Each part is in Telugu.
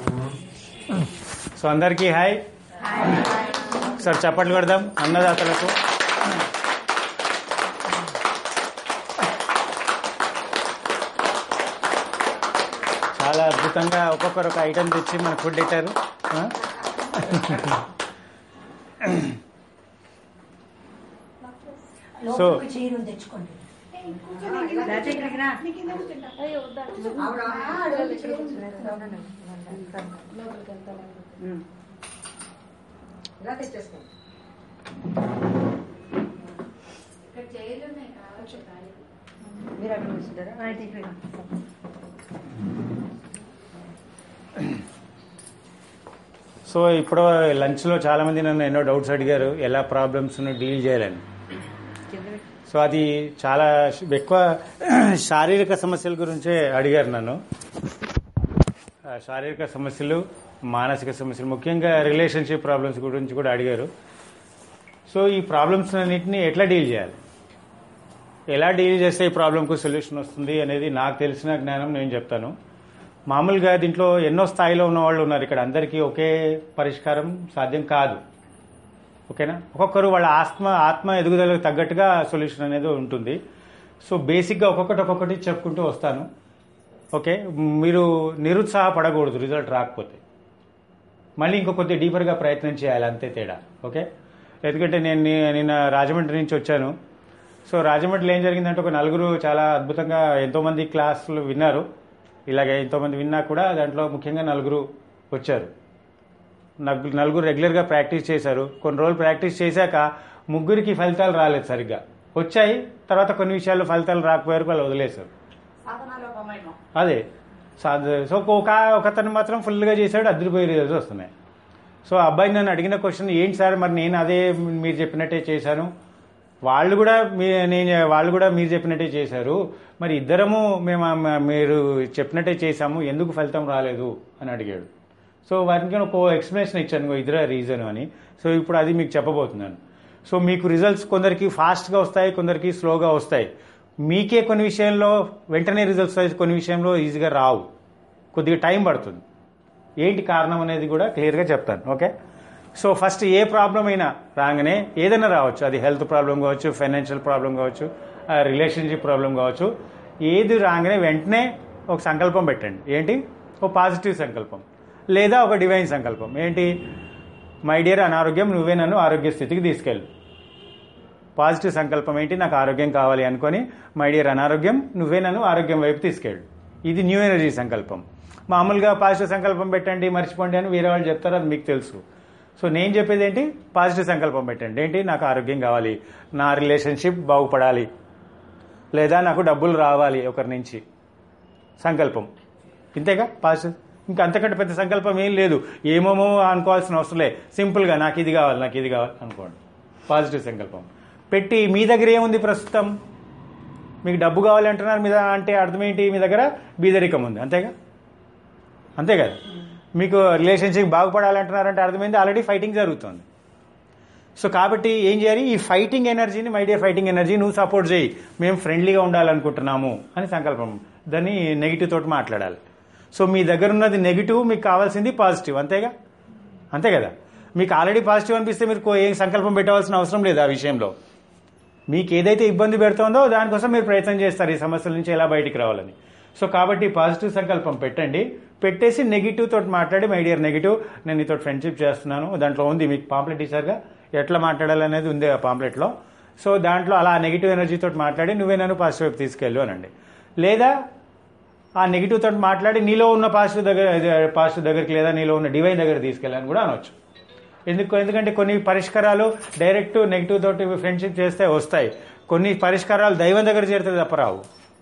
సో అందరికీ హాయ్ సార్ చప్పట్లు కొడదాం అన్నదాతలకు చాలా అద్భుతంగా ఒక్కొక్కరు ఒక ఐటెం తెచ్చి మన ఫుడ్ పెట్టారు ఆ? సో లోపలికి చీరలు తెచ్చుకోండి ఇలా తెచ్చేసుకోండి మీరు అక్కడ కూర్చుంటారా అయితే ఇక్కడ సో ఇప్పుడు లంచ్లో చాలా మంది నన్ను ఎన్నో డౌట్స్ అడిగారు ఎలా ప్రాబ్లమ్స్ను డీల్ చేయాలని సో అది చాలా ఎక్కువ శారీరక సమస్యల గురించే అడిగారు నన్ను ఆ, శారీరక సమస్యలు మానసిక సమస్యలు ముఖ్యంగా రిలేషన్షిప్ ప్రాబ్లమ్స్ గురించి కూడా అడిగారు సో ఈ ప్రాబ్లమ్స్ అన్నింటినీ ఎట్లా డీల్ చేయాలి ఎలా డీల్ చేస్తే ఈ ప్రాబ్లంకు సొల్యూషన్ వస్తుంది అనేది నాకు తెలిసిన జ్ఞానం నేను చెప్తాను మామూలుగా దీంట్లో ఎన్నో స్థాయిలో ఉన్న వాళ్ళు ఉన్నారు ఇక్కడ అందరికీ ఒకే పరిష్కారం సాధ్యం కాదు ఓకేనా ఒక్కొక్కరు వాళ్ళ ఆత్మ ఆత్మ ఎదుగుదలకు తగ్గట్టుగా సొల్యూషన్ అనేది ఉంటుంది సో బేసిక్గా ఒక్కొక్కటి ఒక్కొక్కటి చెప్పుకుంటూ వస్తాను ఓకే మీరు నిరుత్సాహపడకూడదు రిజల్ట్ రాకపోతే మళ్ళీ ఇంకో కొద్దిగా డీపర్గా ప్రయత్నం చేయాలి అంతే తేడా ఓకే ఎందుకంటే నేను ని- నిన్న రాజమండ్రి నుంచి వచ్చాను సో రాజమండ్రిలో ఏం జరిగిందంటే ఒక నలుగురు చాలా అద్భుతంగా ఎంతోమంది క్లాసులు విన్నారు ఇలాగే ఎంతోమంది విన్నా కూడా దాంట్లో ముఖ్యంగా నలుగురు వచ్చారు నలుగురు నలుగురు రెగ్యులర్గా ప్రాక్టీస్ చేశారు కొన్ని రోజులు ప్రాక్టీస్ చేశాక ముగ్గురికి ఫలితాలు రాలేదు సరిగ్గా వచ్చాయి తర్వాత కొన్ని విషయాల్లో ఫలితాలు రాకపోయారు వాళ్ళు వదిలేశారు అదే సాధ- సో ఒక ఒకతను మాత్రం ఫుల్గా చేశాడు అదిరిపోయే రిజల్ట్స్ వస్తున్నాయి సో ఆ అబ్బాయి నన్ను అడిగిన క్వశ్చన్ ఏంటి సార్ మరి నేను అదే మీరు చెప్పినట్టే చేశాను వాళ్ళు కూడా మీ నేను వాళ్ళు కూడా మీరు చెప్పినట్టే చేశారు మరి ఇద్దరము మేము ఆ- మీరు చెప్పినట్టే చేశాము ఎందుకు ఫలితం రాలేదు అని అడిగాడు సో వారికి ఒక ఎక్స్ప్లెనేషన్ ఇచ్చాను "ఇగో ఇద్దరే రీజన్ అని సో ఇప్పుడు అది మీకు చెప్పబోతున్నాను సో మీకు రిజల్ట్స్ కొందరికి ఫాస్ట్గా వస్తాయి కొందరికి స్లోగా వస్తాయి మీకే కొన్ని విషయంలో వెంటనే రిజల్ట్స్ వస్తాయి కొన్ని విషయంలో ఈజీగా రావు కొద్దిగా టైం పడుతుంది ఏంటి కారణం అనేది కూడా క్లియర్గా చెప్తాను ఓకే సో ఫస్ట్ ఏ ప్రాబ్లం అయినా రాగానే ఏదైనా రావచ్చు అది హెల్త్ ప్రాబ్లం కావచ్చు ఫైనాన్షియల్ ప్రాబ్లం కావచ్చు రిలేషన్షిప్ ప్రాబ్లం కావచ్చు ఏది రాగానే వెంటనే ఒక సంకల్పం పెట్టండి ఏంటి ఒక పాజిటివ్ సంకల్పం లేదా ఒక డివైన్ సంకల్పం ఏంటి మై డియర్ అనారోగ్యం నువ్వే నన్ను ఆరోగ్య స్థితికి తీసుకెళ్ళు పాజిటివ్ సంకల్పం ఏంటి నాకు ఆరోగ్యం కావాలి అనుకొని మై డియర్ అనారోగ్యం నువ్వే నన్ను ఆరోగ్యం వైపు తీసుకెళ్ళు ఇది న్యూ ఎనర్జీ సంకల్పం మామూలుగా పాజిటివ్ సంకల్పం పెట్టండి మర్చిపోండి అని వేరే వాళ్ళు చెప్తారు అది మీకు తెలుసు సో నేను చెప్పేది ఏంటి పాజిటివ్ సంకల్పం పెట్టండి ఏంటి నాకు ఆరోగ్యం కావాలి నా రిలేషన్షిప్ బాగుపడాలి లేదా నాకు డబ్బులు రావాలి ఒకరి నుంచి సంకల్పం ఇంతేగా పాజిటివ్ ఇంకా అంతకంటే పెద్ద సంకల్పం ఏం లేదు ఏమేమో అనుకోవాల్సిన అవసరం లే సింపుల్గా నాకు ఇది కావాలి నాకు ఇది కావాలి అనుకోండి పాజిటివ్ సంకల్పం పెట్టి మీ దగ్గర ఏముంది ప్రస్తుతం మీకు డబ్బు కావాలి అంటున్నారు మీద అంటే అర్థం ఏంటి మీ దగ్గర బీదరికం ఉంది అంతేగా అంతే కదా మీకు రిలేషన్షిప్ బాగుపడాలంటున్నారంటే అర్థమైంది ఆల్రెడీ ఫైటింగ్ జరుగుతుంది సో కాబట్టి ఏం చేయాలి ఈ ఫైటింగ్ ఎనర్జీని మై డియర్ ఫైటింగ్ ఎనర్జీ నువ్వు సపోర్ట్ చేయి మేము ఫ్రెండ్లీగా ఉండాలనుకుంటున్నాము అని సంకల్పం దాన్ని నెగిటివ్ తోటి మాట్లాడాలి సో మీ దగ్గర ఉన్నది నెగిటివ్ మీకు కావాల్సింది పాజిటివ్ అంతేగా అంతే కదా మీకు ఆల్రెడీ పాజిటివ్ అనిపిస్తే మీరు కో- ఏం సంకల్పం పెట్టవలసిన అవసరం లేదు ఆ విషయంలో మీకు ఏదైతే ఇబ్బంది పెడుతుందో దానికోసం మీరు ప్రయత్నం చేస్తారు ఈ సమస్యల నుంచి ఎలా బయటికి రావాలని సో కాబట్టి పాజిటివ్ సంకల్పం పెట్టండి పెట్టేసి నెగిటివ్ తోటి మాట్లాడి మై డియర్ నెగిటివ్ నేను నీతో ఫ్రెండ్షిప్ చేస్తున్నాను దాంట్లో ఉంది మీకు పాంప్లెట్ ఇచ్చారుగా ఎట్లా మాట్లాడాలనేది ఉంది ఆ పాంప్లెట్లో సో దాంట్లో అలా నెగిటివ్ ఎనర్జీ తోటి మాట్లాడి నువ్వే నన్ను పాజిటివ్ వైపు తీసుకెళ్ళు అనండి లేదా ఆ నెగిటివ్ తోటి మాట్లాడి నీలో ఉన్న పాజిటివ్ దగ్గర పాజిటివ్ దగ్గరికి లేదా నీలో ఉన్న డివైన్ దగ్గర తీసుకెళ్ళని కూడా అనొచ్చు ఎందుకు ఎందుకంటే కొన్ని పరిష్కారాలు డైరెక్ట్ నెగిటివ్ తోటి ఫ్రెండ్షిప్ చేస్తే వస్తాయి కొన్ని పరిష్కారాలు దైవం దగ్గర చేరితే తప్ప రావు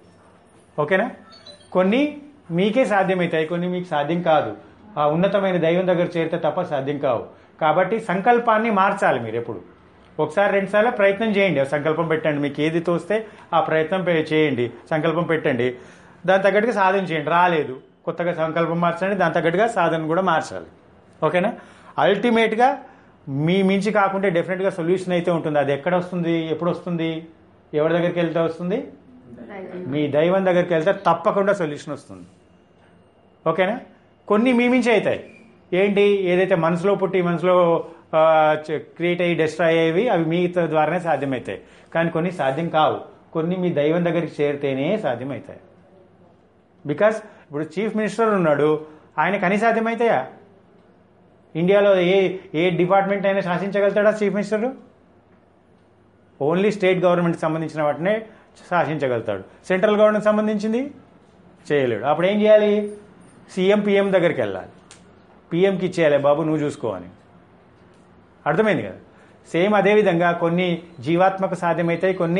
ఓకేనా కొన్ని మీకే సాధ్యమవుతాయి కొన్ని మీకు సాధ్యం కాదు ఆ ఉన్నతమైన దైవం దగ్గర చేరితే తప్ప సాధ్యం కావు కాబట్టి సంకల్పాన్ని మార్చాలి మీరు ఎప్పుడు ఒకసారి రెండుసార్లు ప్రయత్నం చేయండి ఆ సంకల్పం పెట్టండి మీకు ఏది తోస్తే ఆ ప్రయత్నం పే- చేయండి సంకల్పం పెట్టండి దాని తగ్గట్టుగా సాధన చేయండి రాలేదు కొత్తగా సంకల్పం మార్చండి దాని తగ్గట్టుగా సాధన కూడా మార్చాలి ఓకేనా అల్టిమేట్గా మీ మించి కాకుంటే డెఫినెట్గా సొల్యూషన్ అయితే ఉంటుంది అది ఎక్కడ వస్తుంది ఎప్పుడు వస్తుంది ఎవరి దగ్గరికి వెళ్తే వస్తుంది మీ దైవం దగ్గరికి వెళ్తే తప్పకుండా సొల్యూషన్ వస్తుంది ఓకేనా కొన్ని మీ మించి అవుతాయి ఏంటి ఏదైతే మనసులో పుట్టి మనసులో క్రియేట్ అయ్యి డెస్ట్రాయ్ అయ్యేవి అవి మీ ద్వారానే సాధ్యమవుతాయి కానీ కొన్ని సాధ్యం కావు కొన్ని మీ దైవం దగ్గరికి చేరితేనే సాధ్యమవుతాయి బికాస్ ఇప్పుడు చీఫ్ మినిస్టర్ ఉన్నాడు ఆయనకు అన్ని సాధ్యమవుతాయా ఇండియాలో ఏ ఏ డిపార్ట్మెంట్ అయినా శాసించగలుగుతాడా చీఫ్ మినిస్టర్ ఓన్లీ స్టేట్ గవర్నమెంట్కి సంబంధించిన వాటినే శాసించగలుగుతాడు సెంట్రల్ గవర్నమెంట్ సంబంధించింది చేయలేడు అప్పుడు ఏం చేయాలి సీఎం పిఎం దగ్గరికి వెళ్ళాలి పిఎంకి ఇచ్చేయాలి బాబు నువ్వు చూసుకో అని అర్థమైంది కదా సేమ్ అదేవిధంగా కొన్ని జీవాత్మకు సాధ్యమవుతాయి కొన్ని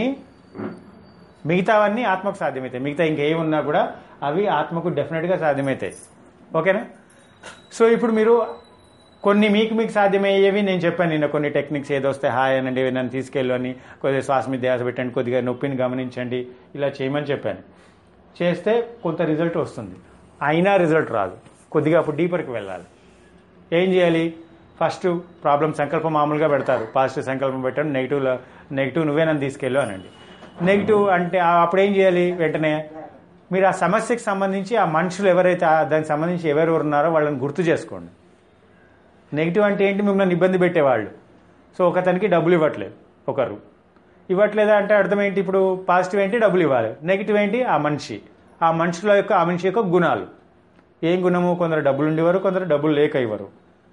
మిగతావన్నీ ఆత్మకు సాధ్యమవుతాయి మిగతా ఇంకేమున్నా కూడా అవి ఆత్మకు డెఫినెట్గా సాధ్యమవుతాయి ఓకేనా సో ఇప్పుడు మీరు కొన్ని మీకు మీకు సాధ్యమయ్యేవి నేను చెప్పాను నిన్న కొన్ని టెక్నిక్స్ ఏదో వస్తే హాయ్ అనండి నన్ను తీసుకెళ్ళు అని కొద్దిగా శ్వాస మీద ధ్యాస పెట్టండి కొద్దిగా నొప్పిని గమనించండి ఇలా చేయమని చెప్పాను చేస్తే కొంత రిజల్ట్ వస్తుంది అయినా రిజల్ట్ రాదు కొద్దిగా అప్పుడు డీపర్కి వెళ్ళాలి ఏం చేయాలి ఫస్ట్ ప్రాబ్లం సంకల్పం మామూలుగా పెడతారు పాజిటివ్ సంకల్పం పెట్టండి నెగిటివ్ నెగిటివ్ నువ్వే నన్ను తీసుకెళ్ళు అనండి నెగిటివ్ అంటే ఆ- అప్పుడు ఏం చేయాలి వెంటనే మీరు ఆ సమస్యకి సంబంధించి ఆ మనుషులు ఎవరైతే ఆ దానికి సంబంధించి ఎవరెవరు ఉన్నారో వాళ్ళని గుర్తు చేసుకోండి నెగిటివ్ అంటే ఏంటి మిమ్మల్ని ఇబ్బంది పెట్టేవాళ్ళు సో ఒకతనికి డబ్బులు ఇవ్వట్లేదు ఒకరు ఇవ్వట్లేదా అంటే అర్థం ఏంటి ఇప్పుడు పాజిటివ్ ఏంటి డబ్బులు ఇవ్వాలి నెగిటివ్ ఏంటి ఆ మనిషి ఆ మనుషుల యొక్క ఆ మనిషి యొక్క గుణాలు ఏం గుణము కొందరు డబ్బులు ఉండేవారు కొందరు డబ్బులు లేక ఇవ్వరు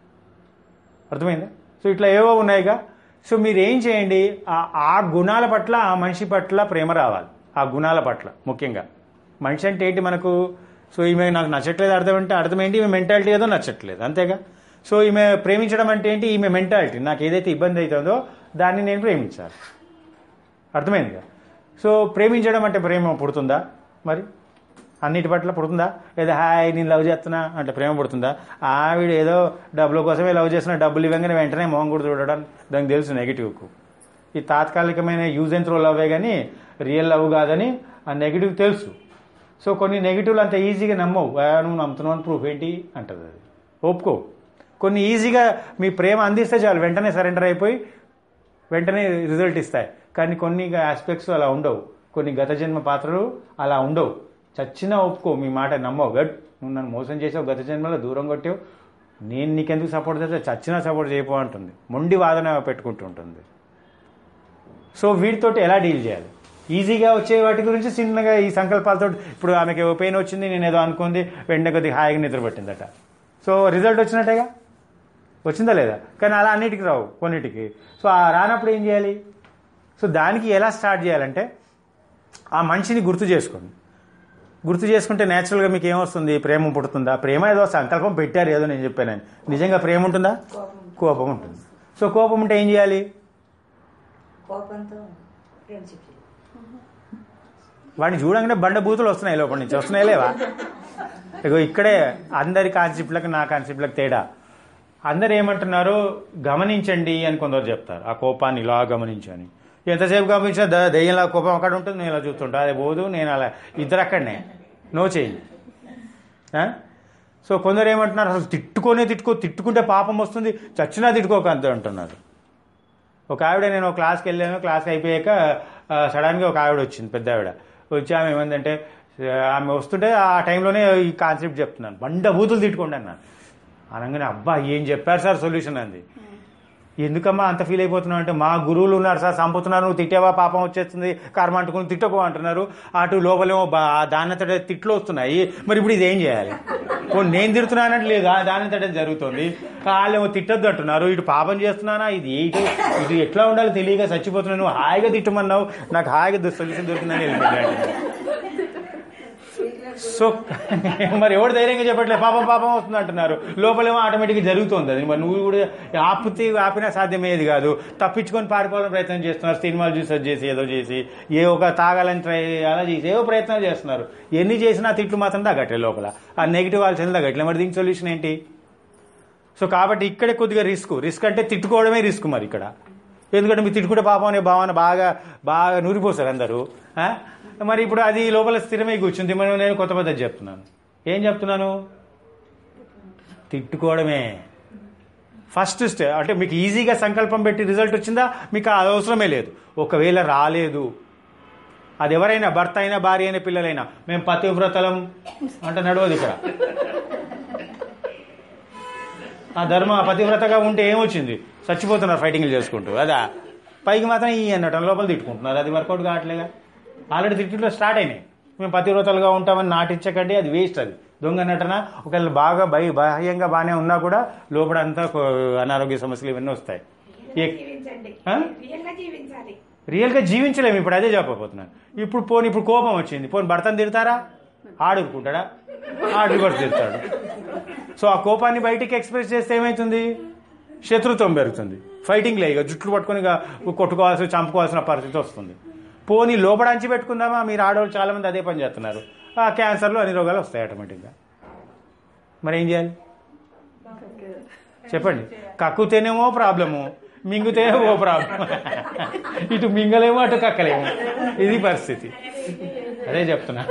అర్థమైందా సో ఇట్లా ఏవో ఉన్నాయిగా సో మీరు ఏం చేయండి ఆ- ఆ గుణాల పట్ల ఆ మనిషి పట్ల ప్రేమ రావాలి ఆ గుణాల పట్ల ముఖ్యంగా మనిషి అంటే ఏంటి మనకు సో ఈమె నాకు నచ్చట్లేదు అర్థం అంటే అర్థం ఏంటి ఈమె మెంటాలిటీ ఏదో నచ్చట్లేదు అంతేగా సో ఈమె ప్రేమించడం అంటే ఏంటి ఈమె మెంటాలిటీ నాకు ఏదైతే ఇబ్బంది అవుతుందో దాన్ని నేను ప్రేమించాలి అర్థమైందిగా సో ప్రేమించడం అంటే ప్రేమ పుడుతుందా మరి అన్నిటి పట్ల పుడుతుందా లేదా హాయ్ నేను లవ్ చేస్తున్నా అంటే ప్రేమ పుడుతుందా ఆవిడ ఏదో డబ్బుల కోసమే లవ్ చేస్తున్నా డబ్బులు ఇవ్వగానే వెంటనే మొహం కూడా చూడడం దానికి తెలుసు నెగిటివ్కు ఈ తాత్కాలికమైన యూజ్ అండ్ త్రో లవ్వే కానీ రియల్ లవ్ కాదని ఆ నెగిటివ్ తెలుసు సో కొన్ని నెగిటివ్లు అంత ఈజీగా నమ్మవు "ఆ, నువ్వు నమ్ముతున్నావు అని ప్రూఫ్ ఏంటి అంటది అది ఒప్పుకో కొన్ని ఈజీగా మీ ప్రేమ అందిస్తే చాలు వెంటనే సరెండర్ అయిపోయి వెంటనే రిజల్ట్ ఇస్తాయి కానీ కొన్ని ఆస్పెక్ట్స్ అలా ఉండవు కొన్ని గత జన్మ పాత్రలు అలా ఉండవు చచ్చినా ఒప్పుకో మీ మాట నమ్మవు గట్ నువ్వు నన్ను మోసం చేసావు గత జన్మలో దూరం కొట్టావు నేను నీకెందుకు సపోర్ట్ చేస్తే చచ్చినా సపోర్ట్ చేయపో అంటుంది మొండి వాదన పెట్టుకుంటూ ఉంటుంది సో వీటితోటి ఎలా డీల్ చేయాలి ఈజీగా వచ్చే వాటి గురించి చిన్నగా ఈ సంకల్పాలతో ఇప్పుడు ఆమెకి పెయిన్ వచ్చింది నేను ఏదో అనుకుంది వెంటనే కొద్దిగా హాయిగా నిద్ర పట్టిందట సో రిజల్ట్ వచ్చినట్టేగా వచ్చిందా లేదా కానీ అలా అన్నిటికి రావు కొన్నిటికి సో ఆ రానప్పుడు ఏం చేయాలి సో దానికి ఎలా స్టార్ట్ చేయాలంటే ఆ మనిషిని గుర్తు చేసుకోండి గుర్తు చేసుకుంటే న్యాచురల్గా మీకు ఏమొస్తుంది ప్రేమ పుడుతుందా ప్రేమ ఏదో సంకల్పం పెట్టారు ఏదో నేను చెప్పాను నిజంగా ప్రేమ ఉంటుందా కోపం ఉంటుంది సో కోపం ఉంటే ఏం చేయాలి కోపంతో ఫ్రెండ్షిప్ వాడిని చూడంగానే బండ బూతులు వస్తున్నాయి లోపల నుంచి వస్తున్నాయి లేవా ఇగో ఇక్కడే అందరి కాన్సెప్ట్లకు నా కాన్సెప్ట్లకు తేడా అందరు ఏమంటున్నారు గమనించండి అని కొందరు చెప్తారు ఆ కోపాన్ని ఇలా గమనించని ఎంతసేపు గమనించినా ద- దెయ్యంలా కోపం అక్కడ ఉంటుంది నేను ఇలా చూస్తుంటా అది పోదు నేను అలా ఇద్దరు అక్కడనే నో చేంజ్ ఆ? సో కొందరు ఏమంటున్నారు అసలు తిట్టుకోనే తిట్టుకో తిట్టుకుంటే పాపం వస్తుంది చచ్చినా తిట్టుకోక అంతే అంటున్నారు ఒక ఆవిడ నేను ఒక క్లాస్కి వెళ్ళాను క్లాస్కి అయిపోయాక ఆ, సడన్గా ఒక ఆవిడ వచ్చింది పెద్ద ఆవిడ వచ్చి ఆమె ఏమందంటే ఆ, ఆమె వస్తుంటే ఆ టైంలోనే ఈ కాన్సెప్ట్ చెప్తున్నాను బండ బూతులు తిట్టుకోండి అన్నాను అనగానే అబ్బా ఏం చెప్పారు సార్ సొల్యూషన్ అంది ఎందుకమ్మా అంత ఫీల్ అయిపోతున్నావు అంటే మా గురువులు ఉన్నారు సార్ చంపుతున్నారు నువ్వు తిట్టావా పాపం వచ్చేస్తుంది కర్మ అంటుకుని తిట్టకు అంటున్నారు అటు లోపలేమో బా దానంతట తిట్లు వస్తున్నాయి మరి ఇప్పుడు ఇది ఏం చేయాలి ఓ నేను తిడుతున్నానంటే లేదు ఆ దానంతట జరుగుతుంది వాళ్ళేమో తిట్టొద్దు అంటున్నారు ఇటు పాపం చేస్తున్నానా ఇది ఇటు ఇది ఎట్లా ఉండాలో తెలియక చచ్చిపోతున్నాను నువ్వు హాయిగా తిట్టమన్నావు నాకు హాయిగా సొల్యూషన్ దొరుకుతుందని వెళ్ళిపోయాడు సో మరి ఎవడు ధైర్యంగా చెప్పట్లే పాపం పాపం వస్తుంది అంటున్నారు లోపలేమో ఆటోమేటిక్గా జరుగుతుంది అది మరి నువ్వు కూడా ఆపితే ఆపినా సాధ్యమయ్యేది కాదు తప్పించుకొని పారిపోవాలని ప్రయత్నం చేస్తున్నారు సినిమాలు చూసి అది చేసి ఏదో చేసి ఏ ఒక తాగాలని ట్రై అలా చేసి ఏవో ప్రయత్నాలు చేస్తున్నారు ఎన్ని చేసినా తిట్లు మాత్రం తగ్గట్లే లోపల ఆ నెగిటివ్ ఆలోచనలు తగ్గట్లే మరి దీనికి సొల్యూషన్ ఏంటి సో కాబట్టి ఇక్కడే కొద్దిగా రిస్క్ రిస్క్ అంటే తిట్టుకోవడమే రిస్క్ మరి ఇక్కడ ఎందుకంటే మీరు తిట్టుకుంటే పాపం అనే భావన బాగా బాగా నూరిపోస్తారు అందరూ ఆ? మరి ఇప్పుడు అది లోపల స్థిరమై కూర్చుంది మరి నేను కొత్త పద్ధతి చెప్తున్నాను ఏం చెప్తున్నాను తిట్టుకోవడమే ఫస్ట్ స్టే అంటే మీకు ఈజీగా సంకల్పం పెట్టి రిజల్ట్ వచ్చిందా మీకు అది అవసరమే లేదు ఒకవేళ రాలేదు అది ఎవరైనా భర్త అయినా భార్య అయినా పిల్లలైనా మేము పతివ్రతలం అంటే నడవదు ఇక్కడ ఆ ధర్మ పతివ్రతగా ఉంటే ఏమొచ్చింది చచ్చిపోతున్నారు ఫైటింగ్లు చేసుకుంటూ అదా పైకి మాత్రం ఈ అన్నటం లోపల తిట్టుకుంటున్నారు అది వర్కౌట్ కావట్లేగా ఆల్రెడీ తిట్టులో స్టార్ట్ అయినాయి మేము పతివ్రతలుగా ఉంటామని నాటించకండి అది వేస్ట్ అది దొంగ నటన ఒకవేళ బాగా భయ బాహ్యంగా బాగానే ఉన్నా కూడా లోపల అంతా కో- అనారోగ్య సమస్యలు ఇవన్నీ వస్తాయి ఏ- జీవించండి ఆ? రియల్ గా జీవించాలి రియల్గా జీవించలేము ఇప్పుడు అదే చెప్పబోతున్నాను ఇప్పుడు పోని ఇప్పుడు కోపం వచ్చింది పోని భర్తను తిడతారా ఆడుకుంటాడా ఆడు కూడా తిడతాడు సో ఆ కోపాన్ని బయటికి ఎక్స్ప్రెస్ చేస్తే ఏమవుతుంది శత్రుత్వం పెరుగుతుంది ఫైటింగ్ లేక జుట్లు పట్టుకొని ఇక కొట్టుకోవాల్సి చంపుకోవాల్సిన పరిస్థితి వస్తుంది పోనీ లోపడంచి పెట్టుకుందామా మీరు ఆడవాళ్ళు చాలా మంది అదే పని చేస్తున్నారు ఆ క్యాన్సర్లు అన్ని రోగాలు వస్తాయి ఆటోమేటిక్గా మరి ఏం చేయాలి చెప్పండి కక్కుతేనేమో ప్రాబ్లము మింగితే ఓ ప్రాబ్లం ఇటు మింగలేమో అటు కక్కలేము ఇది పరిస్థితి అదే చెప్తున్నా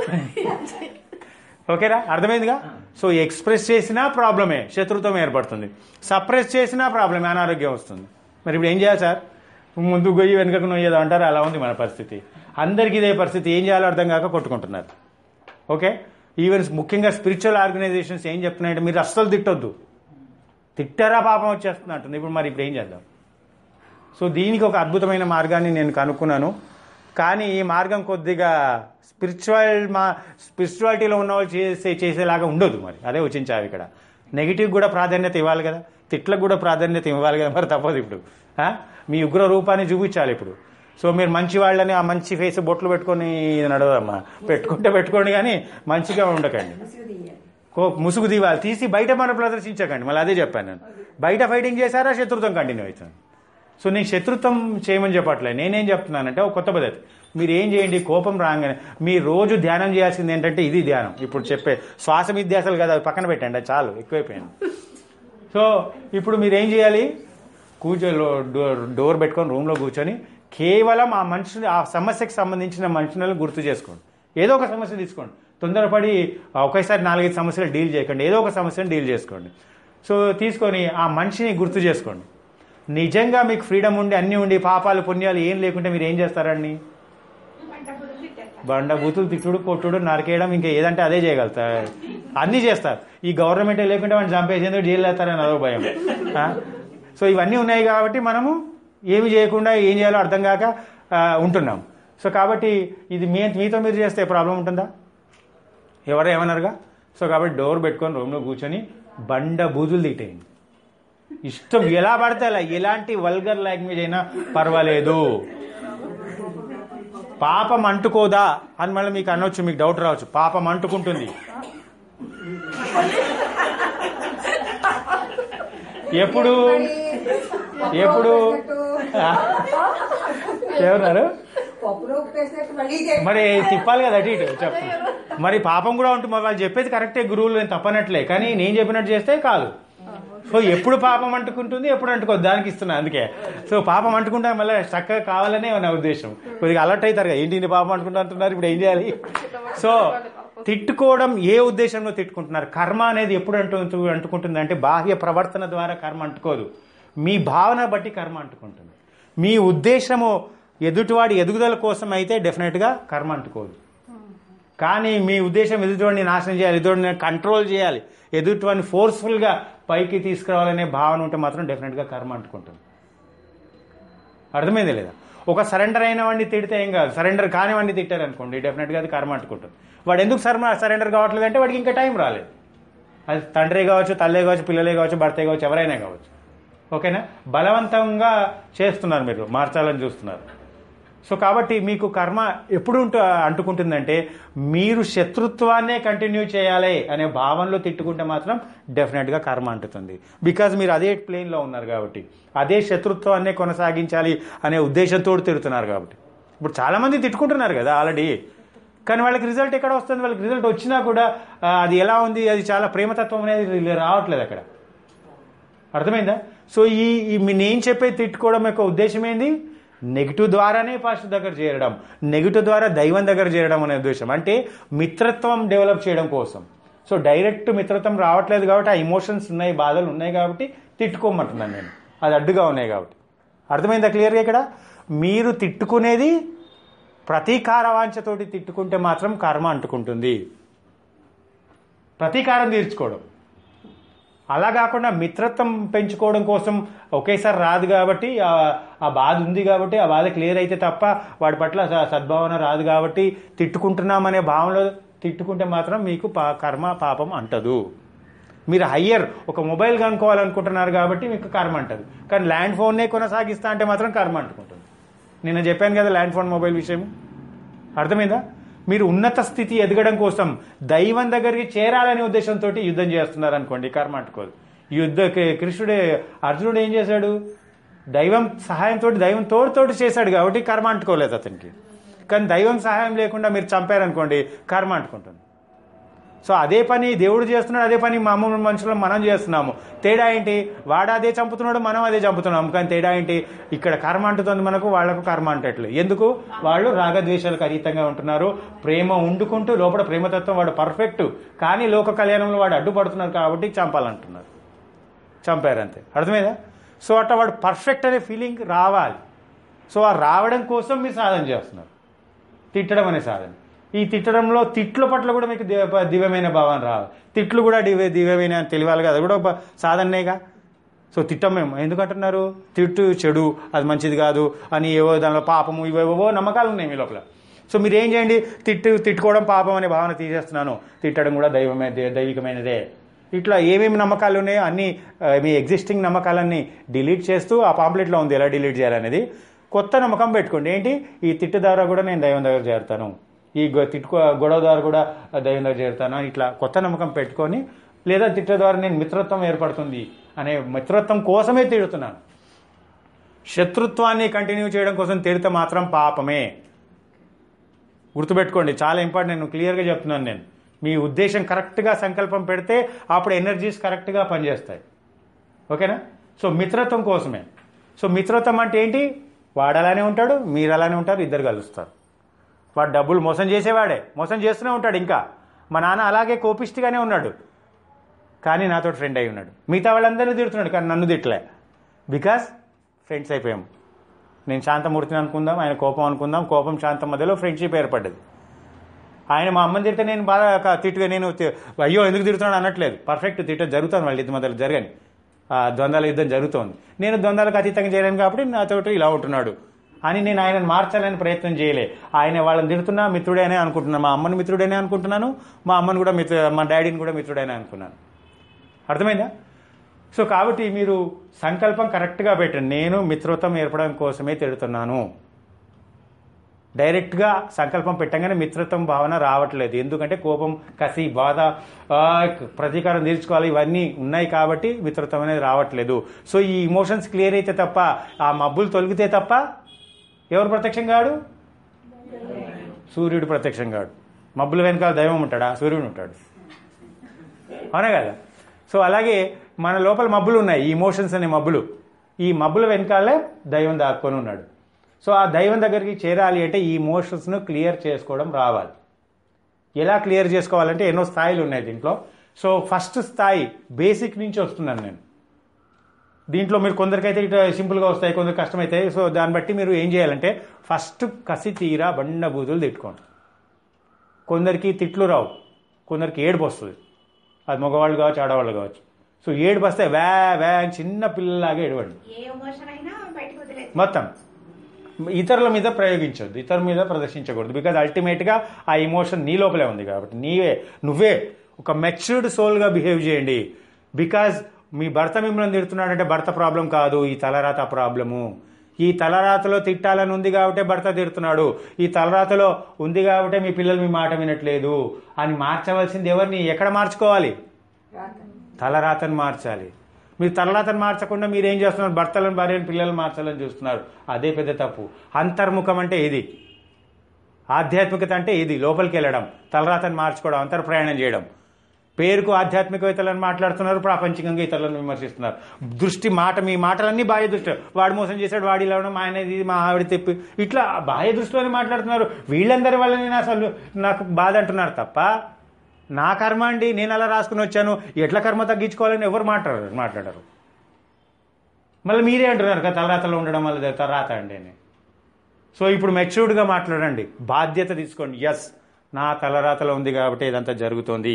ఓకేనా అర్థమైందిగా సో ఎక్స్ప్రెస్ చేసినా ప్రాబ్లమే శత్రుత్వం ఏర్పడుతుంది సప్రెస్ చేసినా ప్రాబ్లమే అనారోగ్యం వస్తుంది మరి ఇప్పుడు ఏం చేయాలి సార్ ముందు గొయ్యి వెనుకకు నొయ్యేదో అంటారు అలా ఉంది మన పరిస్థితి అందరికీ ఇదే పరిస్థితి ఏం చేయాలో అర్థం కాక కొట్టుకుంటున్నారు ఓకే ఈవెన్ ముఖ్యంగా స్పిరిచువల్ ఆర్గనైజేషన్స్ ఏం చెప్తున్నాయంటే మీరు అస్సలు తిట్టొద్దు తిట్టారా పాపం వచ్చేస్తుంది అంటుంది ఇప్పుడు మరి ఇప్పుడు ఏం చేద్దాం సో దీనికి ఒక అద్భుతమైన మార్గాన్ని నేను కనుక్కున్నాను కానీ ఈ మార్గం కొద్దిగా స్పిరిచువల్ మా స్పిరిచువాలిటీలో ఉన్న వాళ్ళు చేసే చేసేలాగా ఉండదు మరి అదే వచ్చించావి ఇక్కడ నెగిటివ్ కూడా ప్రాధాన్యత ఇవ్వాలి కదా తిట్లకు కూడా ప్రాధాన్యత ఇవ్వాలి కదా మరి తప్పదు ఇప్పుడు ఆ? మీ ఉగ్ర రూపాన్ని చూపించాలి ఇప్పుడు సో మీరు మంచి వాళ్ళని ఆ మంచి ఫేస్ బొట్లు పెట్టుకొని ఇది నడవదమ్మా పెట్టుకుంటే పెట్టుకోండి కానీ మంచిగా ఉండకండి కో ముసుగు దీవాలి తీసి బయట మన ప్రదర్శించకండి మళ్ళీ అదే చెప్పాను నేను బయట ఫైటింగ్ చేశారా శత్రుత్వం కంటిన్యూ అవుతుంది సో నేను శత్రుత్వం చేయమని చెప్పట్లేదు నేనేం చెప్తున్నానంటే ఒక కొత్త పద్ధతి మీరు ఏం చేయండి కోపం రాగానే మీ రోజు ధ్యానం చేయాల్సింది ఏంటంటే ఇది ధ్యానం ఇప్పుడు చెప్పే శ్వాస విద్యాసాలు కదా అవి పక్కన పెట్టండి అది చాలు ఎక్కువైపోయింది సో ఇప్పుడు మీరు ఏం చేయాలి కూర్చో డోర్ డోర్ పెట్టుకొని రూమ్లో కూర్చొని కేవలం ఆ మనుషుని ఆ సమస్యకి సంబంధించిన మనుషులను గుర్తు చేసుకోండి ఏదో ఒక సమస్య తీసుకోండి తొందరపడి ఒకేసారి నాలుగైదు సమస్యలు డీల్ చేయకండి ఏదో ఒక సమస్యను డీల్ చేసుకోండి సో తీసుకొని ఆ మనిషిని గుర్తు చేసుకోండి నిజంగా మీకు ఫ్రీడమ్ ఉండి అన్నీ ఉండి పాపాలు పుణ్యాలు ఏం లేకుంటే మీరు ఏం చేస్తారండి పంట బుద్ధులు తిట్టేస్తారు బండ బూతులు తిట్టుడు కొట్టుడు నరికేయడం ఇంకా ఏదంటే అదే చేయగలుగుతారు అన్నీ చేస్తారు ఈ గవర్నమెంట్ లేకుంటే మనం చంపేసేందుకు జైలు వేస్తారని అదో భయం ఆ? సో ఇవన్నీ ఉన్నాయి కాబట్టి మనము ఏమి చేయకుండా ఏం చేయాలో అర్థం కాక ఆ, ఉంటున్నాం సో కాబట్టి ఇది మీ మీతో మీరు చేస్తే ప్రాబ్లం ఉంటుందా ఎవరు ఏమన్నారుగా సో కాబట్టి డోర్ పెట్టుకొని రూమ్లో కూర్చొని బండ బూజులు తిట్టేయండి ఇష్టం ఎలా పడితే అలా ఎలాంటి వల్గర్ లాంగ్వేజ్ అయినా పర్వాలేదు పాపం అంటుకోదా అని మళ్ళీ మీకు అనొచ్చు మీకు డౌట్ రావచ్చు పాపం అంటుకుంటుంది ఎప్పుడు ఎప్పుడు ఎవరున్నారు పప్పులో ఉప్పేసినట్టు మళ్ళీ ఇదే. మరి తిప్పాలి కదా అటు ఇటు చెప్పు మరి పాపం కూడా ఉంటుంది మరి వాళ్ళు చెప్పేది కరెక్టే గురువులు నేను తప్పనట్లే కానీ నేను చెప్పినట్టు చేస్తే కాదు సో ఎప్పుడు పాపం అంటుకుంటుంది ఎప్పుడు అంటుకోదు దానికి ఇస్తున్నా అందుకే సో పాపం అంటుకుంటా మళ్ళీ చక్కగా కావాలనే నా ఉద్దేశం కొద్దిగా అలర్ట్ అవుతారు కదా ఏంటి ఇన్ని పాపం అంటుకుంటా అంటున్నారు ఇప్పుడు ఏం చేయాలి సో తిట్టుకోవడం ఏ ఉద్దేశంలో తిట్టుకుంటున్నారు కర్మ అనేది ఎప్పుడు అంటు అంటుకుంటుంది అంటే బాహ్య ప్రవర్తన ద్వారా కర్మ అంటుకోదు మీ భావన బట్టి కర్మ అంటుకుంటుంది మీ ఉద్దేశము ఎదుటివాడి ఎదుగుదల కోసం అయితే డెఫినెట్గా కర్మ అంటుకోదు కానీ మీ ఉద్దేశం ఎదుటివాడిని నాశనం చేయాలి ఎదుటివాడిని కంట్రోల్ చేయాలి ఎదుటివాడిని ఫోర్స్ఫుల్గా పైకి తీసుకురావాలనే భావన ఉంటే మాత్రం డెఫినెట్గా కర్మ అంటుకుంటుంది అర్థమైంది లేదా ఒక సరెండర్ అయిన వాడిని తిడితే ఏం కాదు సరెండర్ కాని వాడిని తిట్టారు అనుకోండి డెఫినెట్గా అది కర్మ అంటుకుంటుంది వాడు ఎందుకు సర్మ సరెండర్ కావట్లేదు అంటే వాడికి ఇంకా టైం రాలేదు అది తండ్రి కావచ్చు తల్లే కావచ్చు పిల్లలే కావచ్చు భర్తే కావచ్చు ఎవరైనా కావచ్చు ఓకేనా బలవంతంగా చేస్తున్నారు మీరు మార్చాలని చూస్తున్నారు సో కాబట్టి మీకు కర్మ ఎప్పుడు ఉంట- అంటుకుంటుందంటే మీరు శత్రుత్వాన్నే కంటిన్యూ చేయాలి అనే భావనలో తిట్టుకుంటే మాత్రం డెఫినెట్గా కర్మ అంటుతుంది బికాజ్ మీరు అదే ప్లేన్లో ఉన్నారు కాబట్టి అదే శత్రుత్వాన్నే కొనసాగించాలి అనే ఉద్దేశంతో తిడుతున్నారు కాబట్టి ఇప్పుడు చాలామంది తిట్టుకుంటున్నారు కదా ఆల్రెడీ కానీ వాళ్ళకి రిజల్ట్ ఎక్కడ వస్తుంది వాళ్ళకి రిజల్ట్ వచ్చినా కూడా ఆ, అది ఎలా ఉంది అది చాలా ప్రేమతత్వం అనేది రావట్లేదు అక్కడ అర్థమైందా సో ఈ ఈ మీ నేను చెప్పే తిట్టుకోవడం యొక్క ఉద్దేశం ఏంది నెగిటివ్ ద్వారానే పాస్ట్ దగ్గర చేరడం నెగిటివ్ ద్వారా దైవం దగ్గర చేరడం అనే ఉద్దేశం అంటే మిత్రత్వం డెవలప్ చేయడం కోసం సో డైరెక్ట్ మిత్రత్వం రావట్లేదు కాబట్టి ఆ ఇమోషన్స్ ఉన్నాయి బాధలు ఉన్నాయి కాబట్టి తిట్టుకోమంటున్నాను నేను అది అడ్డుగా ఉన్నాయి కాబట్టి అర్థమైందా క్లియర్గా ఇక్కడ మీరు తిట్టుకునేది ప్రతీకార వాంఛతోటి తిట్టుకుంటే మాత్రం కర్మ అంటుకుంటుంది ప్రతీకారం తీర్చుకోవడం అలా కాకుండా మిత్రత్వం పెంచుకోవడం కోసం ఒకేసారి రాదు కాబట్టి ఆ ఆ బాధ ఉంది కాబట్టి ఆ బాధ క్లియర్ అయితే తప్ప వాడి పట్ల స- సద్భావన రాదు కాబట్టి తిట్టుకుంటున్నామనే భావనలో తిట్టుకుంటే మాత్రం మీకు పా కర్మ పాపం అంటదు మీరు హయ్యర్ ఒక మొబైల్ కొనుక్కోవాలనుకుంటున్నారు కాబట్టి మీకు కర్మ అంటది కానీ ల్యాండ్ ఫోన్నే కొనసాగిస్తా అంటే మాత్రం కర్మ అంటుకుంటుంది నిన్న చెప్పాను కదా ల్యాండ్ ఫోన్ మొబైల్ విషయం అర్థమైందా మీరు ఉన్నత స్థితి ఎదగడం కోసం దైవం దగ్గరికి చేరాలనే ఉద్దేశంతో యుద్ధం చేస్తున్నారు అనుకోండి కర్మ అంటుకోదు యుద్ధ కృష్ణుడే అర్జునుడు ఏం చేశాడు దైవం సహాయంతో దైవం తోడుతోటి చేశాడు కాబట్టి కర్మ అంటుకోలేదు అతనికి కానీ దైవం సహాయం లేకుండా మీరు చంపారనుకోండి కర్మ అంటుకుంటుంది సో అదే పని దేవుడు చేస్తున్నాడు అదే పని మామూలు మనుషులు మనం చేస్తున్నాము తేడా ఏంటి వాడు అదే చంపుతున్నాడు మనం అదే చంపుతున్నాము కానీ తేడా ఏంటి ఇక్కడ కర్మ అంటుతుంది మనకు వాళ్ళకు కర్మ అంటట్లేదు ఎందుకు వాళ్ళు రాగద్వేషాలకు అతీతంగా ఉంటున్నారు ప్రేమ ఉండుకుంటూ లోపల ప్రేమతత్వం వాడు పర్ఫెక్ట్ కానీ లోక కళ్యాణంలో వాడు అడ్డుపడుతున్నారు కాబట్టి చంపాలంటున్నారు చంపారంతే అర్థమైందా సో అట్లా వాడు పర్ఫెక్ట్ అనే ఫీలింగ్ రావాలి సో ఆ రావడం కోసం మీరు సాధన చేస్తున్నారు తిట్టడం అనే సాధన ఈ తిట్టడంలో తిట్ల పట్ల కూడా మీకు దివ్య దివ్యమైన భావన రావాలి తిట్లు కూడా దివ్య దివ్యమైన అని తెలియాలి కదా అది కూడా ఒక సాధనేగా సో తిట్టం మేము ఎందుకంటున్నారు తిట్టు చెడు అది మంచిది కాదు అని ఏవో దానిలో పాపము ఇవేవో నమ్మకాలు ఉన్నాయి మీ లోపల సో మీరు ఏం చేయండి తిట్టు తిట్టుకోవడం పాపం అనే భావన తీసేస్తున్నాను తిట్టడం కూడా దైవమే దే- దైవికమైనదే ఇట్లా ఏమేమి నమ్మకాలు ఉన్నాయో అన్ని ఆ, మీ ఎగ్జిస్టింగ్ నమ్మకాలన్నీ డిలీట్ చేస్తూ ఆ పాంప్లెట్లో ఉంది ఎలా డిలీట్ చేయాలనేది కొత్త నమ్మకం పెట్టుకోండి ఏంటి ఈ తిట్టు ద్వారా కూడా నేను దైవం దగ్గర చేరుతాను ఈ గొ- తిట్టుకో గొడవ ద్వారా కూడా దైవం దగ్గర చేరుతాను అని ఇట్లా కొత్త నమ్మకం పెట్టుకొని లేదా తిట్ట ద్వారా నేను మిత్రత్వం ఏర్పడుతుంది అనే మిత్రత్వం కోసమే తిడుతున్నాను శత్రుత్వాన్ని కంటిన్యూ చేయడం కోసం తిడితే మాత్రం పాపమే గుర్తుపెట్టుకోండి చాలా ఇంపార్టెంట్ నేను క్లియర్గా చెప్తున్నాను నేను మీ ఉద్దేశం కరెక్ట్గా సంకల్పం పెడితే అప్పుడు ఎనర్జీస్ కరెక్ట్గా పనిచేస్తాయి ఓకేనా సో మిత్రత్వం కోసమే సో మిత్రత్వం అంటే ఏంటి వాడు అలానే ఉంటాడు మీరు అలానే ఉంటారు ఇద్దరు కలుస్తారు వాడు డబ్బులు మోసం చేసేవాడే మోసం చేస్తూనే ఉంటాడు ఇంకా మా నాన్న అలాగే కోపిష్టిగానే ఉన్నాడు కానీ నాతో ఫ్రెండ్ అయి ఉన్నాడు మిగతా వాళ్ళందరినీ తిడుతున్నాడు కానీ నన్ను తిట్టలే బికాస్ ఫ్రెండ్స్ అయిపోయాం నేను శాంతమూర్తిని అనుకుందాం ఆయన కోపం అనుకుందాం కోపం శాంతం మధ్యలో ఫ్రెండ్షిప్ ఏర్పడ్డది ఆయన మా అమ్మని తిడితే నేను బాగా క- తిట్టుగా నేను తి- అయ్యో ఎందుకు తిడుతున్నాడు అనట్లేదు పర్ఫెక్ట్ తిట్ట జరుగుతుంది వాళ్ళ ఇద్దరి మధ్యలో జరగని ఆ ద్వంద్వాల యుద్ధం జరుగుతోంది నేను ద్వంద్వాలకు అతీతంగా చేయలేను కాబట్టి నాతోటి ఇలా ఉంటున్నాడు అని నేను ఆయనను మార్చాలని ప్రయత్నం చేయలే ఆయన వాళ్ళని తిడుతున్నా మిత్రుడేనే అనుకుంటున్నాను మా అమ్మని మిత్రుడేనే అనుకుంటున్నాను మా అమ్మని కూడా మిత్రు మా డాడీని కూడా మిత్రుడేనే అనుకున్నాను అర్థమైందా సో కాబట్టి మీరు సంకల్పం కరెక్ట్గా పెట్టండి నేను మిత్రత్వం ఏర్పడడం కోసమే తిడుతున్నాను డైరెక్ట్గా సంకల్పం పెట్టంగానే మిత్రత్వం భావన రావట్లేదు ఎందుకంటే కోపం కసి బాధ ఆ, ప్రతీకారం తీర్చుకోవాలి ఇవన్నీ ఉన్నాయి కాబట్టి మిత్రత్వం అనేది రావట్లేదు సో ఈ ఇమోషన్స్ క్లియర్ అయితే తప్ప ఆ మబ్బులు తొలగితే తప్ప ఎవరు ప్రత్యక్షం కాడు సూర్యుడు ప్రత్యక్షం కాడు మబ్బుల వెనకాల దైవం ఉంటాడా సూర్యుడు ఉంటాడు అవునా కదా సో అలాగే మన లోపల మబ్బులు ఉన్నాయి ఈ ఇమోషన్స్ అనే మబ్బులు ఈ మబ్బుల వెనకాలే దైవం దాక్కొని ఉన్నాడు సో ఆ దైవం దగ్గరికి చేరాలి అంటే ఈ ఇమోషన్స్ను క్లియర్ చేసుకోవడం రావాలి ఎలా క్లియర్ చేసుకోవాలంటే ఎన్నో స్థాయిలు ఉన్నాయి దీంట్లో సో ఫస్ట్ స్థాయి బేసిక్ నుంచి వస్తున్నాను నేను దీంట్లో మీరు కొందరికైతే ఇట్లా సింపుల్గా వస్తాయి కొందరు కష్టమవుతాయి సో దాన్ని బట్టి మీరు ఏం చేయాలంటే ఫస్ట్ కసి తీరా బండ బూతులు తిట్టుకోండి కొందరికి తిట్లు రావు కొందరికి ఏడుపు వస్తుంది అది మగవాళ్ళు కావచ్చు ఆడవాళ్ళు కావచ్చు సో ఏడుపు వస్తే వ్యా వ్యా అని చిన్న పిల్లలాగా ఏడవండి ఏ ఎమోషన్ అయినా బయటకు వదిలేదు మొత్తం ఇతరుల మీద ప్రయోగించొద్దు ఇతరుల మీద ప్రదర్శించకూడదు బికాజ్ అల్టిమేట్గా ఆ ఇమోషన్ నీ లోపలే ఉంది కాబట్టి నీవే నువ్వే ఒక మెచ్యూర్డ్ సోల్గా బిహేవ్ చేయండి బికాజ్ మీ భర్త మిమ్మల్ని తిడుతున్నాడంటే భర్త ప్రాబ్లం కాదు ఈ తలరాత ప్రాబ్లము ఈ తలరాతలో తిట్టాలని ఉంది కాబట్టి భర్త తిడుతున్నాడు ఈ తలరాతలో ఉంది కాబట్టి మీ పిల్లలు మీ మాట వినట్లేదు అని మార్చవలసింది ఎవరిని ఎక్కడ మార్చుకోవాలి రాత తలరాతను మార్చాలి మీరు తలరాతను మార్చకుండా మీరు ఏం చేస్తున్నారు భర్తలను భార్యను పిల్లలను మార్చాలని చూస్తున్నారు అదే పెద్ద తప్పు అంతర్ముఖం అంటే ఇది ఆధ్యాత్మికత అంటే ఇది లోపలికి వెళ్ళడం తలరాతను మార్చుకోవడం అంతర్ ప్రయాణం చేయడం పేరుకు ఆధ్యాత్మికవేత్తలను మాట్లాడుతున్నారు ప్రాపంచికంగా ఇతరులను విమర్శిస్తున్నారు దృష్టి మాట మీ మాటలన్నీ బాహ్య దృష్టి వాడు మోసం చేశాడు వాడు ఇలా ఉండడం ఆయన ఇది మా ఆవిడ తెప్పి ఇట్లా బాహ్య దృష్టిలోనే మాట్లాడుతున్నారు వీళ్ళందరి వల్ల నేను అసలు నాకు బాధ అంటున్నారు తప్ప నా కర్మ అండి నేను అలా రాసుకుని వచ్చాను ఎట్లా కర్మ తగ్గించుకోవాలని ఎవరు మాట్లాడరు మాట్లాడరు మళ్ళీ మీరే అంటున్నారు కదా తలరాతలో ఉండడం వల్ల తలరాత అండి అని సో ఇప్పుడు మెచ్యూర్డ్గా మాట్లాడండి బాధ్యత తీసుకోండి ఎస్ నా తలరాతలో ఉంది కాబట్టి ఇదంతా జరుగుతోంది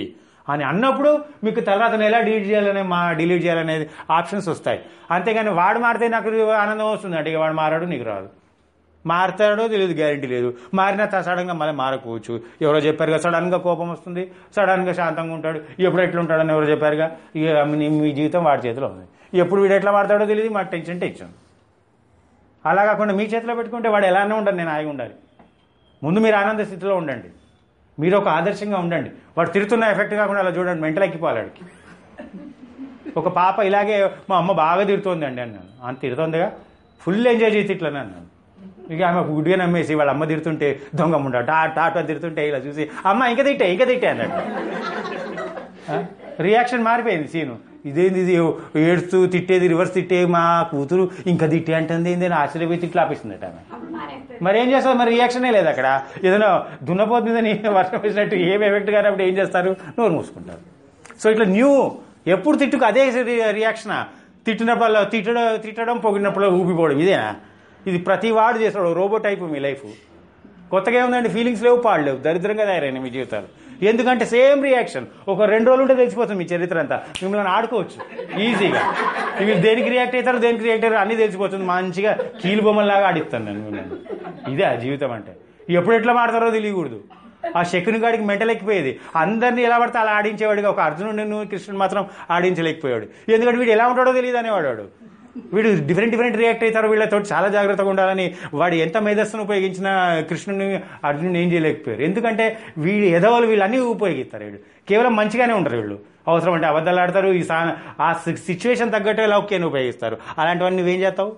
అని అన్నప్పుడు మీకు తర్వాత ఎలా డిలీట్ చేయాలనే మా డిలీట్ చేయాలనేది ఆప్షన్స్ వస్తాయి అంతేగాని వాడు మారితే నాకు ఆనందం వస్తుంది అంటే ఇక వాడు మారాడు నీకు రాదు మారుతాడో తెలియదు గ్యారంటీ లేదు మారినా త- సడన్గా మళ్ళీ మారకపోవచ్చు ఎవరో చెప్పారు కదా సడన్గా కోపం వస్తుంది సడన్గా శాంతంగా ఉంటాడు ఎప్పుడు ఎట్లా ఉంటాడని ఎవరో చెప్పారుగా ఇక మీ- మీ జీవితం వాడి చేతిలో ఉంది ఎప్పుడు వీడు ఎట్లా మారుతాడో తెలియదు మాకు టెన్షన్ టెన్షన్ అలా కాకుండా మీ చేతిలో పెట్టుకుంటే వాడు ఎలానే ఉండదు నేను హాయిగా ఉండాలి ముందు మీరు ఆనంద స్థితిలో ఉండండి మీరు ఒక ఆదర్శంగా ఉండండి వాడు తిరుతున్న ఎఫెక్ట్ కాకుండా అలా చూడండి మెంటల్ ఎక్కిపోవాలి వాడికి ఒక పాప ఇలాగే మా అమ్మ బాగా తిడుతోంది అండి అన్నాను అంత తిడుతోందిగా ఫుల్ ఎంజాయ్ చేసి ఇట్లని అన్నాను ఇక ఆమె గుడ్డిగా నమ్మేసి వాళ్ళ అమ్మ తిడుతుంటే దొంగ ముండ టా టాటా తిడుతుంటే ఇలా చూసి అమ్మ ఇంకా తిట్టే ఇంకా తిట్టే అన్నాడు రియాక్షన్ మారిపోయింది సీను ఇదేంది ఇది ఏడుస్తూ తిట్టేది రివర్స్ తిట్టే మా కూతురు ఇంకా తిట్టే అంటుంది ఏంది అని ఆశ్చర్యపోయి తిట్లు ఆపేసిందట ఆమె మానేస్తారు మరి ఏం చేస్తారు మరి రియాక్షనే లేదు అక్కడ ఏదైనా దున్నపోతుందని వర్షం వేసినట్టు ఏం ఎఫెక్ట్ కానప్పుడు ఏం చేస్తారు నోరు మూసుకుంటారు సో ఇట్లా న్యూ ఎప్పుడు తిట్టుకు అదే రియాక్షన్ తిట్టినప్పుడు తిట్టడం తిట్టడం పొగిడినప్పుడు ఊపిపోవడం ఇదేనా ఇది ప్రతి వాడు చేస్తాడు రోబో టైప్ మీ లైఫ్ కొత్తగా ఏముందండి ఫీలింగ్స్ లేవు పాడలేవు దరిద్రంగా తయారైన మీ జీవితాలు ఎందుకంటే సేమ్ రియాక్షన్ ఒక రెండు రోజులు ఉంటే తెలిసిపోతుంది మీ చరిత్ర అంతా మిమ్మల్ని ఆడుకోవచ్చు ఈజీగా ఇవి దేనికి రియాక్ట్ అవుతారు దేనికి రియాక్ట్ అవుతారు అన్ని తెలిసిపోతుంది మంచిగా కీలు బొమ్మల్లాగా ఆడిస్తాను నేను మిమ్మల్ని ఇదే ఆ జీవితం అంటే ఎప్పుడు ఎట్లా మాడతారో తెలియకూడదు ఆ శకుని గాడికి మెంటల్ ఎక్కిపోయేది అందరినీ ఎలా పడితే అలా ఆడించేవాడిగా ఒక అర్జునుడు కృష్ణుడు మాత్రం ఆడించలేకపోయాడు ఎందుకంటే వీడు ఎలా ఉంటాడో తెలియదు అనేవాడు వాడు వీడు డిఫరెంట్ డిఫరెంట్ రియాక్ట్ అవుతారు వీళ్ళతో చాలా జాగ్రత్తగా ఉండాలని వాడు ఎంత మేధస్సును ఉపయోగించిన కృష్ణుని అర్జునుని ఏం చేయలేకపోయారు ఎందుకంటే వీళ్ళు ఎదవలు వీళ్ళన్నీ ఉపయోగిస్తారు వీళ్ళు కేవలం మంచిగానే ఉంటారు వీళ్ళు అవసరం అంటే అబద్ధాలు ఆడతారు ఈ సా ఆ సిచ్యువేషన్ తగ్గట్టు లౌక్యాన్ని ఉపయోగిస్తారు అలాంటివన్నీ నువ్వేం చేస్తావు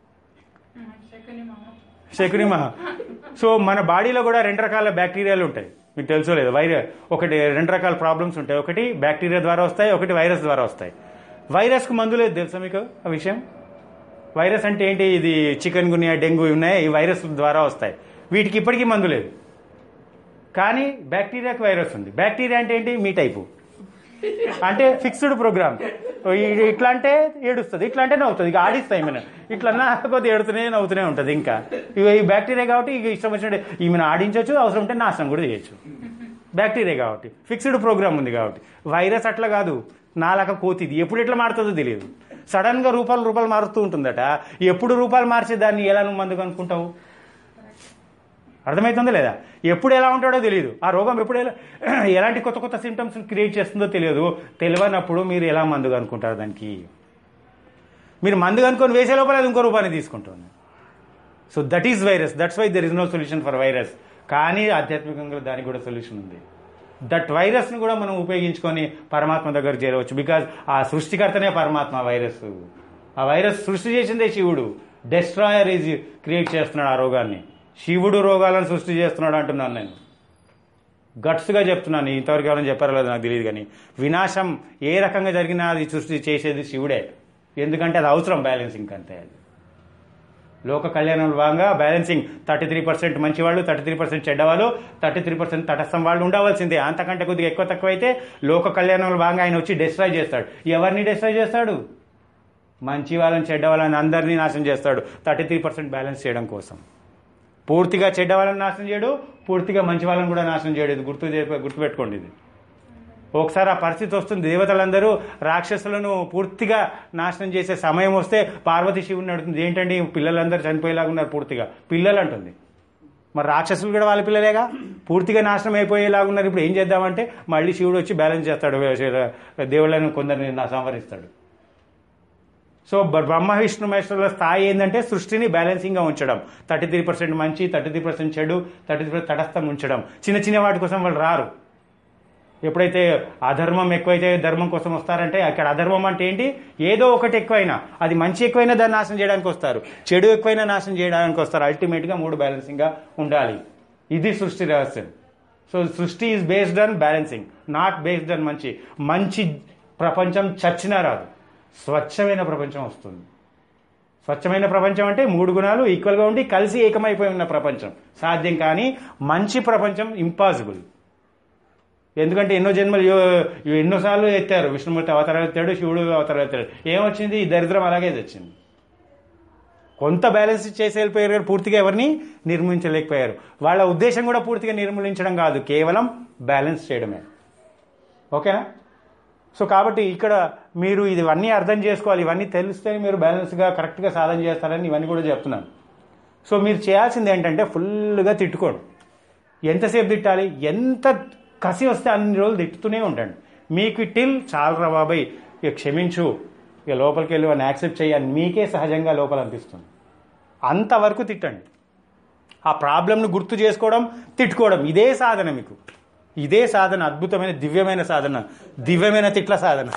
శకుని మహా సో మన బాడీలో కూడా రెండు రకాల బ్యాక్టీరియాలు ఉంటాయి మీకు తెలుసో లేదు వైరస్ ఒకటి రెండు రకాల ప్రాబ్లమ్స్ ఉంటాయి ఒకటి బ్యాక్టీరియా ద్వారా వస్తాయి ఒకటి వైరస్ ద్వారా వస్తాయి వైరస్కు మందు లేదు తెలుసా మీకు ఆ విషయం వైరస్ అంటే ఏంటి ఇది చికెన్ గునియా డెంగ్యూ ఉన్నాయి ఈ వైరస్ ద్వారా వస్తాయి వీటికి ఇప్పటికీ మందు లేదు కానీ బ్యాక్టీరియాకి వైరస్ ఉంది బ్యాక్టీరియా అంటే ఏంటి మీ టైపు అంటే ఫిక్స్డ్ ప్రోగ్రామ్ ఇట్లా అంటే ఏడుస్తుంది ఇట్లా అంటే నవ్వుతుంది ఇక ఆడిస్తాయి ఈమెను ఇట్లా అన్నా కొద్దిగా ఏడుతూనే నవ్వుతూనే ఉంటుంది ఇంకా ఇక ఈ బ్యాక్టీరియా కాబట్టి ఇక ఇష్టం వచ్చినట్టు ఈమెను ఆడించవచ్చు అవసరం ఉంటే నాశనం కూడా చేయొచ్చు బ్యాక్టీరియా కాబట్టి ఫిక్స్డ్ ప్రోగ్రామ్ ఉంది కాబట్టి వైరస్ అట్లా కాదు నాలాక కోతిది ఎప్పుడు ఎట్లా మారుతుందో తెలియదు సడన్ గా రూపాయలు రూపాయలు మారుతూ ఉంటుందట ఎప్పుడు రూపాయలు మార్చి దాన్ని ఎలా నువ్వు మందుకు అనుకుంటావు అర్థమవుతుందో లేదా ఎప్పుడు ఎలా ఉంటాడో తెలియదు ఆ రోగం ఎప్పుడు ఎలా ఎలాంటి కొత్త కొత్త సిమ్టమ్స్ క్రియేట్ చేస్తుందో తెలియదు తెలియనప్పుడు మీరు ఎలా మందు అనుకుంటారు దానికి మీరు మందు కనుక్కొని వేసే లోపల అది ఇంకో రూపాన్ని తీసుకుంటుంది so that is virus that's why there is no solution for virus కానీ ఆధ్యాత్మికంగా దానికి కూడా సొల్యూషన్ ఉంది దట్ వైరస్ను కూడా మనం ఉపయోగించుకొని పరమాత్మ దగ్గర చేరవచ్చు బికాజ్ ఆ సృష్టికర్తనే పరమాత్మ వైరస్ ఆ వైరస్ సృష్టి చేసిందే శివుడు డెస్ట్రాయర్ ఈజ్ క్రియేట్ చేస్తున్నాడు ఆ రోగాన్ని శివుడు రోగాలను సృష్టి చేస్తున్నాడు అంటున్నాను నేను గట్స్గా చెప్తున్నాను ఇంతవరకు ఎవరైనా చెప్పారో లేదో నాకు తెలియదు కానీ వినాశం ఏ రకంగా జరిగినా అది సృష్టి చేసేది శివుడే ఎందుకంటే అది అవసరం బ్యాలెన్సింగ్ అంతే అది లోక కళ్యాణంలో భాగంగా బ్యాలెన్సింగ్ థర్టీ త్రీ పర్సెంట్ మంచి వాళ్ళు థర్టీ త్రీ పర్సెంట్ చెడ్డవాళ్ళు థర్టీ త్రీ పర్సెంట్ తటస్థం వాళ్ళు ఉండవలసిందే అంతకంటే కొద్దిగా ఎక్కువ తక్కువ అయితే లోక కళ్యాణంలో భాగంగా ఆయన వచ్చి డిస్ట్రాయ్ చేస్తాడు ఎవరిని డిస్ట్రాయ్ చేస్తాడు మంచి వాళ్ళని చెడ్డ వాళ్ళని అందరినీ నాశనం చేస్తాడు థర్టీ త్రీ పర్సెంట్ బ్యాలెన్స్ చేయడం కోసం పూర్తిగా చెడ్డ వాళ్ళని నాశనం చేయడు పూర్తిగా మంచి వాళ్ళని కూడా నాశనం చేయడు ఇది గుర్తు చే- గుర్తుపెట్టుకోండి ఇది ఒకసారి ఆ పరిస్థితి వస్తుంది దేవతలందరూ రాక్షసులను పూర్తిగా నాశనం చేసే సమయం వస్తే పార్వతి శివుని అడుగుతుంది ఏంటండి పిల్లలందరూ చనిపోయేలాగా ఉన్నారు పూర్తిగా పిల్లలు అంటుంది మరి రాక్షసులు కూడా వాళ్ళ పిల్లలేగా పూర్తిగా నాశనం అయిపోయేలాగా ఉన్నారు ఇప్పుడు ఏం చేద్దామంటే మళ్ళీ శివుడు వచ్చి బ్యాలెన్స్ చేస్తాడు దేవుళ్ళని కొందరిని నా సంవరిస్తాడు సో బ- బ్రహ్మ విష్ణు మహేశ్వరుల స్థాయి ఏంటంటే సృష్టిని బ్యాలెన్సింగ్గా ఉంచడం థర్టీ త్రీ పర్సెంట్ మంచి థర్టీ త్రీ పర్సెంట్ చెడు థర్టీ త్రీ తటస్థం ఉంచడం చిన్న చిన్న వాటి కోసం వాళ్ళు రారు ఎప్పుడైతే అధర్మం ఎక్కువైతే ధర్మం కోసం వస్తారంటే అక్కడ అధర్మం అంటే ఏంటి ఏదో ఒకటి ఎక్కువైనా అది మంచి ఎక్కువైనా దాన్ని నాశనం చేయడానికి వస్తారు చెడు ఎక్కువైనా నాశనం చేయడానికి వస్తారు అల్టిమేట్గా మూడు బ్యాలెన్సింగ్గా ఉండాలి ఇది సృష్టి రహస్యం సో సృష్టి is based on balancing not based on మంచి మంచి ప్రపంచం చచ్చినా రాదు స్వచ్ఛమైన ప్రపంచం వస్తుంది స్వచ్ఛమైన ప్రపంచం అంటే మూడు గుణాలు ఈక్వల్గా ఉండి కలిసి ఏకమైపోయి ఉన్న ప్రపంచం సాధ్యం కానీ మంచి ప్రపంచం ఇంపాసిబుల్ ఎందుకంటే ఎన్నో జన్మలు యో- ఎన్నోసార్లు ఎత్తారు విష్ణుమూర్తి అవతారాలు ఎత్తాడు శివుడు అవతారాలు ఎత్తాడు ఏమొచ్చింది ఈ దరిద్రం అలాగే వచ్చింది కొంత బ్యాలెన్స్ చేసి వెళ్ళిపోయారు కానీ పూర్తిగా ఎవరిని నిర్మించలేకపోయారు వాళ్ళ ఉద్దేశం కూడా పూర్తిగా నిర్మూలించడం కాదు కేవలం బ్యాలెన్స్ చేయడమే ఓకేనా సో కాబట్టి ఇక్కడ మీరు ఇవన్నీ అర్థం చేసుకోవాలి ఇవన్నీ తెలిస్తే మీరు బ్యాలెన్స్గా కరెక్ట్గా సాధన చేస్తారని ఇవన్నీ కూడా చెప్తున్నాను సో మీరు చేయాల్సింది ఏంటంటే ఫుల్గా తిట్టుకోండి ఎంతసేపు తిట్టాలి ఎంత కసి వస్తే అన్ని రోజులు తిట్టుతూనే ఉండండి మీకు టిల్ చాలరా బాబాయ్ ఇక క్షమించు ఇక లోపలికి వెళ్ళి వాడిని యాక్సెప్ట్ చేయాలి మీకే సహజంగా లోపల అనిపిస్తుంది అంతవరకు తిట్టండి ఆ ప్రాబ్లంను గుర్తు చేసుకోవడం తిట్టుకోవడం ఇదే సాధన మీకు ఇదే సాధన అద్భుతమైన దివ్యమైన సాధన దివ్యమైన తిట్ల సాధన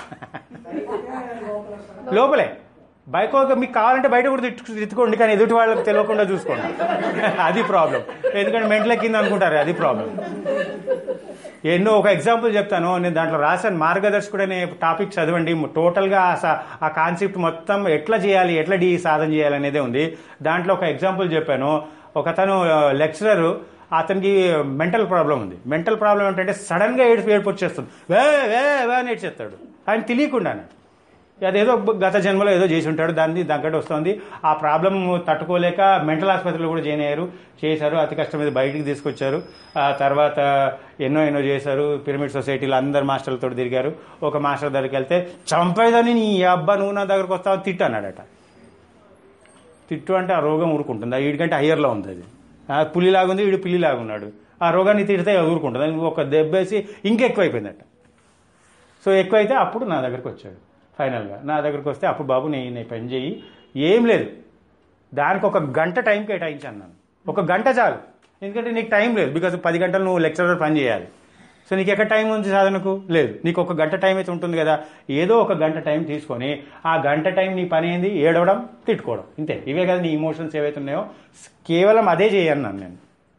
లోపలే బయట మీకు కావాలంటే బయట కూడా తిట్టు తిట్టుకోండి కానీ ఎదుటి వాళ్ళకి తెలియకుండా చూసుకోండి అది ప్రాబ్లం ఎందుకంటే మెంటల కింద అనుకుంటారు అది ప్రాబ్లం ఎన్నో ఒక ఎగ్జాంపుల్ చెప్తాను నేను దాంట్లో రాశాను మార్గదర్శకుడు అనే టాపిక్ చదవండి టోటల్గా ఆ సా- ఆ కాన్సెప్ట్ మొత్తం ఎట్లా చేయాలి ఎట్లా డీ సాధన చేయాలి అనేదే ఉంది దాంట్లో ఒక ఎగ్జాంపుల్ చెప్పాను ఒకతను లెక్చరర్ అతనికి మెంటల్ ప్రాబ్లం ఉంది మెంటల్ ప్రాబ్లం ఏంటంటే సడన్ గా ఏడుపు ఏడుపు వచ్చేస్తుంది వే వే వే అని ఏడ్చేస్తాడు ఆయన తెలియకుండానే అదేదో గత జన్మలో ఏదో చేసి ఉంటాడు దాన్ని దగ్గర వస్తుంది ఆ ప్రాబ్లం తట్టుకోలేక మెంటల్ ఆసుపత్రిలో కూడా జాయిన్ అయ్యారు చేశారు అతి కష్టం మీద బయటికి తీసుకొచ్చారు ఆ తర్వాత ఎన్నో ఎన్నో చేశారు పిరమిడ్ సొసైటీలో అందరు మాస్టర్లతో తిరిగారు ఒక మాస్టర్ దగ్గరికి వెళ్తే చంపేదని నీ అబ్బా నువ్వు నా దగ్గరకు వస్తావు తిట్టు అన్నాడట తిట్టు అంటే ఆ రోగం ఊరుకుంటుంది ఆ వీడికంటే హయ్యర్లో ఉంది అది ఆ పులిలాగుంది వీడు పిల్లిలాగా ఉన్నాడు ఆ రోగాన్ని తిడితే అది ఊరుకుంటుంది అది ఒక దెబ్బేసి ఇంకెక్కువైపోయిందట సో ఎక్కువైతే అప్పుడు నా దగ్గరికి వచ్చాడు ఫైనల్గా నా దగ్గరికి వస్తే అప్పుడు బాబు నేను నీ పని చేయి ఏం లేదు దానికి ఒక గంట టైం కేటాయించాను నేను ఒక గంట చాలు ఎందుకంటే నీకు టైం లేదు బికాజ్ పది గంటలు నువ్వు లెక్చరర్ పని చేయాలి సో నీకు ఎక్కడ టైం ఉంది సాధనకు లేదు నీకు ఒక గంట టైం అయితే ఉంటుంది కదా ఏదో ఒక గంట టైం తీసుకొని ఆ గంట టైం నీ పని ఏంది ఏడవడం తిట్టుకోవడం ఇంతే ఇవే కదా నీ ఇమోషన్స్ ఏవైతే ఉన్నాయో కేవలం అదే చేయన్నాను నేను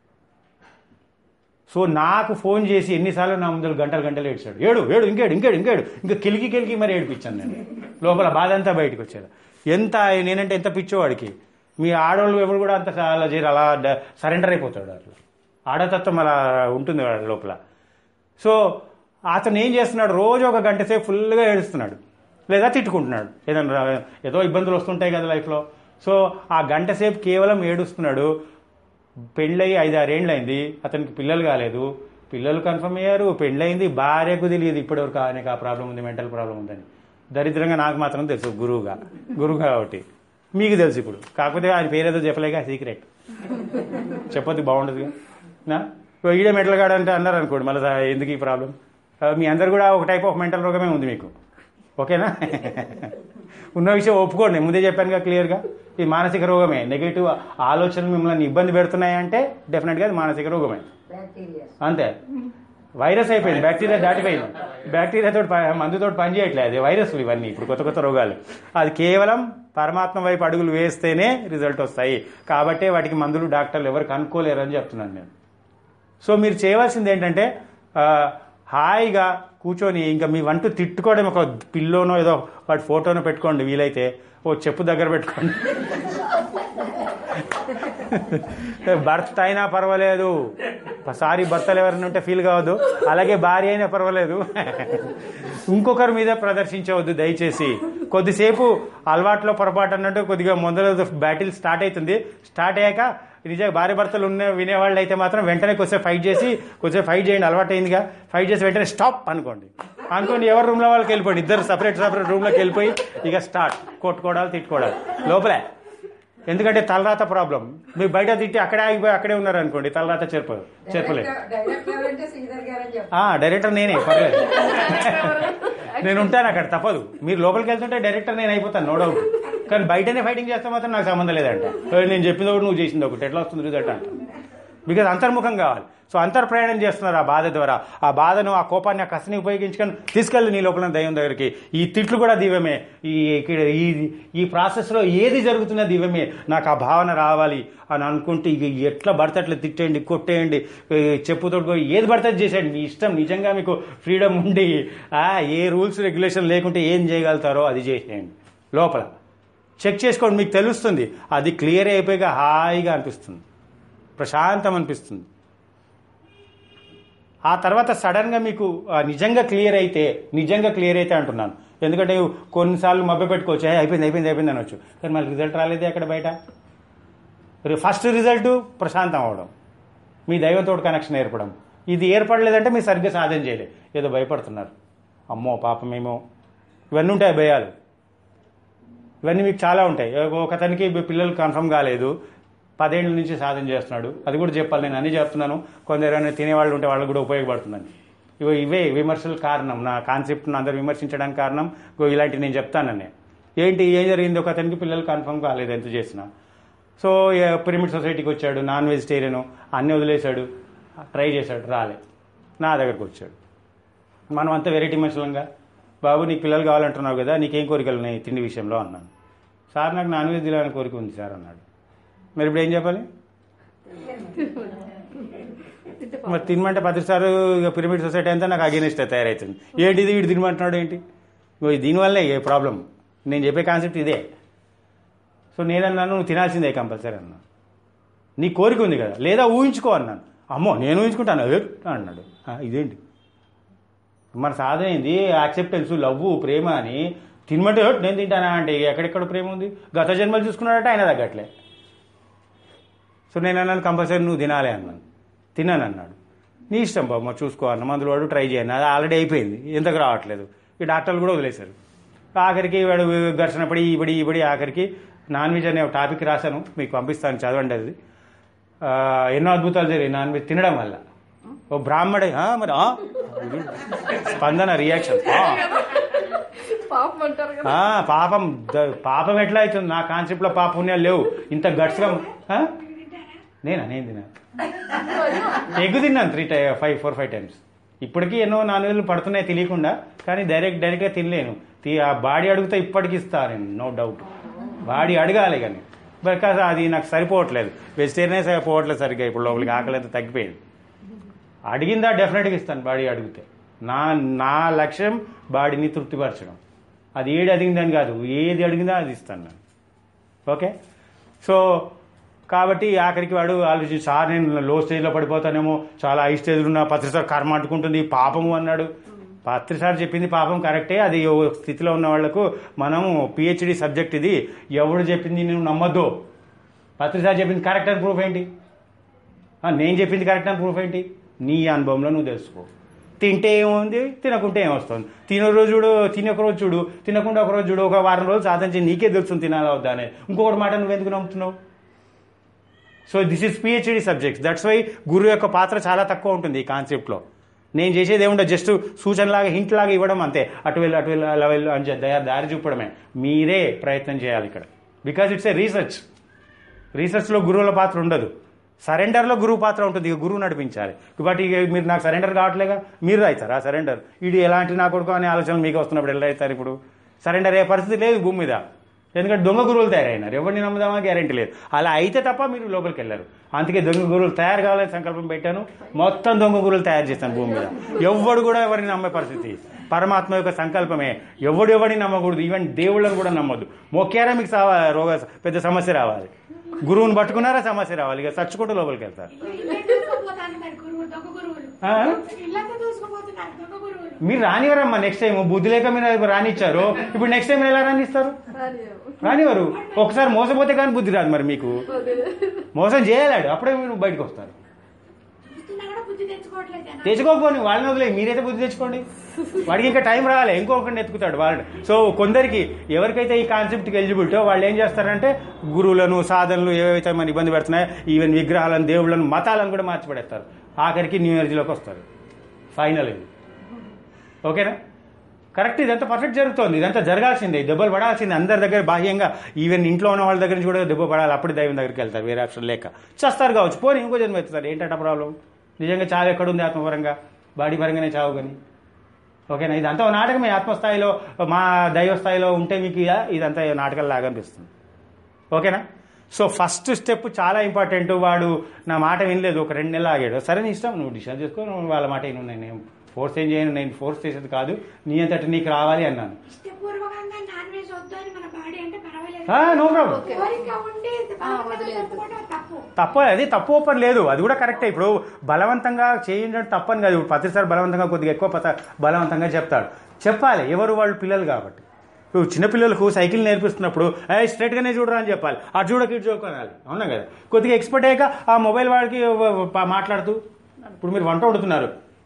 సో నాకు ఫోన్ చేసి ఎన్నిసార్లు నా ముందు గంటలు గంటలు ఏడ్చాడు ఏడు ఏడు ఇంకేడు ఇంకేడు ఇంకేడు ఇంకా కిలికి కిలికి మరి ఏడిపించాను నేను లోపల బాధ అంతా బయటకు వచ్చేది ఎంత నేనంటే ఎంత పిచ్చోవాడికి మీ ఆడవాళ్ళు ఎవరు కూడా అంత అలా చేయరు అలా సరెండర్ అయిపోతాడు అట్లా ఆడతత్వం అలా ఉంటుంది వాడి లోపల సో అతను ఏం చేస్తున్నాడు రోజు ఒక గంట సేపు ఫుల్గా ఏడుస్తున్నాడు లేదా తిట్టుకుంటున్నాడు ఏదైనా ఏదో ఇబ్బందులు వస్తుంటాయి కదా లైఫ్లో సో ఆ గంట సేపు కేవలం ఏడుస్తున్నాడు పెళ్ళయి ఐదారేండ్లు అయింది అతనికి పిల్లలు కాలేదు పిల్లలు కన్ఫర్మ్ అయ్యారు పెళ్ళయింది భార్యకు తెలియదు ఇప్పటివరకు ఆయనకు ఆ ప్రాబ్లం ఉంది మెంటల్ ప్రాబ్లం ఉందని దరిద్రంగా నాకు మాత్రం తెలుసు గురువుగా గురువు కాబట్టి మీకు తెలుసు ఇప్పుడు కాకపోతే ఆయన పేరేదో చెప్పలేక సీక్రెట్ చెప్పొద్దు బాగుండదుగా నా ఇగో ఈడే మెంటల్ గాడు అంటే అన్నారు అనుకోండి మళ్ళీ ఎందుకు ఈ ప్రాబ్లం మీ అందరు కూడా ఒక టైప్ ఆఫ్ మెంటల్ రోగమే ఉంది మీకు ఓకేనా ఉన్న విషయం ఒప్పుకోండి ముందే చెప్పానుగా క్లియర్గా ఇది మానసిక రోగమే నెగిటివ్ ఆలోచనలు మిమ్మల్ని ఇబ్బంది పెడుతున్నాయంటే డెఫినెట్గా అది మానసిక రోగమే బ్యాక్టీరియా అంతే వైరస్ అయిపోయింది బ్యాక్టీరియా దాటిపోయింది బ్యాక్టీరియాతో మందుతో పని చేయట్లేదు అది వైరస్లు ఇవన్నీ ఇప్పుడు కొత్త కొత్త రోగాలు అది కేవలం పరమాత్మ వైపు అడుగులు వేస్తేనే రిజల్ట్ వస్తాయి కాబట్టే వాటికి మందులు డాక్టర్లు ఎవరు కనుక్కోలేరు అని చెప్తున్నాను నేను సో మీరు చేయవలసింది ఏంటంటే ఆ, హాయిగా కూర్చొని ఇంకా మీ వంట తిట్టుకోవడం ఒక పిల్లోనో ఏదో వాటి ఫోటోనో పెట్టుకోండి వీలైతే ఓ చెప్పు దగ్గర పెట్టుకోండి భర్త అయినా పర్వాలేదు సారీ భర్తలు ఎవరైనా ఉంటే ఫీల్ కావద్దు అలాగే భార్య అయినా పర్వాలేదు ఇంకొకరి మీద ప్రదర్శించవద్దు దయచేసి కొద్దిసేపు అలవాట్లో పొరపాటు అన్నట్టు కొద్దిగా మొదలు బ్యాటిల్ స్టార్ట్ అవుతుంది స్టార్ట్ అయ్యాక నిజంగా భార్య భర్తలు ఉన్న వినేవాళ్ళు అయితే మాత్రం వెంటనే కొద్దిసేపు ఫైట్ చేసి కొద్దిసేపు ఫైట్ చేయండి అలవాటు అయిందిగా ఫైట్ చేసి వెంటనే స్టాప్ అనుకోండి అనుకోండి ఎవరి రూమ్లో వాళ్ళకి వెళ్ళిపోండి ఇద్దరు సపరేట్ సపరేట్ రూమ్లోకి వెళ్ళిపోయి ఇక స్టార్ట్ కొట్టుకోవడాలు తిట్టుకోవడాలు లోపలే ఎందుకంటే తలరాత ప్రాబ్లం మీరు బయట తిట్టి అక్కడే ఆగిపోయి అక్కడే ఉన్నారు అనుకోండి తలరాత చెరపదు చెరపలేదు డైరెక్టర్ ఎవరంటే శ్రీధర్ గారు అని చెప్పారు ఆ, డైరెక్టర్ నేనే పర్లేదు నేను ఉంటాను అక్కడ తప్పదు మీరు లోపలికి వెళ్తుంటే డైరెక్టర్ నేను అయిపోతాను నో డౌట్ కానీ బయటనే ఫైటింగ్ చేస్తే మాత్రం నాకు సంబంధం లేదంట ఏ, నేను చెప్పింది ఒకటి నువ్వు చేసింది ఒకటి ఎట్లా వస్తుంది రిజల్ట్ అంట బికాజ్ అంతర్ముఖం కావాలి సో అంతర్ప్రయాణం చేస్తున్నారు ఆ బాధ ద్వారా ఆ బాధను ఆ కోపాన్ని ఆ కసిని ఉపయోగించుకొని తీసుకెళ్ళి నీ లోపల దైవం దగ్గరికి ఈ తిట్లు కూడా దివ్యమే ఈ ఇక్కడ ఈ ఈ ప్రాసెస్లో ఏది జరుగుతున్నా దివ్యమే నాకు ఆ భావన రావాలి అని అనుకుంటే ఇక ఎట్లా పడితే అట్లా తిట్టేయండి కొట్టేయండి ఏ, చెప్పుతో ఏది పడితే అది చేసేయండి మీ ఇష్టం నిజంగా మీకు ఫ్రీడమ్ ఉండి ఆ, ఏ రూల్స్ రెగ్యులేషన్ లేకుంటే ఏం చేయగలుగుతారో అది చేసేయండి లోపల చెక్ చేసుకోండి మీకు తెలుస్తుంది అది క్లియర్ అయిపోయాక హాయిగా అనిపిస్తుంది ప్రశాంతం అనిపిస్తుంది ఆ తర్వాత సడన్గా మీకు ఆ, నిజంగా క్లియర్ అయితే నిజంగా క్లియర్ అయితే అంటున్నాను ఎందుకంటే కొన్నిసార్లు మభ్య పెట్టుకోవచ్చు "ఏ, అయిపోయింది అయిపోయింది అయిపోయింది అనొచ్చు కానీ మళ్ళీ రిజల్ట్ రాలేదే అక్కడ బయట ఫస్ట్ రిజల్ట్ ప్రశాంతం అవడం మీ దైవంతో కనెక్షన్ ఏర్పడడం ఇది ఏర్పడలేదంటే మీరు సరిగ్గా సాధన చేయలేదు ఏదో భయపడుతున్నారు అమ్మో పాపమేమో ఇవన్నీ ఉంటాయి భయాలు ఇవన్నీ మీకు చాలా ఉంటాయి ఒక అతనికి పిల్లలు కన్ఫర్మ్ కాలేదు పదేళ్ళ నుంచి సాధన చేస్తున్నాడు అది కూడా చెప్పాలి నేను అన్ని చెప్తున్నాను కొందరు ఎవరైనా తినేవాళ్ళు ఉంటే వాళ్ళకి కూడా ఉపయోగపడుతుందని ఇవో ఇవే విమర్శల కారణం నా కాన్సెప్ట్ను అందరు విమర్శించడానికి కారణం ఇగో ఇలాంటివి నేను చెప్తానని ఏంటి ఏం జరిగింది ఒక అతనికి పిల్లలు కన్ఫర్మ్ కాలేదు ఎంత చేసినా సో పిరమిడ్ సొసైటీకి వచ్చాడు నాన్ వెజిటేరియన్ అన్నీ వదిలేశాడు ట్రై చేశాడు రాలే నా దగ్గరకు వచ్చాడు మనం అంతా వెరైటీ మనుషులంగా బాబు నీకు పిల్లలు కావాలంటున్నావు కదా నీకేం కోరికలు ఉన్నాయి తిండి విషయంలో అన్నాను సార్ నాకు నాన్ వెజ్ తినాలని కోరిక ఉంది సార్ అన్నాడు మరి ఇప్పుడు ఏం చెప్పాలి మరి తినమంటే ప్రతిసారి ఇక పిరమిడ్ సొసైటీ అంతా నాకు అగేనిస్ట్ తయారవుతుంది ఏంటిది వీడు తినమంటున్నాడు ఏంటి ఇగో దీనివల్లే ఏ ప్రాబ్లం నేను చెప్పే కాన్సెప్ట్ ఇదే సో నేనన్నాను నువ్వు తినాల్సిందే కంపల్సరీ అన్నా నీ కోరిక ఉంది కదా లేదా ఊహించుకో అన్నాను అమ్మో నేను ఊహించుకుంటాను "ఏ?" అన్నాడు "ఆ, ఇదేంటి మన సాధన ఏంది యాక్సెప్టెన్స్ లవ్ ప్రేమ అని తినమంటే "ఏ, నేను తింటానా అంటే ఎక్కడెక్కడ ప్రేమ ఉంది గత జన్మలు చూసుకున్నాడట ఆయన తగ్గట్లే సో నేను అన్నాను కంపల్సరీ నువ్వు తినాలి అన్నాను తిన్నాను అన్నాడు నీ ఇష్టం బాబు మరి చూసుకో అన్న మందులు వాడు ట్రై చేయను అది ఆల్రెడీ అయిపోయింది ఎంతకు రావట్లేదు ఈ డాక్టర్లు కూడా వదిలేశారు ఆఖరికి వాడు ఘర్షణ పడి ఇబడి ఇబడి ఆఖరికి నాన్ వెజ్ అనే ఒక టాపిక్ రాశాను మీకు పంపిస్తాను చదవండి అది ఆ, ఎన్నో అద్భుతాలు జరిగాయి నాన్ వెజ్ తినడం వల్ల ఓ బ్రాహ్మడే "ఆ, మరి ఆ?" స్పందన రియాక్షన్ పాపం అంటారు కదా ఆ, పాపం ద- పాపం ఎట్లా అవుతుంది నా కాన్సెప్ట్లో పాప పుణ్యాలు లేవు ఇంత గట్స్గా ఆ? నేనా నేను తినా ఎగ్ తిన్నాను three to five four five times ఇప్పటికీ ఎన్నో నాన్ వెజ్లు పడుతున్నాయి తెలియకుండా కానీ డైరెక్ట్ డైరెక్ట్గా తినలేను తీ- ఆ బాడీ అడిగితే ఇప్పటికి ఇస్తా నేను నో డౌట్ బాడీ అడగాలి కానీ బికాస్ అది నాకు సరిపోవట్లేదు వెజిటేరియనే సరిపోవట్లేదు సరిగ్గా ఇప్పుడు లోపలికి ఆకలి అంతా తగ్గిపోయింది అడిగిందా డెఫినెట్గా ఇస్తాను బాడీ అడిగితే నా నా లక్ష్యం బాడీని తృప్తిపరచడం అది ఏది అడిగిందని కాదు ఏది అడిగిందా అది ఇస్తాను నేను ఓకే సో కాబట్టి ఆఖరికి వాడు ఆలోచించి సార్ నేను లో స్టేజ్లో పడిపోతానేమో చాలా హై స్టేజ్లో ఉన్న పత్రిసార్ కర్మ అంటుకుంటుంది పాపము అన్నాడు పత్రిసార్ చెప్పింది పాపం కరెక్టే అది ఓ స్థితిలో ఉన్న వాళ్లకు మనం పిహెచ్డి సబ్జెక్ట్ ఇది ఎవడు చెప్పింది నేను నమ్మద్దు పత్రిసార్ చెప్పింది కరెక్ట్ అని ప్రూఫ్ ఏంటి ఆ, నేను చెప్పింది కరెక్ట్ అని ప్రూఫ్ ఏంటి నీ అనుభవంలో నువ్వు తెలుసుకో తింటే ఏముంది తినకుంటే ఏమొస్తుంది తిన రోజు చూడు తిని ఒక రోజు చూడు తినకుండా ఒక రోజు చూడు ఒక వారం రోజులు సాధించి నీకే తెలుస్తుంది తినాలా వద్దా అనేది ఇంకొకటి మాట నువ్వు ఎందుకు నమ్ముతున్నావు so this is PhD subjects that's why గురువు యొక్క పాత్ర చాలా తక్కువ ఉంటుంది ఈ కాన్సెప్ట్లో నేను చేసేది ఏముండదు జస్ట్ సూచనలాగా హింట్ లాగా ఇవ్వడం అంతే అటు వెళ్ళు అటు వెళ్ళు అలా వెళ్ళు అని చెప్పి దయ- దారి చూపడమే మీరే ప్రయత్నం చేయాలి ఇక్కడ బికాజ్ ఇట్స్ ఏ రీసెర్చ్ రీసెర్చ్లో గురువుల పాత్ర ఉండదు సరెండర్లో గురువు పాత్ర ఉంటుంది ఇక గురువు నడిపించాలి బట్ ఇక మీరు నాకు సరెండర్ కావట్లేగా మీరు రాయితారా సరెండర్ ఇది ఎలాంటి నా కొడుకు అనే ఆలోచనలు మీకు వస్తున్నప్పుడు ఎలా అవుతారు ఇప్పుడు సరెండర్ అయ్యే పరిస్థితి లేదు భూమి మీద ఎందుకంటే దొంగ గురువులు తయారైనారు ఎవరిని నమ్ముదామా గ్యారంటీ లేదు అలా అయితే తప్ప మీరు లోపలికి వెళ్ళారు అందుకే దొంగ గురువులు తయారు కావాలని సంకల్పం పెట్టాను మొత్తం దొంగ గురువులు తయారు చేస్తాను భూమి మీద ఎవ్వడు కూడా ఎవరిని నమ్మే పరిస్థితి పరమాత్మ యొక్క సంకల్పమే ఎవడు ఎవరిని నమ్మకూడదు ఈవెన్ దేవుళ్ళని కూడా నమ్మొద్దు మొక్కారా మీకు సావా రోగ పెద్ద సమస్య రావాలి గురువుని పట్టుకున్నారా సమస్య రావాలి ఇక చచ్చుకుంటూ లోపలికి వెళ్తారు ఇల్లంతా దూసుకుపోతున్నారు గురువులు దొంగ గురువులు ఆ? ఇల్లంతా దూసుకుపోతున్నారు దొంగ గురువులు మీరు రానివరమ్మా నెక్స్ట్ టైం బుద్ధి లేక మీరు రానిచ్చారు ఇప్పుడు నెక్స్ట్ టైం ఎలా రానిస్తారు రానివారు ఒకసారి మోసపోతే కానీ బుద్ధి రాదు మరి మీకు మోసం చేయలేడు అప్పుడే మీరు బయటకు వస్తారు చూస్తున్నా కూడా బుద్ధి తెచ్చుకోవట్లేదు జనాలు. తెచ్చుకోకపోని వాళ్ళని వదిలే మీరైతే బుద్ధి తెచ్చుకోండి వాడికి ఇంకా టైం రావాలి ఇంకొకరిని ఎత్తుకుతాడు వాళ్ళు సో కొందరికి ఎవరికైతే ఈ కాన్సెప్ట్కి ఎలిజిబిలిటీ వాళ్ళు ఏం చేస్తారంటే గురువులను సాధనలు ఏవైతే మన ఇబ్బంది పెడుతున్నాయో ఈవెన్ విగ్రహాలను దేవుళ్ళను మతాలను కూడా మార్చి పడేస్తారు ఆఖరికి న్యూ ఎనర్జీలోకి వస్తారు ఫైనల్ ఇది ఓకేనా కరెక్ట్ ఇదంతా పర్ఫెక్ట్ జరుగుతోంది ఇదంతా జరగాల్సిందే ఈ దెబ్బలు పడాల్సిందే అందరి దగ్గర బాహ్యంగా ఈవెన్ ఇంట్లో ఉన్న వాళ్ళ దగ్గర నుంచి కూడా దెబ్బ పడాలి అప్పుడు దైవం దగ్గరికి వెళ్తారు వేరే ఆప్షన్ లేక చేస్తారు కావచ్చు పోనీ ఇంకో జన్మ ఎత్తుతారు ఏంటంటే ప్రాబ్లం నిజంగా చావు ఎక్కడుంది ఆత్మపరంగా బాడీ పరంగానే చావు కానీ ఓకేనా ఇదంతా ఓ నాటకమే ఆత్మస్థాయిలో మా దైవ స్థాయిలో ఉంటే మీకు ఇదా- ఇదంతా నాటకం లాగా అనిపిస్తుంది ఓకేనా సో ఫస్ట్ స్టెప్ చాలా ఇంపార్టెంట్ వాడు నా మాట వినలేదు ఒక రెండు నెలలు ఆగాడు సరే నీ ఇష్టం నువ్వు డిసైడ్ చేసుకో నువ్వు వాళ్ళ మాట విను నేను ఫోర్స్ ఏం చేయను నేను ఫోర్స్ చేసేది కాదు నీ అంతటి నీకు రావాలి అన్నాను ఇష్టపూర్వకంగా నాన్ వెజ్ వద్దు అని మన బాడీ అంటే పర్వాలేదు నో ప్రాబ్లం కోరిక ఉండి బలవంతంగా వదిలేదు. చెప్పుకోవడం తప్పు తప్పు అది తప్పు ఓపెన్ లేదు అది కూడా కరెక్టే ఇప్పుడు బలవంతంగా చేయించడం తప్పని కాదు ఇప్పుడు ప్రతిసారి బలవంతంగా కొద్దిగా ఎక్కువ పత బలవంతంగా చెప్తాడు చెప్పాలి ఎవరు వాళ్ళు పిల్లలు కాబట్టి ఇప్పుడు చిన్నపిల్లలకు సైకిల్ నేర్పిస్తున్నప్పుడు ఏ స్ట్రైట్గానే చూడరా అని చెప్పాలి అటు చూడక ఇటు చూడాలి అవునా కదా కొద్దిగా ఎక్స్పర్ట్ అయ్యాక ఆ మొబైల్ వాడికి వ- వ- మాట్లాడుతూ ఇప్పుడు మీరు వంట వండుతున్నారు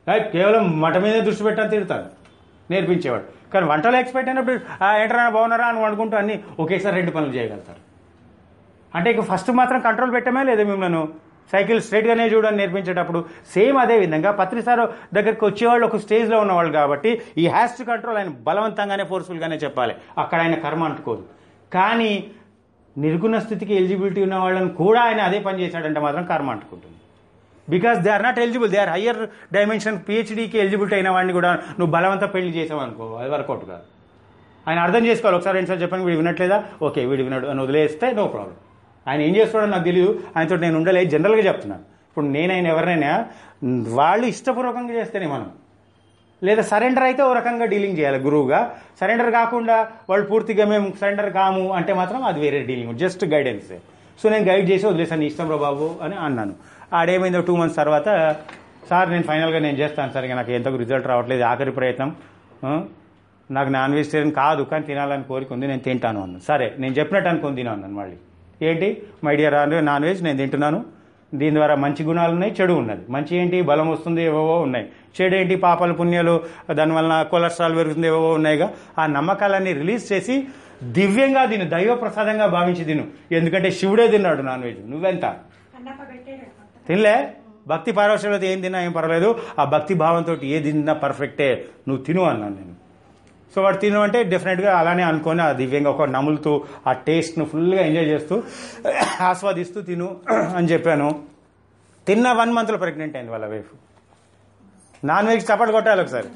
ఏయ్, కేవలం మట మీదే దృష్టి పెట్టని తిడతాను నేర్పించేవాడు కానీ వంటలో ఎక్స్పర్ట్ అయినప్పుడు "ఆ, ఏంట్రా బాగున్నారా అని వండుకుంటూ అన్ని ఒకేసారి రెండు పనులు చేయగలుగుతారు అంటే ఇక ఫస్ట్ మాత్రం కంట్రోల్ పెట్టమే లేదా మిమ్మల్ని సైకిల్ స్ట్రైట్గానే చూడని నేర్పించేటప్పుడు సేమ్ అదే విధంగా పత్రిసారు దగ్గరికి వచ్చేవాళ్ళు ఒక స్టేజ్లో ఉన్నవాళ్ళు కాబట్టి ఈ హ్యాస్ టు కంట్రోల్ ఆయన బలవంతంగానే ఫోర్స్ఫుల్గానే చెప్పాలి అక్కడ ఆయన కర్మ అంటుకోదు కానీ నిర్గుణ స్థితికి ఎలిజిబిలిటీ ఉన్న వాళ్ళని కూడా ఆయన అదే పని చేశాడంటే మాత్రం కర్మ అంటుకుంటుంది because they are not eligible they are higher dimension పిహెచ్డీకి ఎలిజిబిలిటీ అయిన వాడిని కూడా నువ్వు బలవంత పెళ్లి చేసావు అనుకో అది వర్కౌట్ కాదు ఆయన అర్థం చేసుకోవాలి ఒకసారి రెండుసార్లు చెప్పాను వీడు వినట్లేదా ఓకే వీడు వినడు అని వదిలేస్తే నో ప్రాబ్లం ఆయన ఏం చేస్తాడో నాకు తెలియదు ఆయనతో నేను ఉండలేదు జనరల్గా చెప్తున్నాను ఇప్పుడు నేనైనా ఎవరినైనా వాళ్ళు ఇష్టపూర్వకంగా చేస్తేనే మనం లేదా సరెండర్ అయితే ఓ రకంగా డీలింగ్ చేయాలి గురువుగా సరెండర్ కాకుండా వాళ్ళు పూర్తిగా మేము సరెండర్ కాము అంటే మాత్రం అది వేరే డీలింగ్ జస్ట్ గైడెన్స్ సో నేను గైడ్ చేసి వదిలేసాను నీ ఇష్టం రా బాబు అని అన్నాను ఆడేమైందో టూ మంత్స్ తర్వాత సార్ నేను ఫైనల్గా నేను చేస్తాను సార్ ఇక నాకు ఎంతకు రిజల్ట్ రావట్లేదు ఆఖరి ప్రయత్నం ఆ, నాకు నాన్ వెజిటేరియన్ కాదు కానీ తినాలని కోరిక ఉంది నేను తింటాను అన్నాను సరే నేను చెప్పినట్టు అనుకుని తినాను అన్నాను మళ్ళీ ఏంటి మై డియర్ నాన్ వెజ్ నేను తింటున్నాను దీని ద్వారా మంచి గుణాలు ఉన్నాయి చెడు ఉన్నది మంచి ఏంటి బలం వస్తుంది ఏవేవో ఉన్నాయి చెడు ఏంటి పాపాలు పుణ్యాలు దానివల్ల కొలెస్ట్రాల్ పెరుగుతుంది ఏవేవో ఉన్నాయిగా ఆ నమ్మకాలన్నీ రిలీజ్ చేసి దివ్యంగా తిను దైవ ప్రసాదంగా భావించి తిను ఎందుకంటే శివుడే తిన్నాడు నాన్ వెజ్ నువ్వెంత కన్నప్ప పెట్టాడు మొత్తం. తినలే భక్తి పారవశ్యత ఏం తిన్నా ఏం పర్వాలేదు ఆ భక్తి భావంతో ఏ తిన్నా పర్ఫెక్టే నువ్వు తిను అన్నాను నేను సో వాడు తిను అంటే డెఫినెట్గా అలానే అనుకొని ఆ దివ్యంగా ఒక నములుతూ ఆ టేస్ట్ను ఫుల్గా ఎంజాయ్ చేస్తూ ఆస్వాదిస్తూ తిను అని చెప్పాను తిన్న వన్ మంత్లో ప్రెగ్నెంట్ అయింది వాళ్ళ వైఫ్ నాన్ వెజ్ చప్పట్లు కొట్టాలి ఒకసారి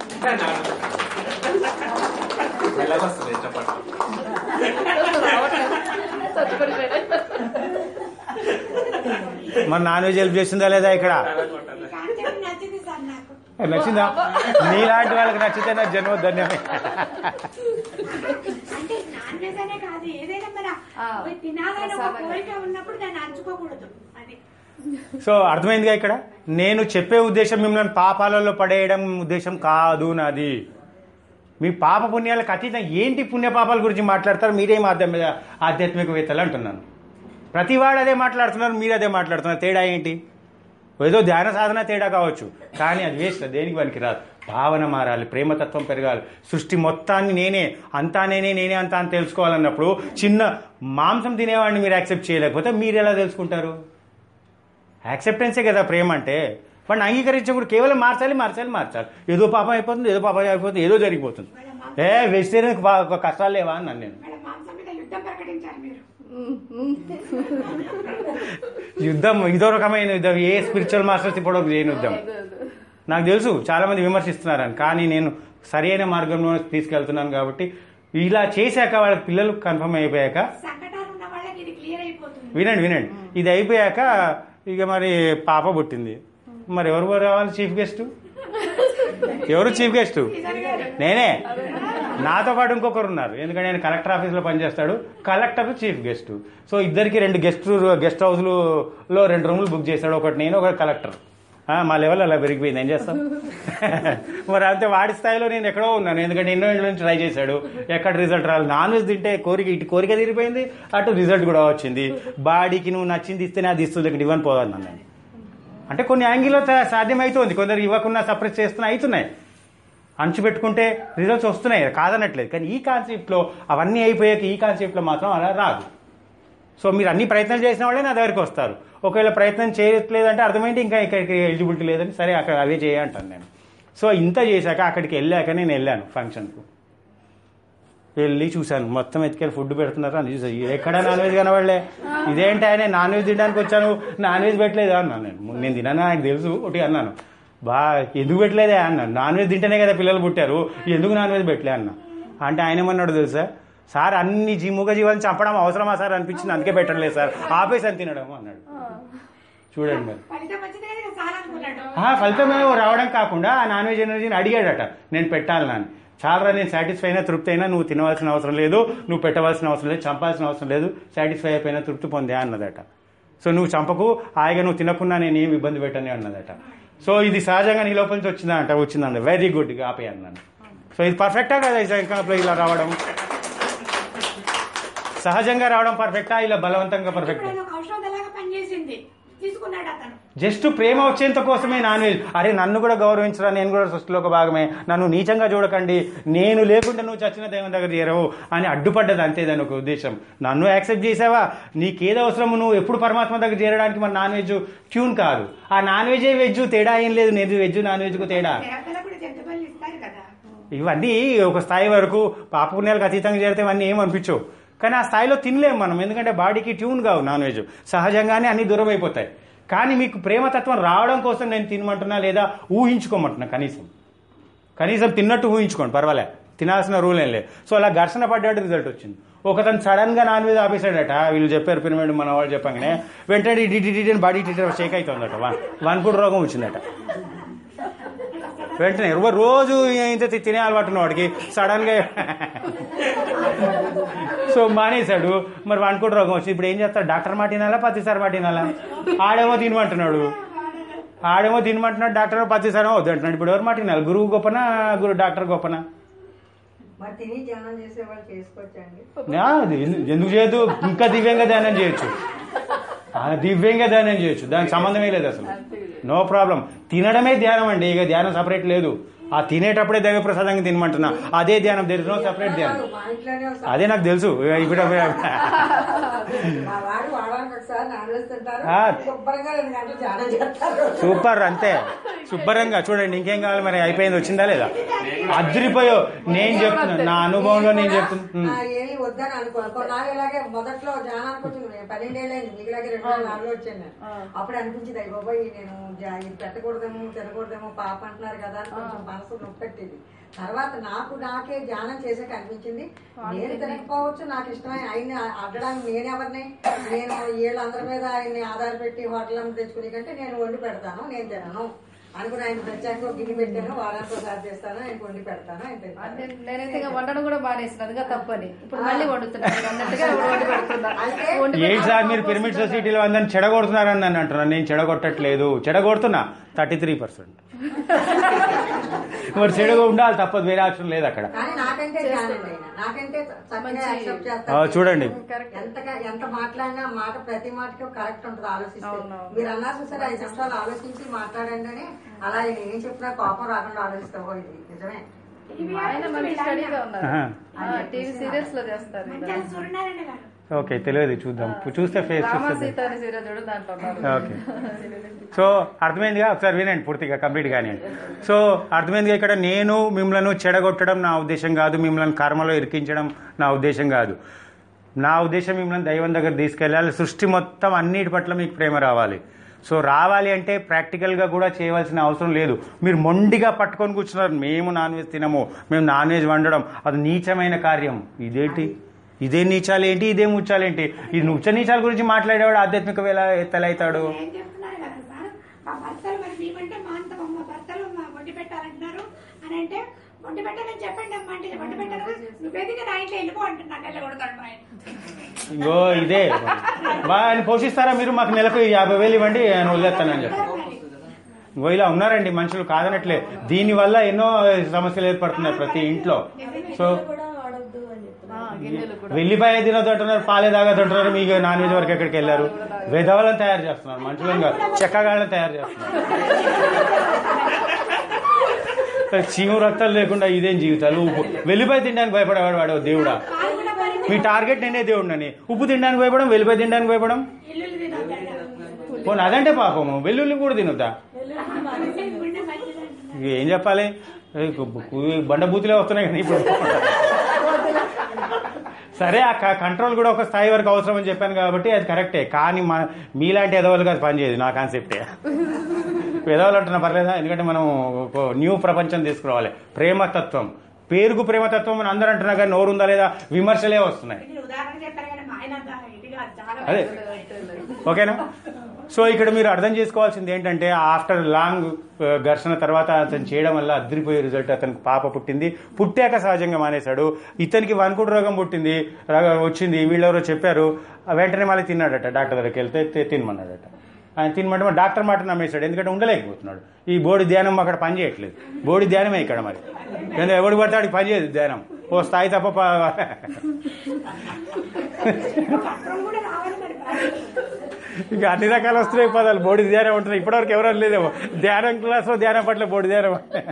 మెల్లగొస్తుంది చెప్పండి మరి నాన్ వెజ్ హెల్ప్ చేస్తుందా లేదా ఇక్కడ ఈ కాన్సెప్ట్ నచ్చింది సార్ నాకు నచ్చిందా నీలాంటి వాళ్ళకి నచ్చితే నా జన్మ ధన్యమే అంటే నాన్ వెజ్ అనే కాదు ఏదైనా మన ఆ. పోయి తినాలని ఒక సామాన్యం. కోరిక ఉన్నప్పుడు దాన్ని అంచుకోకూడదు అది సో అర్థమైందిగా ఇక్కడ నేను చెప్పే ఉద్దేశం మిమ్మల్ని పాపాలలో పడేయడం ఉద్దేశం కాదు నాది మీ పాప పుణ్యాలకు అతీతం ఏంటి పుణ్య పాపాల గురించి మాట్లాడతారు మీరేం ఆధ్యాత్మిక ఆధ్యాత్మికవేత్తలు అంటున్నాను ప్రతివాడు అదే మాట్లాడుతున్నారు మీరు అదే మాట్లాడుతున్నారు తేడా ఏంటి ఏదో ధ్యాన సాధన తేడా కావచ్చు కానీ అది వేస్ట్ దేనికి పనికి రాదు భావన మారాలి ప్రేమతత్వం పెరగాలి సృష్టి మొత్తాన్ని నేనే అంతా నేనే నేనే అంతా అని తెలుసుకోవాలన్నప్పుడు చిన్న మాంసం తినేవాడిని మీరు యాక్సెప్ట్ చేయలేకపోతే మీరు ఎలా తెలుసుకుంటారు యాక్సెప్టెన్సే కదా ప్రేమ అంటే వాడిని అంగీకరించినప్పుడు కేవలం మార్చాలి మార్చాలి మార్చాలి ఏదో పాపం అయిపోతుంది ఏదో పాపం అయిపోతుంది ఏదో జరిగిపోతుంది ఏ వెజిటేరియన్ కష్టాలు లేవా అన్నాను నేను మేడం మాంసం మీద యుద్ధం ప్రకటించారు మీరు యుద్ధం ఇదో రకమైన యుద్ధం ఏ స్పిరిచువల్ మాస్టర్స్ ఇప్పుడు చేయని యుద్ధం నాకు తెలుసు చాలా మంది విమర్శిస్తున్నారని కానీ నేను సరైన మార్గంలో తీసుకెళ్తున్నాను కాబట్టి ఇలా చేశాక వాళ్ళ పిల్లలు కన్ఫర్మ్ అయిపోయాక సంకటాలు ఉన్న వాళ్ళకి ఇది క్లియర్ అయిపోతుంది వినండి వినండి ఇది అయిపోయాక ఇక మరి పాప పుట్టింది మరి ఎవరు రావాలి చీఫ్ గెస్ట్ ఎవరు చీఫ్ గెస్ట్ నేనే నాతో పాటు ఇంకొకరు ఉన్నారు ఎందుకంటే నేను కలెక్టర్ ఆఫీస్లో పనిచేస్తాడు కలెక్టర్ చీఫ్ గెస్ట్ సో ఇద్దరికి రెండు గెస్ట్ గెస్ట్ హౌస్లు లో రెండు రూములు బుక్ చేశాడు ఒకటి నేను ఒకటి కలెక్టర్ ఆ, మా లెవెల్ అలా పెరిగిపోయింది ఏం చేస్తాం మరి అంతే వాడి స్థాయిలో నేను ఎక్కడో ఉన్నాను ఎందుకంటే ఎన్నో ఇంట్లో నుంచి ట్రై చేశాడు ఎక్కడ రిజల్ట్ రాలి నాన్ వెజ్ తింటే కోరిక ఇటు కోరిక తీరిపోయింది అటు రిజల్ట్ కూడా వచ్చింది బాడీకి నువ్వు నచ్చింది ఇస్తేనే అది ఇస్తుంది ఇక్కడ ఇవ్వని పోదన్నాను నేను అంటే కొన్ని యాంగిల్లో త- సాధ్యమవుతుంది కొందరు ఇవ్వకుండా సప్రెస్ చేస్తున్నా అవుతున్నాయి అంచు పెట్టుకుంటే రిజల్ట్స్ వస్తున్నాయి కాదనట్లేదు కానీ ఈ కాన్సెప్ట్లో అవన్నీ అయిపోయాక ఈ కాన్సెప్ట్లో మాత్రం అలా రాదు సో మీరు అన్ని ప్రయత్నాలు చేసిన వాళ్ళే నా దగ్గరికి వస్తారు ఒకవేళ ప్రయత్నం చేయట్లేదంటే అర్థమైంది ఇంకా ఇక్కడికి ఎలిజిబిలిటీ లేదని సరే అక్కడ అవే చేయంటాను నేను సో ఇంత చేశాక అక్కడికి వెళ్ళాక నేను వెళ్ళాను ఫంక్షన్కు వెళ్ళి చూశాను మొత్తం ఎత్తుకెళ్ళి ఫుడ్ పెడుతున్నారు అని చూసాను ఎక్కడ నాన్ వెజ్ కనబడలే ఇదేంటి ఆయన నాన్ వెజ్ తినడానికి వచ్చాను నాన్ వెజ్ పెట్టలేదా అన్నాను నేను నేను తిన్నాను నాకు తెలుసు ఒకటి అన్నాను బా ఎందుకు పెట్టలేదే అన్నాను నాన్ వెజ్ తింటేనే కదా పిల్లలు పుట్టారు ఎందుకు నాన్ వెజ్ పెట్టలే అన్న అంటే ఆయన ఏమన్నాడు తెలుసా సార్ అన్ని జీ మూగ జీవాలను చంపడం అవసరమా సార్ అనిపించింది అందుకే పెట్టలేదు సార్ ఆపేసి అని తినడం అన్నాడు చూడండి మరి ఫలితం వచ్చింది కదా చాలా అనుకున్నాడు ఆ, ఫలితం ఏమో రావడం కాకుండా ఆ నాన్ వెజ్ ఎనర్జీని అడిగాడట నేను పెట్టాలి నాని చాలా నేను సాటిస్ఫై అయినా తృప్తి అయినా నువ్వు తినవలసిన అవసరం లేదు నువ్వు పెట్టవలసిన అవసరం లేదు చంపాల్సిన అవసరం లేదు సాటిస్ఫై అయిపోయినా తృప్తి పొందే అన్నదట సో నువ్వు చంపకు హాయిగా నువ్వు తినకుండా నేను ఏమి ఇబ్బంది పెట్టని అన్నదట సో ఇది సహజంగా నీ లోపల నుంచి వచ్చిందా అంట వచ్చిందంట వెరీ గుడ్ ఆపే అన్నాను సో ఇది పర్ఫెక్టా కదా ఈ సంకల్పంలో ఇలా రావడం సహజంగా రావడం పర్ఫెక్టా ఇలా బలవంతంగా ఇప్పుడు పర్ఫెక్టా అది ఒక ఔషధం లాగా పనిచేసింది తీసుకున్నాడు అతను జస్ట్ ప్రేమ వచ్చేంత కోసమే నాన్ వెజ్ అరే నన్ను కూడా గౌరవించరా నేను కూడా సృష్టిలో ఒక భాగమే నన్ను నీచంగా చూడకండి నేను లేకుండా నువ్వు చచ్చిన దైవం దగ్గర చేరవు అని అడ్డుపడ్డది అంతే దాని ఒక ఉద్దేశం నన్ను యాక్సెప్ట్ చేసావా నీకేది అవసరం నువ్వు ఎప్పుడు పరమాత్మ దగ్గర చేరడానికి మన నాన్ వెజ్ ట్యూన్ కాదు ఆ నాన్ వెజ్ వెజ్ తేడా ఏం లేదు నేను వెజ్ నాన్ వెజ్కు తేడా దేవతలకు కూడా జంతువులు ఇస్తారు కదా ఇవన్నీ ఒక స్థాయి వరకు పాప పుణ్యాలకు అతీతంగా చేరితే ఇవన్నీ ఏం అనిపించవు కానీ ఆ స్థాయిలో తినలేము మనం ఎందుకంటే బాడీకి ట్యూన్ కావు నాన్ వెజ్ సహజంగానే అన్ని దూరం అయిపోతాయి కానీ మీకు ప్రేమతత్వం రావడం కోసం నేను తినమంటున్నా లేదా ఊహించుకోమంటున్నా కనీసం కనీసం తిన్నట్టు ఊహించుకోండి పర్వాలే తినాల్సిన రూల్ ఏం లేదు సో అలా ఘర్షణ పడ్డాడు రిజల్ట్ వచ్చింది ఒకతను సడన్ గా నాన్ వెజ్ ఆపేసాడట వీళ్ళు చెప్పారు పిరమిడ్ మన వాళ్ళు చెప్పగానే వెంటనే డిటి బాడీ టీటర్ షేక్ అవుతుందట వన్ కూడా రోగం వచ్చిందట వెంటనే ఇరవై రోజు ఇంత తి- తినే అలవాటు ఉన్న వాడికి సడన్ గా సో మానేశాడు మరి వానికి కూడా రోగం వచ్చింది ఇప్పుడు ఏం చేస్తాడు డాక్టర్ మాట తినాలా పత్తిసారి మాట తినాలా ఆడేమో తినమంటున్నాడు ఆడేమో తినమంటున్నాడు డాక్టర్ పత్తిసారి వద్దు అంటున్నాడు ఇప్పుడు ఎవరు మాట తినాలి గురువు గొప్పనా గురు డాక్టర్ గొప్పనా మరి తిని ధ్యానం చేసే వాళ్ళు చేసుకోవచ్చండి నా, అది ఎందు- ఎందుకు చేయొద్దు ఇంకా దివ్యంగా ధ్యానం చేయొచ్చు ఆ, దివ్యంగా ధ్యానం చేయొచ్చు దానికి సంబంధమే లేదు అసలు నో ప్రాబ్లం తినడమే ధ్యానం అండి ఇక ధ్యానం సపరేట్ లేదు ఆ తినేటప్పుడే దైవ ప్రసాదంగా తినమంటున్నా అదే ధ్యానం దెర్ నో సపరేట్ ధ్యానం మా ఇంట్లోనే ఒకసారి అదే నాకు తెలుసు ఇప్పుడు మా వాడు వారానికి ఒకసారి నాన్ వెజ్ తింటారు ఆ. శుభ్రంగా రెండు గంటలు ధ్యానం చేస్తారు సూపర్ అంతే శుభ్రంగా చూడండి ఇంకేం కావాలి మరి అయిపోయింది వచ్చిందా లేదా అదిరిపోయో నేను చెప్తున్నా నా అనుభవంలో నేను చెప్తున్నా ఆ, ఏమీ వద్దని అనుకోను కొన్నాళ్ళు ఇలాగే మొదట్లో ధ్యానానికి వచ్చింది పన్నెండేళ్ళైంది మీకులాగే రెండు వేల నాలుగులో వచ్చాను నేను అప్పుడు అనిపించింది అయ్యి బాబాయ్ నేను జా- ఇది పెట్టకూడదేమో తినకూడదేమో పాప అంటున్నారు కదా అని కొంచెం మనసు నొప్పెట్టేది తర్వాత నాకు నాకే ధ్యానం చేసాక అనిపించింది నేను తినకపోవచ్చు నాకు ఇష్టమై ఆయన్ని అడ్డడానికి నేనెవరిని నేను వీళ్ళందరి మీద ఆయన్ని ఆధారపెట్టి హోటల్ అంతా తెచ్చుకునే కంటే నేను వండి పెడతాను నేను తినను అనుకుని ఆయన ప్రత్యేకంగా ఒక గిన్నె పెట్టాను వారానికి ఒకసారి చేస్తాను ఆయన వండి పెడతాను ఆయన తింటాను అంటే నేనైతే ఇంకా వండడం కూడా మానేసిన అదిగా తప్పని ఇప్పుడు మళ్ళీ వండుతున్నాను అన్నట్టుగా ఇప్పుడు వండి పెడుతున్నా అంటే వండి ఏంటి సార్ మీరు పిరమిడ్ సొసైటీలో అందరిని చెడగొడుతున్నారని నన్ను అంటున్నాను నేను చెడగొట్టట్లేదు చెడగొడుతున్నా థర్టీ త్రీ పర్సెంట్ మరి చెడగా ఉండాలి తప్పదు వేరే ఆప్షన్ లేదు అక్కడ కానీ నాకంటే జ్ఞానం ఆయన నాకంటే చక్కగా యాక్సెప్ట్ ఆ, చేస్తాను చూడండి ఎంతగా ఎంత మాట్లాడినా మాట ప్రతి మాటకి కరెక్ట్ ఉంటుంది ఆలోచిస్తే అవునవును. మీరు అన్నారు సరే ఐదు నిమిషాలు ఆలోచించి మాట్లాడండి అని అలా ఆయన ఏం చెప్పినా కోపం రాకుండా ఆలోచిస్తావో ఇది నిజమే ఆయన మంచి స్టడీగా ఉన్నారు ఆహా. టీవీ సీరియల్స్ లో చేస్తారు మంచాల సూర్యనారాయణ గారు ఓకే తెలియదు చూద్దాం చూస్తే ఫేస్ రామ చూస్తే సీత అనే సీరియల్ చూడు దాంట్లో ఉన్నారు ఓకే సో అర్థమైందిగా ఒకసారి వినండి పూర్తిగా కంప్లీట్ కానివ్వండి సో అర్థమైందిగా ఇక్కడ నేను మిమ్మల్ని చెడగొట్టడం నా ఉద్దేశం కాదు మిమ్మల్ని కర్మలో ఇరికించడం నా ఉద్దేశం కాదు నా ఉద్దేశం మిమ్మల్ని దైవం దగ్గర తీసుకెళ్ళాలి సృష్టి మొత్తం అన్నిటి పట్ల మీకు ప్రేమ రావాలి సో రావాలి అంటే ప్రాక్టికల్గా కూడా చేయవలసిన అవసరం లేదు మీరు మొండిగా పట్టుకొని కూర్చున్నారు మేము నాన్ వెజ్ తినము మేము నాన్ వెజ్ వండడం అది నీచమైన కార్యం ఇదేంటి ఇదే నీచాలు ఏంటి ఇదే ముచ్చాలు ఏంటి ఈ నుచ్చ నీచాల గురించి మాట్లాడేవాడు ఆధ్యాత్మిక వేళ ఎత్తలవుతాడు ఏం చెప్తున్నారు కదా సార్ మా భర్తలు మరి మేమంటే మా అంత మా భర్తలు మా వండి పెట్టాలంటున్నారు అని అంటే వండి పెట్టాలని చెప్పండి అమ్మా అంటే వండి పెట్టారు కదా నువ్వేదిగా నా ఇంట్లో వెళ్ళిపో అంటున్నాను వెళ్ళకూడతాడు మా ఆయన ఇంకో ఇదే బా ఆయన పోషిస్తారా మీరు మాకు నెలకు యాభై వేలు ఇవ్వండి ఆయన వదిలేస్తానని చెప్పి ఇంకో ఇలా ఉన్నారండి మనుషులు కాదనట్లే దీనివల్ల ఎన్నో సమస్యలు ఏర్పడుతున్నాయి ప్రతి ఇంట్లో సో ఆ, గింజలు కూడా వెల్లిపాయ తినొద్దు అంటున్నారు పాలే తాగొద్దు అంటున్నారు మీకు నాన్ వెజ్ వరకు ఎక్కడికి వెళ్ళారు వెధవలను తయారు చేస్తున్నారు మనుషులను కాదు చెక్కగాళ్ళని తయారు చేస్తున్నారు చీము రక్తాలు లేకుండా ఇదేం జీవితాలు ఉప్పు వెల్లిపాయ తినడానికి భయపడేవాడు వాడు దేవుడా పాలు కూడా మరి మీ టార్గెట్ నేనే దేవుడిని ఉప్పు తినడానికి భయపడం వెల్లిపాయ తినడానికి భయపడం ఇల్లులు తినొద్దంటారు పోనీ అదంటే పాపము వెల్లుల్లి కూడా తినొద్దా గుండె మంచిదంటున్నారు ఇక ఏం చెప్పాలి ఏ కు- కు- బండబూతులే వస్తున్నాయి కానీ ఇప్పుడు సరే ఆ క- కంట్రోల్ కూడా ఒక స్థాయి వరకు అవసరం అని చెప్పాను కాబట్టి అది కరెక్టే కానీ మన మీలాంటి ఎదవలుగా అది పనిచేయదు నా కాన్సెప్టే ఎదవలు అంటున్నా పర్లేదా ఎందుకంటే మనం ఒక న్యూ ప్రపంచం తీసుకురావాలి ప్రేమతత్వం పేరుకు ప్రేమతత్వం అని అందరూ అంటున్నా కానీ నోరు ఉందా లేదా విమర్శలే వస్తున్నాయి మీరు ఉదాహరణ చెప్పారు కానీ మా ఆయన అంత ఇదిగా చాలా అదే ఓకేనా సో ఇక్కడ మీరు అర్థం చేసుకోవాల్సింది ఏంటంటే ఆఫ్టర్ లాంగ్ ఘర్షణ తర్వాత అతను చేయడం వల్ల అద్దరిపోయే రిజల్ట్ అతనికి పాప పుట్టింది పుట్టాక సహజంగా మానేశాడు ఇతనికి వనుకుడు రోగం పుట్టింది రగ- వచ్చింది వీళ్ళెవరో చెప్పారు ఆ వెంటనే మళ్ళీ తిన్నాడట డాక్టర్ దగ్గరికి వెళ్తే తి- తినమన్నాడట ఆయన తినమంటే మరి డాక్టర్ మాట నమ్మేశాడు ఎందుకంటే ఉండలేకపోతున్నాడు ఈ బోడి ధ్యానం అక్కడ పని చేయట్లేదు బోడి ధ్యానమే ఇక్కడ మరి ఎందుకంటే ఎవడు పడితే వాడికి పని చేయదు ధ్యానం ఓ స్థాయి తప్ప ప- పత్రం కూడా రావాలి మరి ఇంకా అన్ని రకాలు వస్తున్నాయి పదాలు బోడి ధ్యానం ఉంటున్నాయి ఇప్పటివరకు ఎవరు లేదేమో ధ్యానం క్లాస్లో ధ్యానం పట్ల బోడి ధ్యానం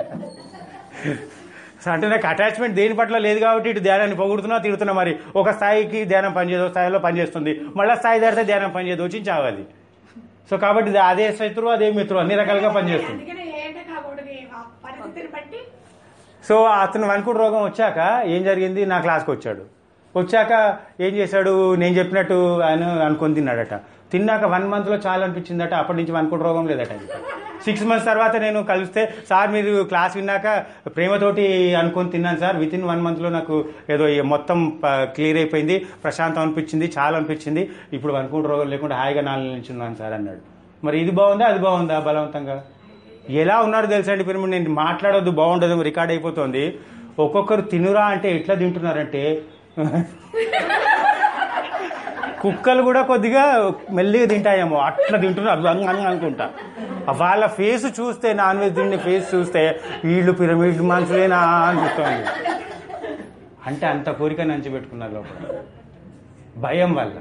సో అంటే నాకు అటాచ్మెంట్ దేని పట్ల లేదు కాబట్టి ఇటు ధ్యానాన్ని పొగుడుతున్నా తిడుతున్నా మరి ఒక స్థాయికి ధ్యానం పనిచేయదు ఒక స్థాయిలో పనిచేస్తుంది మళ్ళీ స్థాయి దాటితే ధ్యానం పనిచేయదు వచ్చి చావాలి సో కాబట్టి ఇది అదే శత్రువు అదే మిత్రువు అన్ని రకాలుగా పనిచేస్తుంది అందుకనే ఏంట కాకూడదు ఆ పరిస్థితిని బట్టి సో అతను వణుకుడు రోగం వచ్చాక ఏం జరిగింది నా క్లాస్కి వచ్చాడు వచ్చాక ఏం చేశాడు నేను చెప్పినట్టు ఆయన అనుకొని తిన్నాడట తిన్నాక వన్ మంత్లో చాలా అనిపించిందట అప్పటి నుంచి వణుకుడు రోగం లేదట సిక్స్ మంత్స్ తర్వాత నేను కలిస్తే సార్ మీరు క్లాస్ విన్నాక ప్రేమతోటి అనుకొని తిన్నాను సార్ విత్ ఇన్ వన్ మంత్లో నాకు ఏదో ఈ మొత్తం క్లియర్ అయిపోయింది ప్రశాంతం అనిపించింది చాలా అనిపించింది ఇప్పుడు వణుకుడు రోగం లేకుండా హాయిగా నాలుగు నుంచి ఉన్నాను సార్ అన్నాడు మరి ఇది బాగుందా అది బాగుందా బలవంతంగా ఎలా ఉన్నారు తెలుసండి ఇప్పుడు నేను మాట్లాడొద్దు బాగుండదు రికార్డ్ అయిపోతుంది ఒక్కొక్కరు తినురా అంటే ఎట్లా తింటున్నారంటే కుక్కలు కూడా కొద్దిగా మెల్లిగా తింటాయేమో అట్లా తింటున్నారు అంగ అంగ అనుకుంటా వాళ్ళ ఫేస్ చూస్తే నాన్ వెజ్ తిండి ఫేస్ చూస్తే వీళ్ళు పిరమిడ్ మనుషులేనా అనిపిస్తుంది అంటే అంత కోరిక నంచి పెట్టుకున్నారు లోపల భయం వల్ల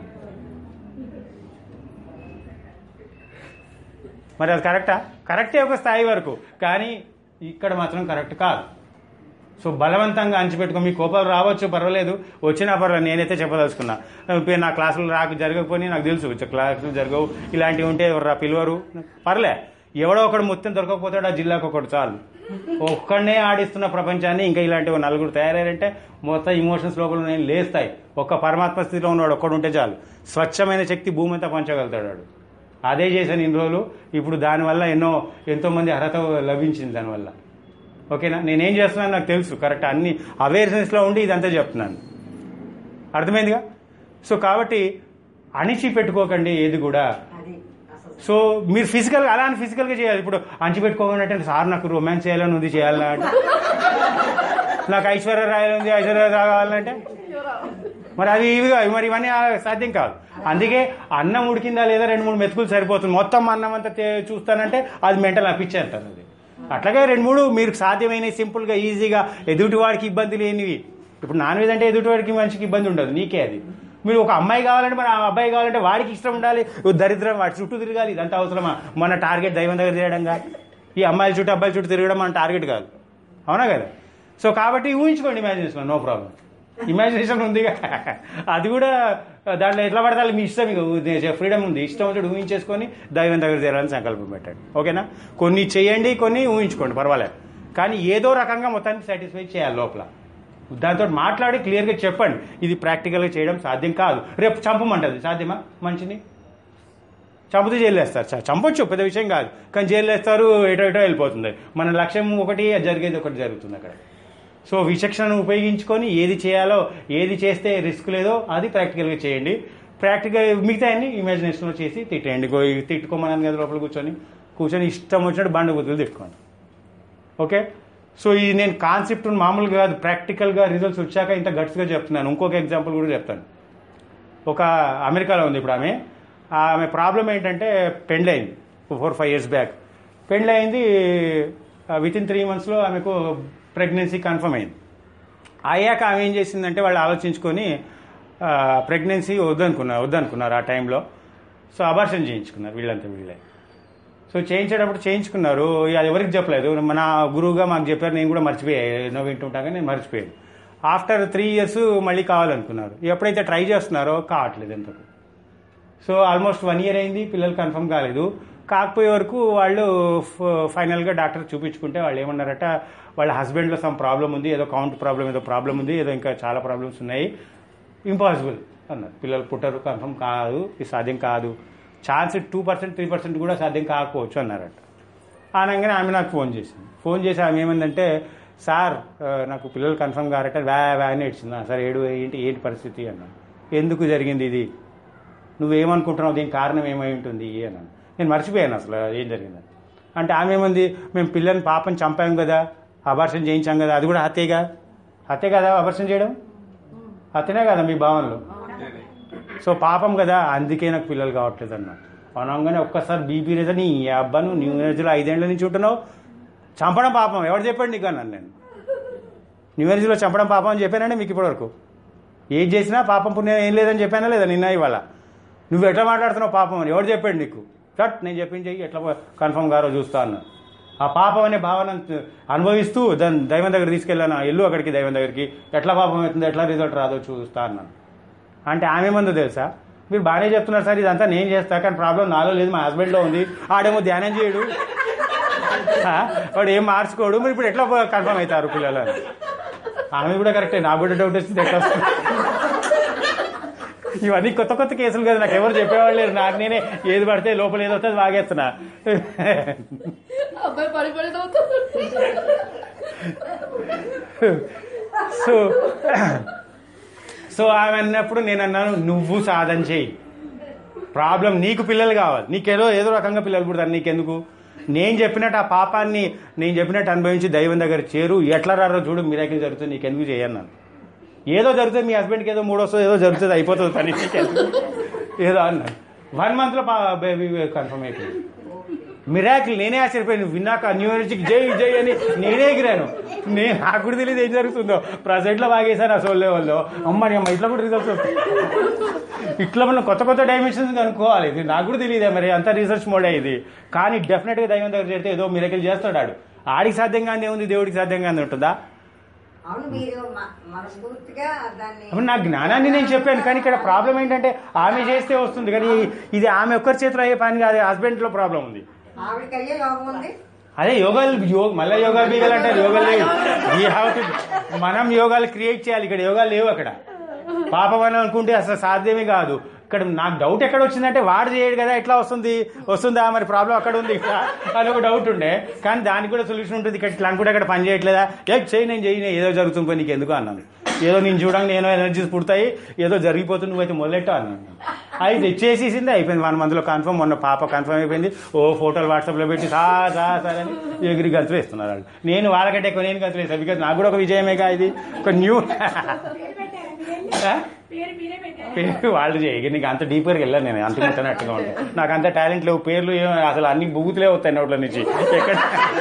మరి అది కరెక్టా కరెక్టే ఒక స్థాయి వరకు కానీ ఇక్కడ మాత్రం కరెక్ట్ కాదు సో బలవంతంగా అంచిపెట్టుకో మీ కోపాలు రావచ్చు పర్వాలేదు వచ్చినా పర్వాలేదు నేనైతే చెప్పదలుచుకున్నా ఇప్పుడు నా క్లాసులు రాక జరగకపోయి నాకు తెలుసు ఇచ్చ క్లాసులు జరగవు ఇలాంటివి ఉంటే ఎవరు రా పిలువరు పర్లే ఎవడో ఒకడు మొత్తం దొరకకపోతాడు ఆ జిల్లాకు ఒకటి చాలు ఒక్కడనే ఆడిస్తున్న ప్రపంచాన్ని ఇంకా ఇలాంటి ఓ నలుగురు తయారయ్యారంటే మొత్తం ఇమోషన్స్ లోపల నేను లేస్తాయి ఒక్క పరమాత్మ స్థితిలో ఉన్నవాడు ఒక్కడు ఉంటే చాలు స్వచ్ఛమైన శక్తి భూమి అంతా పంచగలుగుతాడు వాడు అదే చేశాను ఇన్ని రోజులు ఇప్పుడు దానివల్ల ఎన్నో ఎంతో మంది అర్హత లభించింది దానివల్ల ఓకేనా నేనేం చేస్తున్నాను నాకు తెలుసు కరెక్ట్ అన్ని అవేర్నెస్లో ఉండి ఇదంతా చెప్తున్నాను అర్థమైందిగా సో కాబట్టి అణిచి పెట్టుకోకండి ఏది కూడా అది అసలు సో మీరు ఫిజికల్ అలా అని ఫిజికల్గా చేయాలి ఇప్పుడు అంచి పెట్టుకోకుండా అంటే సార్ నాకు రొమాన్స్ చేయాలని ఉంది చేయాలని అంటే నాకు ఐశ్వర్య రాయాలని ఉంది ఐశ్వర్య రాయ్ కావాలంటే మరి అది ఇవిగా మరి ఇవన్నీ ఆ సాధ్యం కాదు అందుకే అన్నం ఉడికిందా లేదా రెండు మూడు మెతుకులు సరిపోతుంది మొత్తం అన్నం అంతా తే- చూస్తానంటే అది మెంటల్ అనిపించే అంటారు అది అట్లాగే రెండు మూడు మీరు సాధ్యమైన సింపుల్గా ఈజీగా ఎదుటివాడికి ఇబ్బంది లేనివి ఇప్పుడు నాన్ వెజ్ అంటే ఎదుటివాడికి మనిషికి ఇబ్బంది ఉండదు నీకే అది మీరు ఒక అమ్మాయి కావాలంటే మన అబ్బాయి కావాలంటే వాడికి ఇష్టం ఉండాలి ఓ దరిద్రం వాడి చుట్టూ తిరగాలి ఇదంతా అవసరమా మన టార్గెట్ దైవం దగ్గర తిరగడం కాదు ఈ అమ్మాయిల చుట్టూ అబ్బాయిల చుట్టూ తిరగడం మన టార్గెట్ కాదు అవునా కదా సో కాబట్టి ఊహించుకోండి ఇమాజినేషన్ నో ప్రాబ్లం ఇమాజినేషన్ ఉంది అది కూడా దాంట్లో ఎట్లా పడతాలి మీ ఇష్టం ఇక ఫ్రీడమ్ ఉంది ఇష్టం వచ్చి ఊహించేసుకొని దైవం దగ్గర చేరాలని సంకల్పం పెట్టండి ఓకేనా కొన్ని చేయండి కొన్ని ఊహించుకోండి పర్వాలేదు కానీ ఏదో రకంగా మొత్తాన్ని సాటిస్ఫై చేయాలి లోపల దాంతో మాట్లాడి క్లియర్గా చెప్పండి ఇది ప్రాక్టికల్గా చేయడం సాధ్యం కాదు రేపు చంపమంటది సాధ్యమా మనిషిని చంపితే జైలు వేస్తారు చ- చంపొచ్చు పెద్ద విషయం కాదు కానీ జైలు వేస్తారు ఎటో ఎటో వెళ్ళిపోతుంది మన లక్ష్యం ఒకటి అది జరిగేది ఒకటి జరుగుతుంది అక్కడ సో విచక్షణను ఉపయోగించుకొని ఏది చేయాలో ఏది చేస్తే రిస్క్ లేదో అది ప్రాక్టికల్గా చేయండి ప్రాక్టికల్ మిగతా అన్ని ఇమాజినేషన్లో చేసి తిట్టేయండి గో- తిట్టుకోమని కదా లోపల కూర్చొని కూర్చొని ఇష్టం వచ్చినట్టు బండ గుర్తులు తిట్టుకోండి ఓకే సో ఇది నేను కాన్సెప్ట్ మామూలుగా కాదు ప్రాక్టికల్గా రిజల్ట్స్ వచ్చాక ఇంత గట్స్గా చెప్తున్నాను ఇంకొక ఎగ్జాంపుల్ కూడా చెప్తాను ఒక అమెరికాలో ఉంది ఇప్పుడు ఆమె ఆమె ప్రాబ్లం ఏంటంటే పెండ్లైంది ఫోర్ ఫైవ్ ఇయర్స్ బ్యాక్ పెండ్లైంది విత్ ఇన్ త్రీ మంత్స్లో ఆమెకు ప్రెగ్నెన్సీ కన్ఫర్మ్ అయింది అయ్యాక ఆమె ఏం చేసిందంటే వాళ్ళు ఆలోచించుకొని ప్రెగ్నెన్సీ వద్దనుకున్నారు వద్దనుకున్నారు ఆ టైంలో సో అబార్షన్ చేయించుకున్నారు వీళ్ళంతా వీళ్ళే సో చేయించేటప్పుడు చేయించుకున్నారు ఇక అది ఎవరికి చెప్పలేదు మన గురువుగా మాకు చెప్పారు నేను కూడా మర్చిపోయా ఎన్నో వింటుంటాగా నేను మర్చిపోయాను ఆఫ్టర్ త్రీ ఇయర్స్ మళ్ళీ కావాలనుకున్నారు ఎప్పుడైతే ట్రై చేస్తున్నారో కావట్లేదు ఎంతకు సో ఆల్మోస్ట్ వన్ ఇయర్ అయింది పిల్లలు కన్ఫర్మ్ కాలేదు కాకపోయే వరకు వాళ్ళు ఫ- ఫైనల్గా డాక్టర్ చూపించుకుంటే వాళ్ళు ఏమన్నారట వాళ్ళ హస్బెండ్లో సమ్ ప్రాబ్లం ఉంది ఏదో కౌంట్ ప్రాబ్లం ఏదో ప్రాబ్లం ఉంది ఏదో ఇంకా చాలా ప్రాబ్లమ్స్ ఉన్నాయి ఇంపాసిబుల్ అన్నారు పిల్లలు పుట్టరు కన్ఫర్మ్ కాదు ఇది సాధ్యం కాదు chance two percent three percent కూడా సాధ్యం కాకపోవచ్చు అన్నారట అనగానే ఆమె నాకు ఫోన్ చేసింది ఫోన్ చేసి ఆమె ఏమందంటే సార్ ఆ, నాకు పిల్లలు కన్ఫర్మ్ కారట వ్యా వ్యా అని ఏడ్చింది సార్ ఏడు ఏంటి ఏంటి పరిస్థితి అన్నాను ఎందుకు జరిగింది ఇది నువ్వేమనుకుంటున్నావు దీనికి కారణం ఏమై ఉంటుంది అన్నాను నేను మర్చిపోయాను అసలు ఏం జరిగిందని అంటే ఆమె ఏమంది మేము పిల్లని పాపని చంపాం కదా అబార్షన్ చేయించాం కదా అది కూడా హత్యగా హత్య కదా అబార్షన్ చేయడం హత్యనే కదా మీ భావనలో సో పాపం కదా అందుకే నాకు పిల్లలు కావట్లేదు అన్న అనగానే ఒక్కసారి బీపీ రేజర్ నీ అబ్బాను న్యూ ఏజ్లో ఐదేళ్ల నుంచి ఉంటున్నావు చంపడం పాపం ఎవరు చెప్పాడు నీకు అన్నాను నేను న్యూ ఏజ్లో చంపడం పాపం అని చెప్పానండి మీకు ఇప్పటివరకు ఏది చేసినా పాపం పుణ్యం ఏం లేదని చెప్పానా లేదా నిన్న ఇవాళ నువ్వు ఎట్లా మాట్లాడుతున్నావు పాపం అని ఎవరు చెప్పాడు నీకు కట్ నేను చెప్పింది చెయ్యి ఎట్లా కన్ఫర్మ్ గారో చూస్తా అన్నాను ఆ పాపం అనే భావన అనుభవిస్తూ దాన్ని దైవం దగ్గర తీసుకెళ్ళాను ఎల్లు అక్కడికి దైవం దగ్గరికి ఎట్లా పాపం అవుతుందో ఎట్లా రిజల్ట్ రాదో చూస్తా అన్నాను అంటే ఆమె మందు తెలుసా మీరు బాగానే చెప్తున్నారు సార్ ఇదంతా నేను చేస్తా కానీ ప్రాబ్లం నాలో లేదు మా హస్బెండ్లో ఉంది ఆడేమో ధ్యానం చేయడు ఆ, వాడు ఏం మార్చుకోడు మరి ఇప్పుడు ఎట్లా కన్ఫర్మ్ అవుతారు పిల్లలు అని ఆమె కూడా కరెక్టే నాకు కూడా డౌట్ వచ్చింది ఎట్లా వస్తుంది ఇవన్నీ కొత్త కొత్త కేసులు కదా నాకు ఎవరు చెప్పేవాళ్ళు లేరు నాకు నేనే ఏది పడితే లోపల ఏదో వస్తే అది వాగేస్తున్నా అబ్బాయి పడి పడి నవ్వుతుంది. సో సో ఆమె అన్నప్పుడు నేను అన్నాను నువ్వు సాధన చేయి ప్రాబ్లం నీకు పిల్లలు కావాలి నీకేదో ఏదో రకంగా పిల్లలు పుడతారు నీకెందుకు నేను చెప్పినట్టు ఆ పాపాన్ని నేను చెప్పినట్టు అనుభవించి దైవం దగ్గర చేరు ఎట్లా రారో చూడు మీరాకిల్ జరుగుతుంది నీకెందుకు చేయన్నాను ఏదో జరుగుతుంది మీ హస్బెండ్కి ఏదో మూడు వస్తుంది ఏదో జరుగుతుంది అయిపోతుంది పని నీకెందుకు? ఏదో అన్నాను వన్ మంత్లో బేబీ కన్ఫర్మ్ అయిపోయింది మిరాకిల్ నేనే ఆశ్చర్యపోయాను విన్నాక న్యూ ఎనర్జీకి జై జై అని నేనే ఎగిరాను నేను నాకు కూడా తెలియదు ఏం జరుగుతుందో ప్రజెంట్లో బాగేశాను ఆ సోల్ లెవెల్లో అమ్మ నీ అమ్మ ఇట్లా కూడా రిజల్ట్స్ వస్తాయి ఇట్లా మనం కొత్త కొత్త డైమెన్షన్స్ కనుక్కోవాలి ఇది నాకు కూడా తెలియదే మరి అంత రీసెర్చ్ మోడే ఇది కానీ డెఫినెట్గా దైవం దగ్గర చేస్తే ఏదో మిరకల్ చేస్తాడు ఆడు ఆడికి సాధ్యంగా ఉంది దేవుడికి సాధ్యంగా ఉంటుందా అవును మీరు మ- మనస్ఫూర్తిగా దాన్ని అప్పుడు నా జ్ఞానాన్ని నేను చెప్పాను కానీ ఇక్కడ ప్రాబ్లం ఏంటంటే ఆమె చేస్తే వస్తుంది కానీ ఇది ఆమె ఒక్కరి చేతిలో అయ్యే పని కాదు హస్బెండ్లో ప్రాబ్లం ఉంది ఆవిడకి అయ్యే యోగం ఉంది అదే యోగాలు యోగ మళ్ళీ యోగాలు బీగాలు అంటారు యోగాలు లేవు వీ హ్యావ్ టు మనం యోగాలు క్రియేట్ చేయాలి ఇక్కడ యోగాలు లేవు అక్కడ పాపం అని అనుకుంటే అసలు సాధ్యమే కాదు ఇక్కడ నాకు డౌట్ ఎక్కడ వచ్చిందంటే వాడు చేయడు కదా ఎట్లా వస్తుంది వస్తుందా మరి ప్రాబ్లం అక్కడ ఉంది ఇక్కడ అని ఒక డౌట్ ఉండే కానీ దానికి కూడా సొల్యూషన్ ఉంటుంది ఇక్కడ ఇట్లా అనుకుంటే అక్కడ పని చేయట్లేదా ఏ చేయి నేను చేయను ఏదో జరుగుతుంది పో, నీకు ఎందుకు అన్నాను ఏదో నేను చూడంగా నేను ఎనర్జీస్ పుడతాయి ఏదో జరిగిపోతుంది నువ్వైతే మొదలెట్టా అన్నాను అయితే చేసేసింది అయిపోయింది వన్ మంత్లో కన్ఫర్మ్ మొన్న పాప కన్ఫర్మ్ అయిపోయింది ఓ ఫోటోలు వాట్సాప్లో పెట్టి సా సా సార్ అని ఎగిరి గంతులు వేస్తున్నారు వాళ్ళు నేను వాళ్ళకంటే ఎక్కువ నేను గంతులు వేస్తాను బికాజ్ నాకు కూడా ఒక విజయమేగా ఇది ఒక న్యూ పేరు పెట్టారా మీరు వెళ్ళి? పేరు మీరే పెట్టారు పేరు వాళ్ళు చేయ నీకు అంత డీపర్గా వెళ్ళాను నేను అంత ముట్టనట్టుగా ఉంటాను నాకు అంత టాలెంట్ లేవు పేర్లు ఏం అసలు అన్ని బుగుతులే వస్తాయి నోట్ల నుంచి ఎక్కడ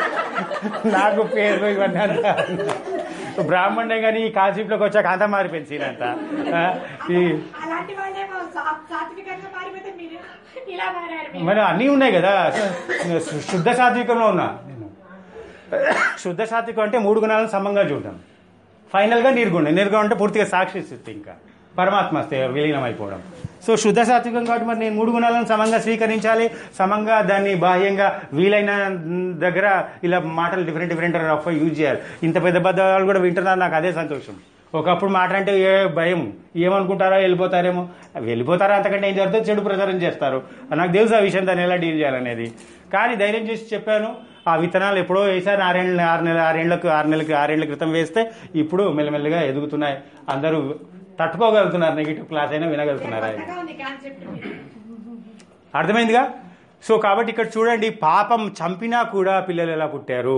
నాకు పేర్లు ఇవన్నీ అంత బ్రాహ్మణే కానీ ఈ కాన్సెప్ట్లోకి వచ్చాక అంతా మారిపోయింది సీన్ అంతా ఆ, ఈ అలాంటి వాళ్ళేమో సా- సాత్వికంగా మారిపోతే మీరు ఇలా మారారు మీరు. మరి అన్నీ ఉన్నాయి కదా శు- శుద్ధ సాత్వికంలో ఉన్నా నేను శుద్ధ సాత్వికం అంటే మూడు గుణాలను సమంగా చూడడం ఫైనల్గా నిర్గుణం నిర్గుణం అంటే పూర్తిగా సాక్షి స్థితి ఇంకా పరమాత్మ స్థితి, విలీనం అయిపోవడం సో శుద్ధ సాత్వికం కాబట్టి మరి నేను మూడు గుణాలను సమంగా స్వీకరించాలి సమంగా దాన్ని బాహ్యంగా వీలైన దగ్గర ఇలా మాటలు డిఫరెంట్ డిఫరెంట్ రఫ్ యూజ్ చేయాలి ఇంత పెద్ద పెద్ద వాళ్ళు కూడా వింటున్నారు నాకు అదే సంతోషం ఒకప్పుడు మాట అంటే ఏ భయం ఏమనుకుంటారో వెళ్ళిపోతారేమో వెళ్ళిపోతారా అంతకంటే ఏం జరుగుతుంది చెడు ప్రచారం చేస్తారు నాకు తెలుసు ఆ విషయం దాన్ని ఎలా డీల్ చేయాలనేది కానీ ధైర్యం చేసి చెప్పాను ఆ విత్తనాలు ఎప్పుడో వేసాను ఆరేళ్ళ ఆరు నెలల ఆరేళ్లకు ఆరు నెలలకి ఆరేళ్ల క్రితం వేస్తే ఇప్పుడు మెల్లమెల్లగా ఎదుగుతున్నాయి అందరూ తట్టుకోగలుగుతున్నారు నెగిటివ్ క్లాస్ అయినా వినగలుగుతున్నారు ఆయన కొత్తగా ఉంది కాన్సెప్ట్ మీరు అర్థమైందిగా సో కాబట్టి ఇక్కడ చూడండి పాపం చంపినా కూడా పిల్లలు ఎలా పుట్టారు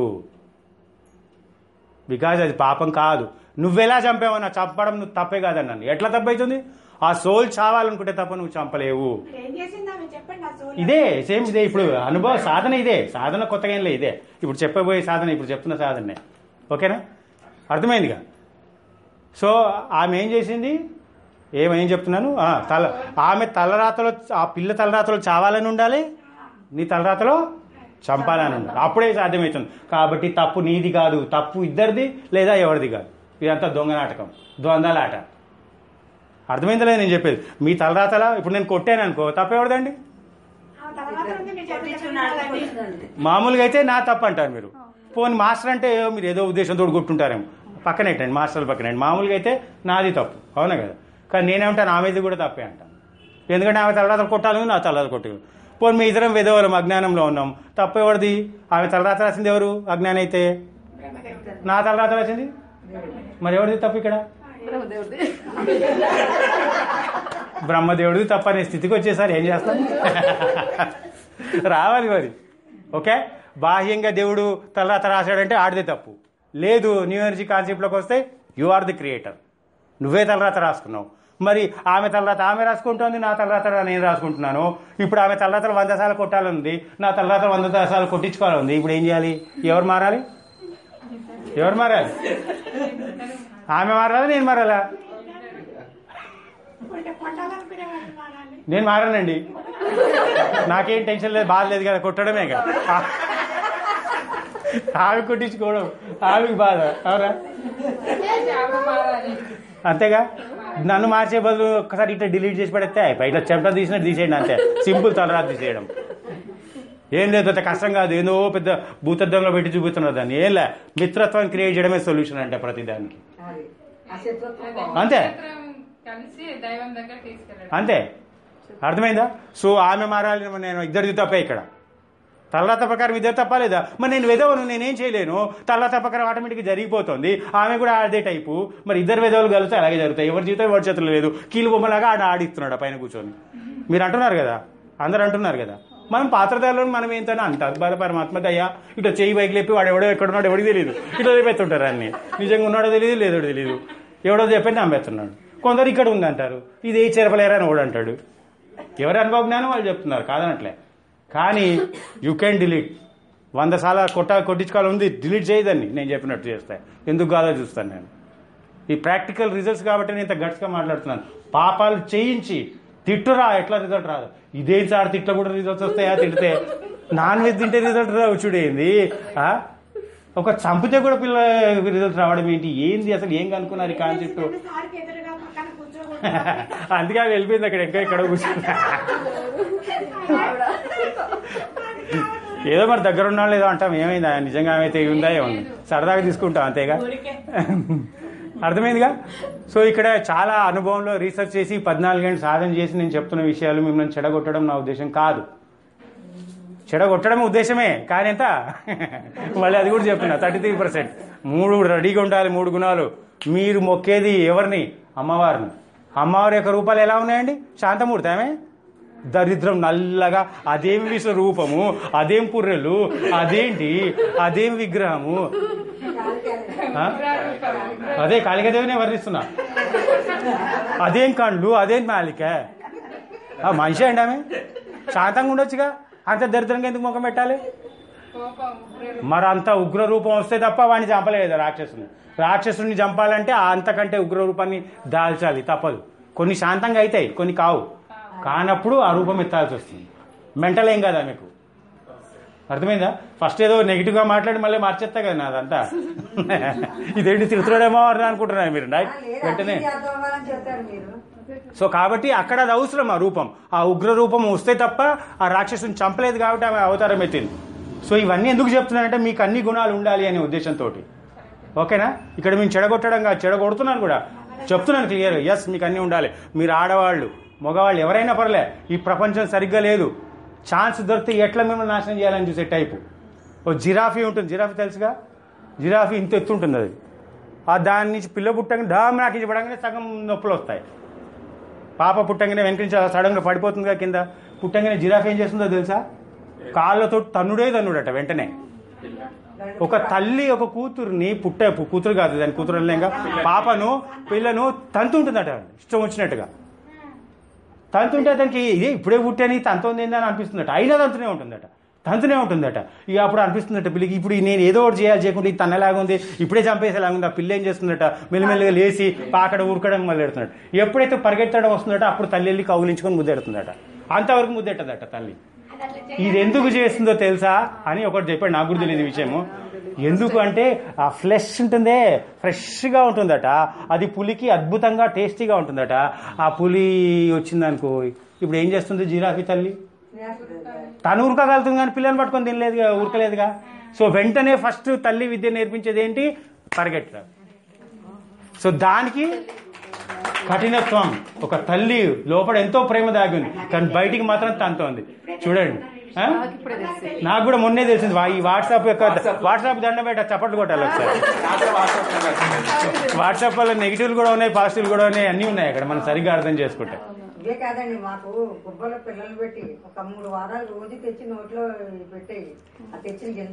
బికాజ్ అది పాపం కాదు నువ్వెలా చంపావన్నా చంపడం నువ్వు తప్పే కాదన్నాను ఎట్లా తప్పవుతుంది ఆ సోల్ చావాలనుకుంటే తప్ప నువ్వు చంపలేవు మీరు ఏం చేసిందా మీరు చెప్పండి ఆ సోల్ ఇదే సేమ్ ఇదే ఇప్పుడు అనుభవ సాధన ఇదే సాధన కొత్తగా ఏం లే ఇదే ఇప్పుడు చెప్పబోయే సాధన ఇప్పుడు చెప్తున్న సాధనే ఓకేనా అర్థమైందిగా సో ఆమె ఏం చేసింది ఏమేం చెప్తున్నాను ఆ, తల ఆమె తలరాతలో ఆ పిల్ల తలరాతలో చావాలని ఉండాలి నీ తలరాతలో చంపాలని ఉండాలి అప్పుడే సాధ్యమవుతుంది కాబట్టి తప్పు నీది కాదు తప్పు ఇద్దరిది లేదా ఎవరిది కాదు ఇదంతా దొంగ నాటకం ద్వంద్వలాట అర్థమైందా లేదు నేను చెప్పేది మీ తలరాతలా ఇప్పుడు నేను కొట్టాను అనుకో తప్పు ఎవరిదండి ఆ తర్వాత ఉంది మీరు చెప్పండి మామూలుగా అయితే నా తప్పు అంటారు మీరు పోనీ మాస్టర్ అంటే ఏదో మీరు ఏదో ఉద్దేశంతో కొట్టుంటారేమో పక్కన పెట్టండి మాస్టర్ పక్కన మామూలుగా అయితే నాది తప్పు అవునా కదా కానీ నేనేమంటాను ఆమెది కూడా తప్పే అంటాను ఎందుకంటే ఆమె తలరాతలు కొట్టాలి నా తలరాత కొట్టాలి పోనీ మీ ఇద్దరం విధవలం అజ్ఞానంలో ఉన్నాం తప్పు ఎవరిది ఆమె తలరాత రాసింది ఎవరు అజ్ఞానం అయితే నా తలరాత రాసింది మరి ఎవరిది తప్పు ఇక్కడ బ్రహ్మదేవుడి బ్రహ్మదేవుడిది తప్ప అనే స్థితికి వచ్చేసారి ఏం చేస్తాం రావాలి మరి ఓకే బాహ్యంగా దేవుడు తలరాత రాశాడంటే ఆడిదే తప్పు లేదు న్యూ ఎనర్జీ కాన్సెప్ట్లోకి వస్తే యు ఆర్ ది క్రియేటర్ నువ్వే తలరాత రాసుకున్నావు మరి ఆమె తలరాత ఆమె రాసుకుంటోంది నా తలరాత నేను రాసుకుంటున్నాను ఇప్పుడు ఆమె తలరాతలు వంద సార్లు కొట్టాలనుంది నా తలరాత వంద సార్లు కొట్టించుకోవాలంది ఇప్పుడు ఏం చేయాలి ఎవరు మారాలి ఎవరు మారాలి ఆమె మారాలా నేను మారాలా ఉంటే కొట్టాలనుకునేవాడు మారాలి నేను మారానండి నాకేం టెన్షన్ లేదు బాధ లేదు కదా కొట్టడమే కదా ఆమె కొట్టించుకోవడం ఆమెకి బాధ అవునా అంతేగా నన్ను మార్చే బదులు ఒక్కసారి ఇట్లా డిలీట్ చేసి పడేస్తే అయిపోయి ఇట్లా చెమట తీసినట్టు తీసేయండి అంతే సింపుల్ తలరాత తీసేయడం ఏం లేదు అంత కష్టం కాదు ఏదో పెద్ద భూతద్దంలో పెట్టి చూపుతున్నారు దాన్ని ఏం లే మిత్రత్వాన్ని క్రియేట్ చేయడమే సొల్యూషన్ అంటే ప్రతి దానికి అది ఆ శత్రుత్వం బాగుంది. అంతే కలిసి దైవం దగ్గర తీసుకెళ్ళడం అంతే అర్థమైందా సో ఆమె మారాలి నేను ఇద్దరిది తప్పే ఇక్కడ తలరాత ప్రకారం ఇద్దరు తప్ప లేదా మరి నేను వెదవను నేనేం చేయలేను తలరాత ప్రకారం ఆటోమేటిక్గా జరిగిపోతుంది ఆమె కూడా అదే టైపు మరి ఇద్దరు వెదవులు కలిస్తే అలాగే జరుగుతాయి ఎవరి జీవితం ఎవరి చేతులు లేదు కీలు బొమ్మలాగా ఆడ ఆడిస్తున్నాడు ఆ పైన కూర్చొని మీరు అంటున్నారు కదా అందరు అంటున్నారు కదా మనం పాత్రదారులను మనం ఏంటని అంత అద్భుత పరమాత్మ దయ్యా ఇట్లా చేయి బైక్ లేపి వాడు ఎవడో ఎక్కడున్నాడు ఎవడికి తెలియదు ఇట్లా లేపెత్తుంటారు అన్ని నిజంగా ఉన్నాడో తెలియదు లేదో తెలియదు ఎవడో చెప్పి నమ్మేస్తున్నాడు కొందరు ఇక్కడ ఉందంటారు ఇది ఏ చెరపలేరా అని ఒకడు అంటాడు ఎవరి అనుభవ జ్ఞానం వాళ్ళు చెప్తున్నారు కాదనట్లే కానీ యూ కెన్ డిలీట్ వంద సార్లు కొట్ట కొట్టించుకోవాలి ఉంది డిలీట్ చేయదని నేను చెప్పినట్టు చేస్తాను ఎందుకు కాదో చూస్తాను నేను ఈ ప్రాక్టికల్ రిజల్ట్స్ కాబట్టి నేను ఇంత గట్స్గా మాట్లాడుతున్నాను పాపాలు చేయించి తిట్టురా ఎట్లా రిజల్ట్ రాదు ఇదేం సార్ తిట్ల కూడా రిజల్ట్స్ వస్తాయా తిడితే నాన్ వెజ్ తింటే రిజల్ట్ రావు చూడేంది ఆ? ఒక చంపితే కూడా పిల్ల రిజల్ట్ రావడం ఏంటి ఏంది అసలు ఏం కనుక్కున్నారు ఈ కాన్సెప్ట్ సార్కి ఎదురుగా పక్కన కూర్చోకూడదు అందుకే ఆమె వెళ్ళిపోయింది అక్కడ ఎక్కడ ఎక్కడ కూర్చున్నా ఏదో మరి దగ్గర ఉన్నాళ్ళు లేదో అంటాం ఏమైందా నిజంగా ఆమె ఉందా ఏముంది సరదాగా తీసుకుంటాం అంతేగా అర్థమైందిగా సో ఇక్కడ చాలా అనుభవంలో రీసెర్చ్ చేసి పద్నాలుగేళ్ళు సాధన చేసి నేను చెప్తున్న విషయాలు మిమ్మల్ని చెడగొట్టడం నా ఉద్దేశం కాదు చెడగొట్టడం ఉద్దేశమే కానీ ఎంత మళ్ళీ అది కూడా చెప్తున్నా థర్టీ త్రీ పర్సెంట్ మూడు రెడీగా ఉండాలి మూడు గుణాలు మీరు మొక్కేది ఎవరిని అమ్మవారిని అమ్మవారి యొక్క రూపాలు ఎలా ఉన్నాయండి శాంతమూర్తి ఆమె దరిద్రం నల్లగా అదేం విశ్వ రూపము అదేం పుర్రెలు అదేంటి అదేం విగ్రహము ఆ? అదే కాళికాదేవినే వర్ణిస్తున్నా అదేం కండ్లు అదేం మాలిక ఆ మనిషి అండి ఆమె శాంతంగా ఉండొచ్చుగా అంత దరిద్రంగా ఎందుకు ముఖం పెట్టాలి కోపం ఉగ్రరూపం. మరి అంత ఉగ్ర రూపం వస్తే తప్ప వాడిని చంపలేదు రాక్షసుని రాక్షసుని చంపాలంటే ఆ అంతకంటే ఉగ్ర రూపాన్ని దాల్చాలి తప్పదు కొన్ని శాంతంగా అవుతాయి కొన్ని కావు కానప్పుడు ఆ రూపం ఎత్తాల్సి వస్తుంది మెంటల్ ఏం కదా మీకు అర్థమైందా ఫస్ట్ ఏదో నెగిటివ్ గా మాట్లాడి మళ్ళీ మార్చేస్తా కదా నాదంతా ఇదేంటి తిరుగుతున్నాడేమో అని అనుకుంటున్నారు మీరు ఆ, రైట్ లేదా వెంటనే ఇది అర్థం అవ్వాలని చెప్తారు మీరు సో కాబట్టి అక్కడ అది అవసరం ఆ రూపం ఆ ఉగ్ర రూపం వస్తే తప్ప ఆ రాక్షసుని చంపలేదు కాబట్టి ఆమె అవతారం ఎత్తింది సో ఇవన్నీ ఎందుకు చెప్తున్నానంటే మీకు అన్ని గుణాలు ఉండాలి అనే ఉద్దేశంతో ఓకేనా ఇక్కడ మేము చెడగొట్టడం కాదు చెడగొడుతున్నాను కూడా చెప్తున్నాను క్లియర్ ఎస్ మీకు అన్నీ ఉండాలి మీరు ఆడవాళ్ళు మగవాళ్ళు ఎవరైనా పర్లే ఈ ప్రపంచం సరిగ్గా లేదు ఛాన్స్ దొరికితే ఎట్లా మిమ్మల్ని నాశనం చేయాలని చూసే టైపు ఓ జిరాఫీ ఉంటుంది జిరాఫీ తెలుసుగా జిరాఫీ ఇంత ఎత్తు ఉంటుంది అది ఆ దాని నుంచి పిల్ల పుట్టగానే డామ్ నాకు పడంగానే సగం నొప్పులు వస్తాయి పాప పుట్టంగానే వెనక నుంచి సడన్గా పడిపోతుందిగా కింద పుట్టంగానే జిరాఫ్ ఏం చేస్తుందో తెలుసా కాళ్ళతో తన్నుడే తన్నుడట వెంటనే ఒక తల్లి ఒక కూతురుని పుట్టే కూతురు కాదు దాని కూతురు అనలేంగా పాపను పిల్లను తంతుంటుందట ఇష్టం వచ్చినట్టుగా తంతుంటే అతనికి ఇదే ఇప్పుడే పుట్టని తంతుంది ఏందని అనిపిస్తుందట అయినా తంతునే ఉంటుందట తంతునే ఉంటుందట ఇక అప్పుడు అనిపిస్తుందట పిల్లకి ఇప్పుడు నేను ఏదో ఒకటి చేయాలి చేయకుండా ఇది తనలాగా ఉంది ఇప్పుడే చంపేసేలాగా ఉంది ఆ పిల్ల ఏం చేస్తుందట మెల్లిమెల్లిగా లేచి పాకడ ఊరకడం మొదలు పెడుతున్నాడు ఎప్పుడైతే పరిగెత్తడం వస్తుందట అప్పుడు తల్లి వెళ్ళి కౌగిలించుకొని ముద్దెడుతుందట అంతవరకు ముద్దెట్టదట తల్లి అది అట్లా ఇది ఎందుకు చేస్తుందో తెలుసా అని ఒకటి చెప్పాడు నాకు కూడా తెలియదు ఈ విషయము ఎందుకు అంటే ఆ ఫ్లెష్ ఉంటుందే ఫ్రెష్గా ఉంటుందట అది పులికి అద్భుతంగా టేస్టీగా ఉంటుందట ఆ పులి వచ్చిందనుకో ఇప్పుడు ఏం చేస్తుంది జిరాఫీ తల్లి తను ఉరకగలుగుతుంది కానీ పిల్లల్ని పట్టుకొని తినలేదుగా ఉరకలేదుగా సో వెంటనే ఫస్ట్ తల్లి విద్య నేర్పించేది ఏంటి పరిగెట్టడం సో దానికి కఠినత్వం ఒక తల్లి లోపల ఎంతో ప్రేమ దాగి ఉంది కానీ బయటికి మాత్రం తనతోంది చూడండి ఆ? నాకు ఇప్పుడే తెలిసింది నాకు కూడా మొన్నే తెలిసింది వా- ఈ వాట్సాప్ యొక్క వాట్సాప్ దండ బయట చప్పట్లు కొట్టాలి ఒకసారి నాకు వాట్సాప్ లో వచ్చింది. వాట్సాప్ వల్ల నెగిటివ్లు కూడా ఉన్నాయి పాజిటివ్లు కూడా ఉన్నాయి అన్నీ ఉన్నాయి అక్కడ మనం సరిగ్గా అర్థం చేసుకుంటే ఇవే కాదండి మాకు గుబ్బలో పిల్లలు పెట్టి ఒక మూడు వారాలు రోజు తెచ్చి నోట్లో పెట్టేవి ఆ తెచ్చిన గింజలు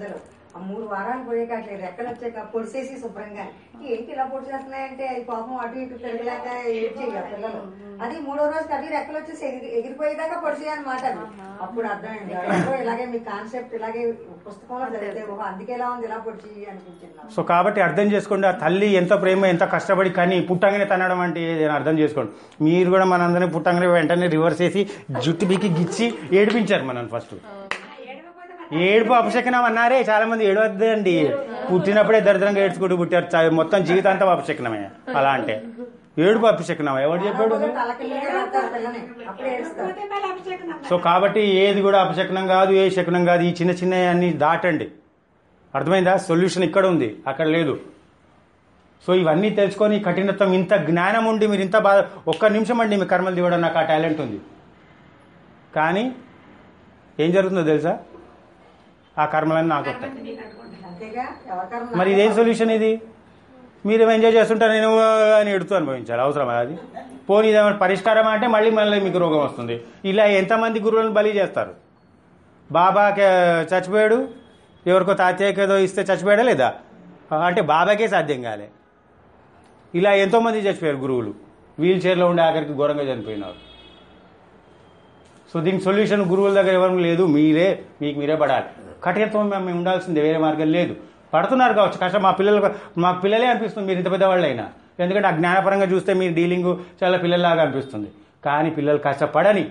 ఆ మూడు వారాలు పోయాక అట్లా రెక్కలు వచ్చాక పొడిసేసి శుభ్రంగా ఏంటి ఇలా పొడి చేస్తున్నాయంటే అది పాపం అటు ఇటు తిరగలేక ఏడ్చేయి ఆ పిల్లలు అది మూడో రోజుకి అవి రెక్కలు వచ్చేసి ఎగిరి ఎగిరిపోయేదాకా పొడిచి అనమాట అది అప్పుడు అర్థమైంది ఎవరో ఇలాగే మీ కాన్సెప్ట్ ఇలాగే పుస్తకంలో చదివితే ఓహో అందుకే ఇలా ఉంది ఇలా పొడిచి అనిపించింది నాకు. సో కాబట్టి అర్థం చేసుకోండి ఆ తల్లి ఎంత ప్రేమ ఎంత కష్టపడి కానీ పుట్టంగానే తనడం అంటే ఏదైనా అర్థం చేసుకోండి మీరు కూడా మనందరినీ పుట్టంగానే వెంటనే రివర్స్ చేసి జుట్టు బీకి గిచ్చి ఏడిపించారు మనం ఫస్ట్ ఏడుపు అపశకనం అన్నారే చాలా మంది ఏడవద్దండి పుట్టినప్పుడే దరిద్రంగా ఏడ్చుకుంటూ పుట్టారు చా- మొత్తం జీవితాంతం అపశకనమే అలా అంటే ఏడుపు అపశకనం ఎవరు చెప్పాడు కాకపోతే తలకిందులుగా పెడతారు పిల్లని అప్పుడే ఏడుస్తారు పోతే మళ్ళీ అభిషేకం సో కాబట్టి ఏది కూడా అపశకనం కాదు ఏ శకనం కాదు ఈ చిన్న చిన్న అన్ని దాటండి అర్థమైందా సొల్యూషన్ ఇక్కడ ఉంది అక్కడ లేదు సో ఇవన్నీ తెలుసుకొని ఈ కఠినత్వం ఇంత జ్ఞానం ఉండి మీరు ఇంత బాధ ఒక్క నిమిషం అండి మీ కర్మలు దివడం నాకు ఆ టాలెంట్ ఉంది కానీ ఏం జరుగుతుందో తెలుసా ఆ కర్మలన్నీ నాకు వస్తాయి అంతేగా ఎవరికన్నా మరి ఇదేం సొల్యూషన్ ఇది మీరు ఎంజాయ్ చేస్తుంటారు నేను అని ఎడుతూ అనుభవించాలి అవసరమా అది పోనీ ఇదేమైనా పరిష్కారం అంటే మళ్ళీ మళ్ళీ మీకు రోగం వస్తుంది ఇలా ఎంతమంది గురువులను బలి చేస్తారు బాబాకి చచ్చిపోయాడు ఎవరికో తాతయ్యకి ఏదో ఇస్తే చచ్చిపోయాడా లేదా అంటే బాబాకే సాధ్యం కాలే ఇలా ఎంతోమంది చచ్చిపోయారు గురువులు వీల్ చైర్లో ఉండే ఆఖరికి ఘోరంగా చనిపోయినారు సో దీనికి సొల్యూషన్ గురువుల దగ్గర ఎవరు లేదు మీరే మీకు మీరే పడాలి కఠినత్వం మేము ఉండాల్సిందే వేరే మార్గం లేదు పడుతున్నారు కావచ్చు కష్టం మా పిల్లలు మా పిల్లలే అనిపిస్తుంది మీరు ఇంత పెద్దవాళ్ళు అయినా ఎందుకంటే ఆ జ్ఞానపరంగా చూస్తే మీ డీలింగ్ చాలా పిల్లల్లాగా అనిపిస్తుంది కానీ పిల్లలు కష్టపడని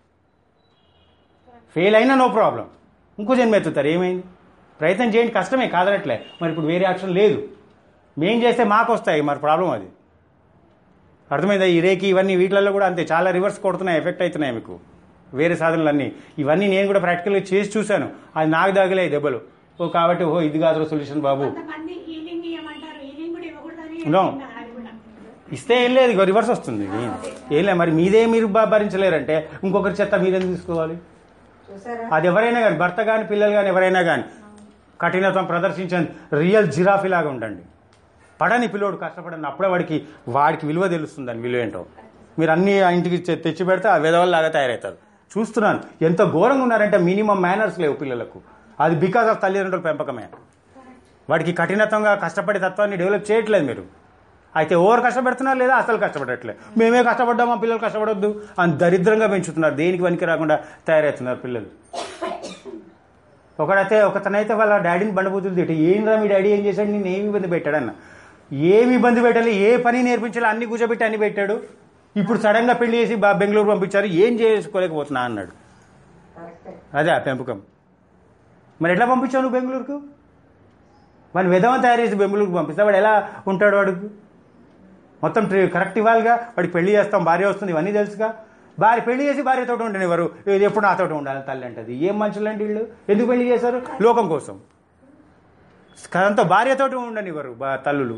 ఫెయిల్ అయినా నో ప్రాబ్లం ఇంకో జన్మ ఎత్తుతారు ఏమైంది ప్రయత్నం చేయండి కష్టమే కాదనట్లే మరి ఇప్పుడు వేరే ఆప్షన్ లేదు మేం చేస్తే మాకు వస్తాయి మరి ప్రాబ్లం అది అర్థమైందా ఈ రేకి ఇవన్నీ వీటిలలో కూడా అంతే చాలా రివర్స్ కొడుతున్నాయి ఎఫెక్ట్ అవుతున్నాయి మీకు వేరే సాధనలన్నీ ఇవన్నీ నేను కూడా ప్రాక్టికల్గా చేసి చూశాను అది నాకు తగిలే దెబ్బలు ఓ కాబట్టి ఓ ఇది కాదు సొల్యూషన్ బాబు కొంతమంది హీలింగ్ ఇవ్వమంటారు హీలింగ్ కూడా ఇవ్వకూడదని No. విన్నా, అది కూడా ఇస్తే ఏం లేదు ఇక రివర్స్ వస్తుంది ఏం లేదు మరి మీదే మీరు బా- భరించలేరంటే ఇంకొకరి చెత్త మీరేం తీసుకోవాలి చూసారా అది ఎవరైనా కానీ భర్త కానీ పిల్లలు కానీ ఎవరైనా కానీ కఠినత్వం ప్రదర్శించండి రియల్ జిరాఫీ లాగా ఉండండి పడని పిల్లోడు కష్టపడని అప్పుడే వాడికి వాడికి విలువ తెలుస్తుంది దాని విలువ ఏంటో మీరు అన్ని ఆ ఇంటికి తె- తెచ్చి పెడితే ఆ విధవల్లాగా తయారవుతారు చూస్తున్నాను ఎంత ఘోరంగా ఉన్నారంటే మినిమం మేనర్స్ లేవు పిల్లలకు అది బికాస్ ఆఫ్ తల్లిదండ్రుల పెంపకమే వాడికి కఠినత్వంగా కష్టపడే తత్వాన్ని డెవలప్ చేయట్లేదు మీరు అయితే ఓవర్ కష్టపెడుతున్నారు లేదా అసలు కష్టపడట్లేదు మేమే కష్టపడ్డామా పిల్లలు కష్టపడొద్దు అని దరిద్రంగా పెంచుతున్నారు దేనికి పనికి రాకుండా తయారవుతున్నారు పిల్లలు ఒకడైతే ఒకతనైతే వాళ్ళ డాడీని బండబూతులు తిట్టి ఏం రా మీ డాడీ ఏం చేశాడు నేను ఏమి ఇబ్బంది పెట్టాడన్న ఏమి ఇబ్బంది పెట్టాలి ఏ పని నేర్పించాలి అన్ని కూర్చోబెట్టి అన్ని పెట్టాడు ఇప్పుడు సడన్ గా పెళ్లి చేసి బా- బెంగళూరు పంపించారు ఏం చేసుకోలేకపోతున్నా అన్నాడు కరెక్టే అదే ఆ పెంపకం మరి ఎట్లా పంపించావు నువ్వు బెంగళూరుకు వాడిని విధవం తయారు చేసి బెంగళూరుకు పంపిస్తే వాడు ఎలా ఉంటాడు వాడికి మొత్తం ట్రి- కరెక్ట్ ఇవ్వాలిగా వాడికి పెళ్లి చేస్తాం భార్య వస్తుంది ఇవన్నీ తెలుసుగా భార్య పెళ్లి చేసి భార్యతో ఉండనివ్వరు ఇది ఎప్పుడు నాతో ఉండాలి తల్లి అంటది ఏం మనుషులండి వీళ్ళు ఎందుకు పెళ్లి చేశారు లోకం కోసం కదంతా భార్యతోటి ఉండనివ్వరు బా- తల్లులు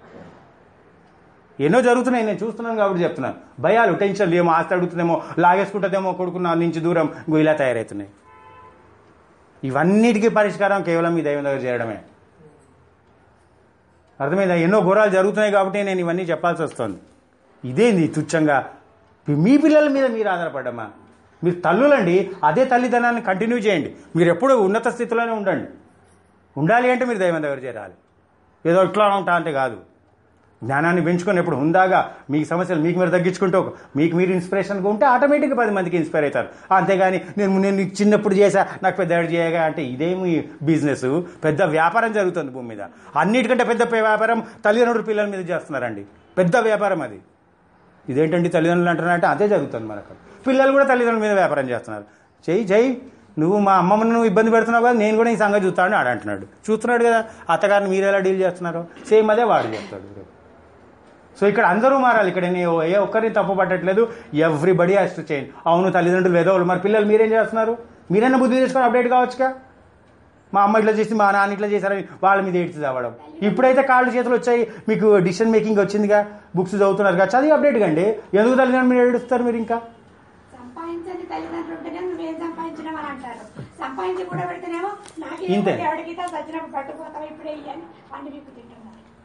ఎన్నో జరుగుతున్నాయి నేను చూస్తున్నాను కాబట్టి చెప్తున్నాను భయాలు టెన్షన్లు ఏమో ఆస్తి అడుగుతుందేమో లాగేసుకుంటుందేమో కొడుకు నా నుంచి దూరం ఇంకో ఇలా తయారవుతున్నాయి ఇవన్నిటికీ పరిష్కారం కేవలం మీ దైవం దగ్గర చేరడమే అర్థమైందా ఎన్నో ఘోరాలు జరుగుతున్నాయి కాబట్టి నేను ఇవన్నీ చెప్పాల్సి వస్తుంది ఇదేంది తుచ్చంగా మీ పిల్లల మీద మీరు ఆధారపడ్డమ్మా మీరు తల్లులండి అదే తల్లిదండ్రులను కంటిన్యూ చేయండి మీరు ఎప్పుడూ ఉన్నత స్థితిలోనే ఉండండి ఉండాలి అంటే మీరు దైవం దగ్గర చేరాలి ఏదో ఇట్లా ఉంటా అంటే కాదు జ్ఞానాన్ని పెంచుకొని ఎప్పుడు హుందాగా మీ సమస్యలు మీకు మీరు తగ్గించుకుంటూ మీకు మీరు ఇన్స్పిరేషన్గా ఉంటే ఆటోమేటిక్గా పది మందికి ఇన్స్పైర్ అవుతారు అంతేగాని నేను నేను నీకు చిన్నప్పుడు చేశా నాకు పెద్ద యాడ్ చేయగా అంటే ఇదేమి బిజినెస్ పెద్ద వ్యాపారం జరుగుతుంది భూమి మీద అన్నిటికంటే పెద్ద పే- వ్యాపారం తల్లిదండ్రులు పిల్లల మీద చేస్తున్నారండి పెద్ద వ్యాపారం అది ఇదేంటండి తల్లిదండ్రులు అంటున్నారంటే అదే జరుగుతుంది మనకు పిల్లలు కూడా తల్లిదండ్రుల మీద వ్యాపారం చేస్తున్నారు చెయ్యి చెయ్యి నువ్వు మా అమ్మమ్మను నువ్వు ఇబ్బంది పెడుతున్నావు కదా నేను కూడా ఈ సంగతి చూస్తాను ఆడ అంటున్నాడు చూస్తున్నాడు కదా అత్తగారిని మీరు ఎలా డీల్ చేస్తున్నారు సేమ్ అదే వాడు చెప్తాడు సో ఇక్కడ అందరూ మారాలి ఇక్కడ నేను ఏ ఒక్కరిని తప్పు పట్టట్లేదు ఎవ్రీబడి హ్యాస్ టు చేంజ్ అవును తల్లిదండ్రులు వేదవులు మరి పిల్లలు మీరేం చేస్తున్నారు మీరైనా బుద్ధి చేసుకొని అప్డేట్ కావచ్చుగా మా అమ్మ ఇట్లా చేసి మా నాన్న ఇట్లా చేశారని వాళ్ళ మీద ఏడ్చి చదవడం ఇప్పుడైతే కాళ్ళు చేతులు వచ్చాయి మీకు డిసిషన్ మేకింగ్ వచ్చిందిగా బుక్స్ చదువుతున్నారు కదా చదివి అప్డేట్ కండి ఎందుకు తల్లిదండ్రులు మీరు ఏడుస్తారు మీరు ఇంకా సంపాదించని తల్లిదండ్రులు ఉంటేనే నువ్వేం సంపాదించినావు అని అంటారు సంపాదించి కూడా పెడితేనేమో నాకు ఇంతే. ఎవరికి సచ్చినప్పుడు పట్టుకుపోతావు ఇప్పుడే ఇయ్యని అన్ని మీకు తింటున్నారు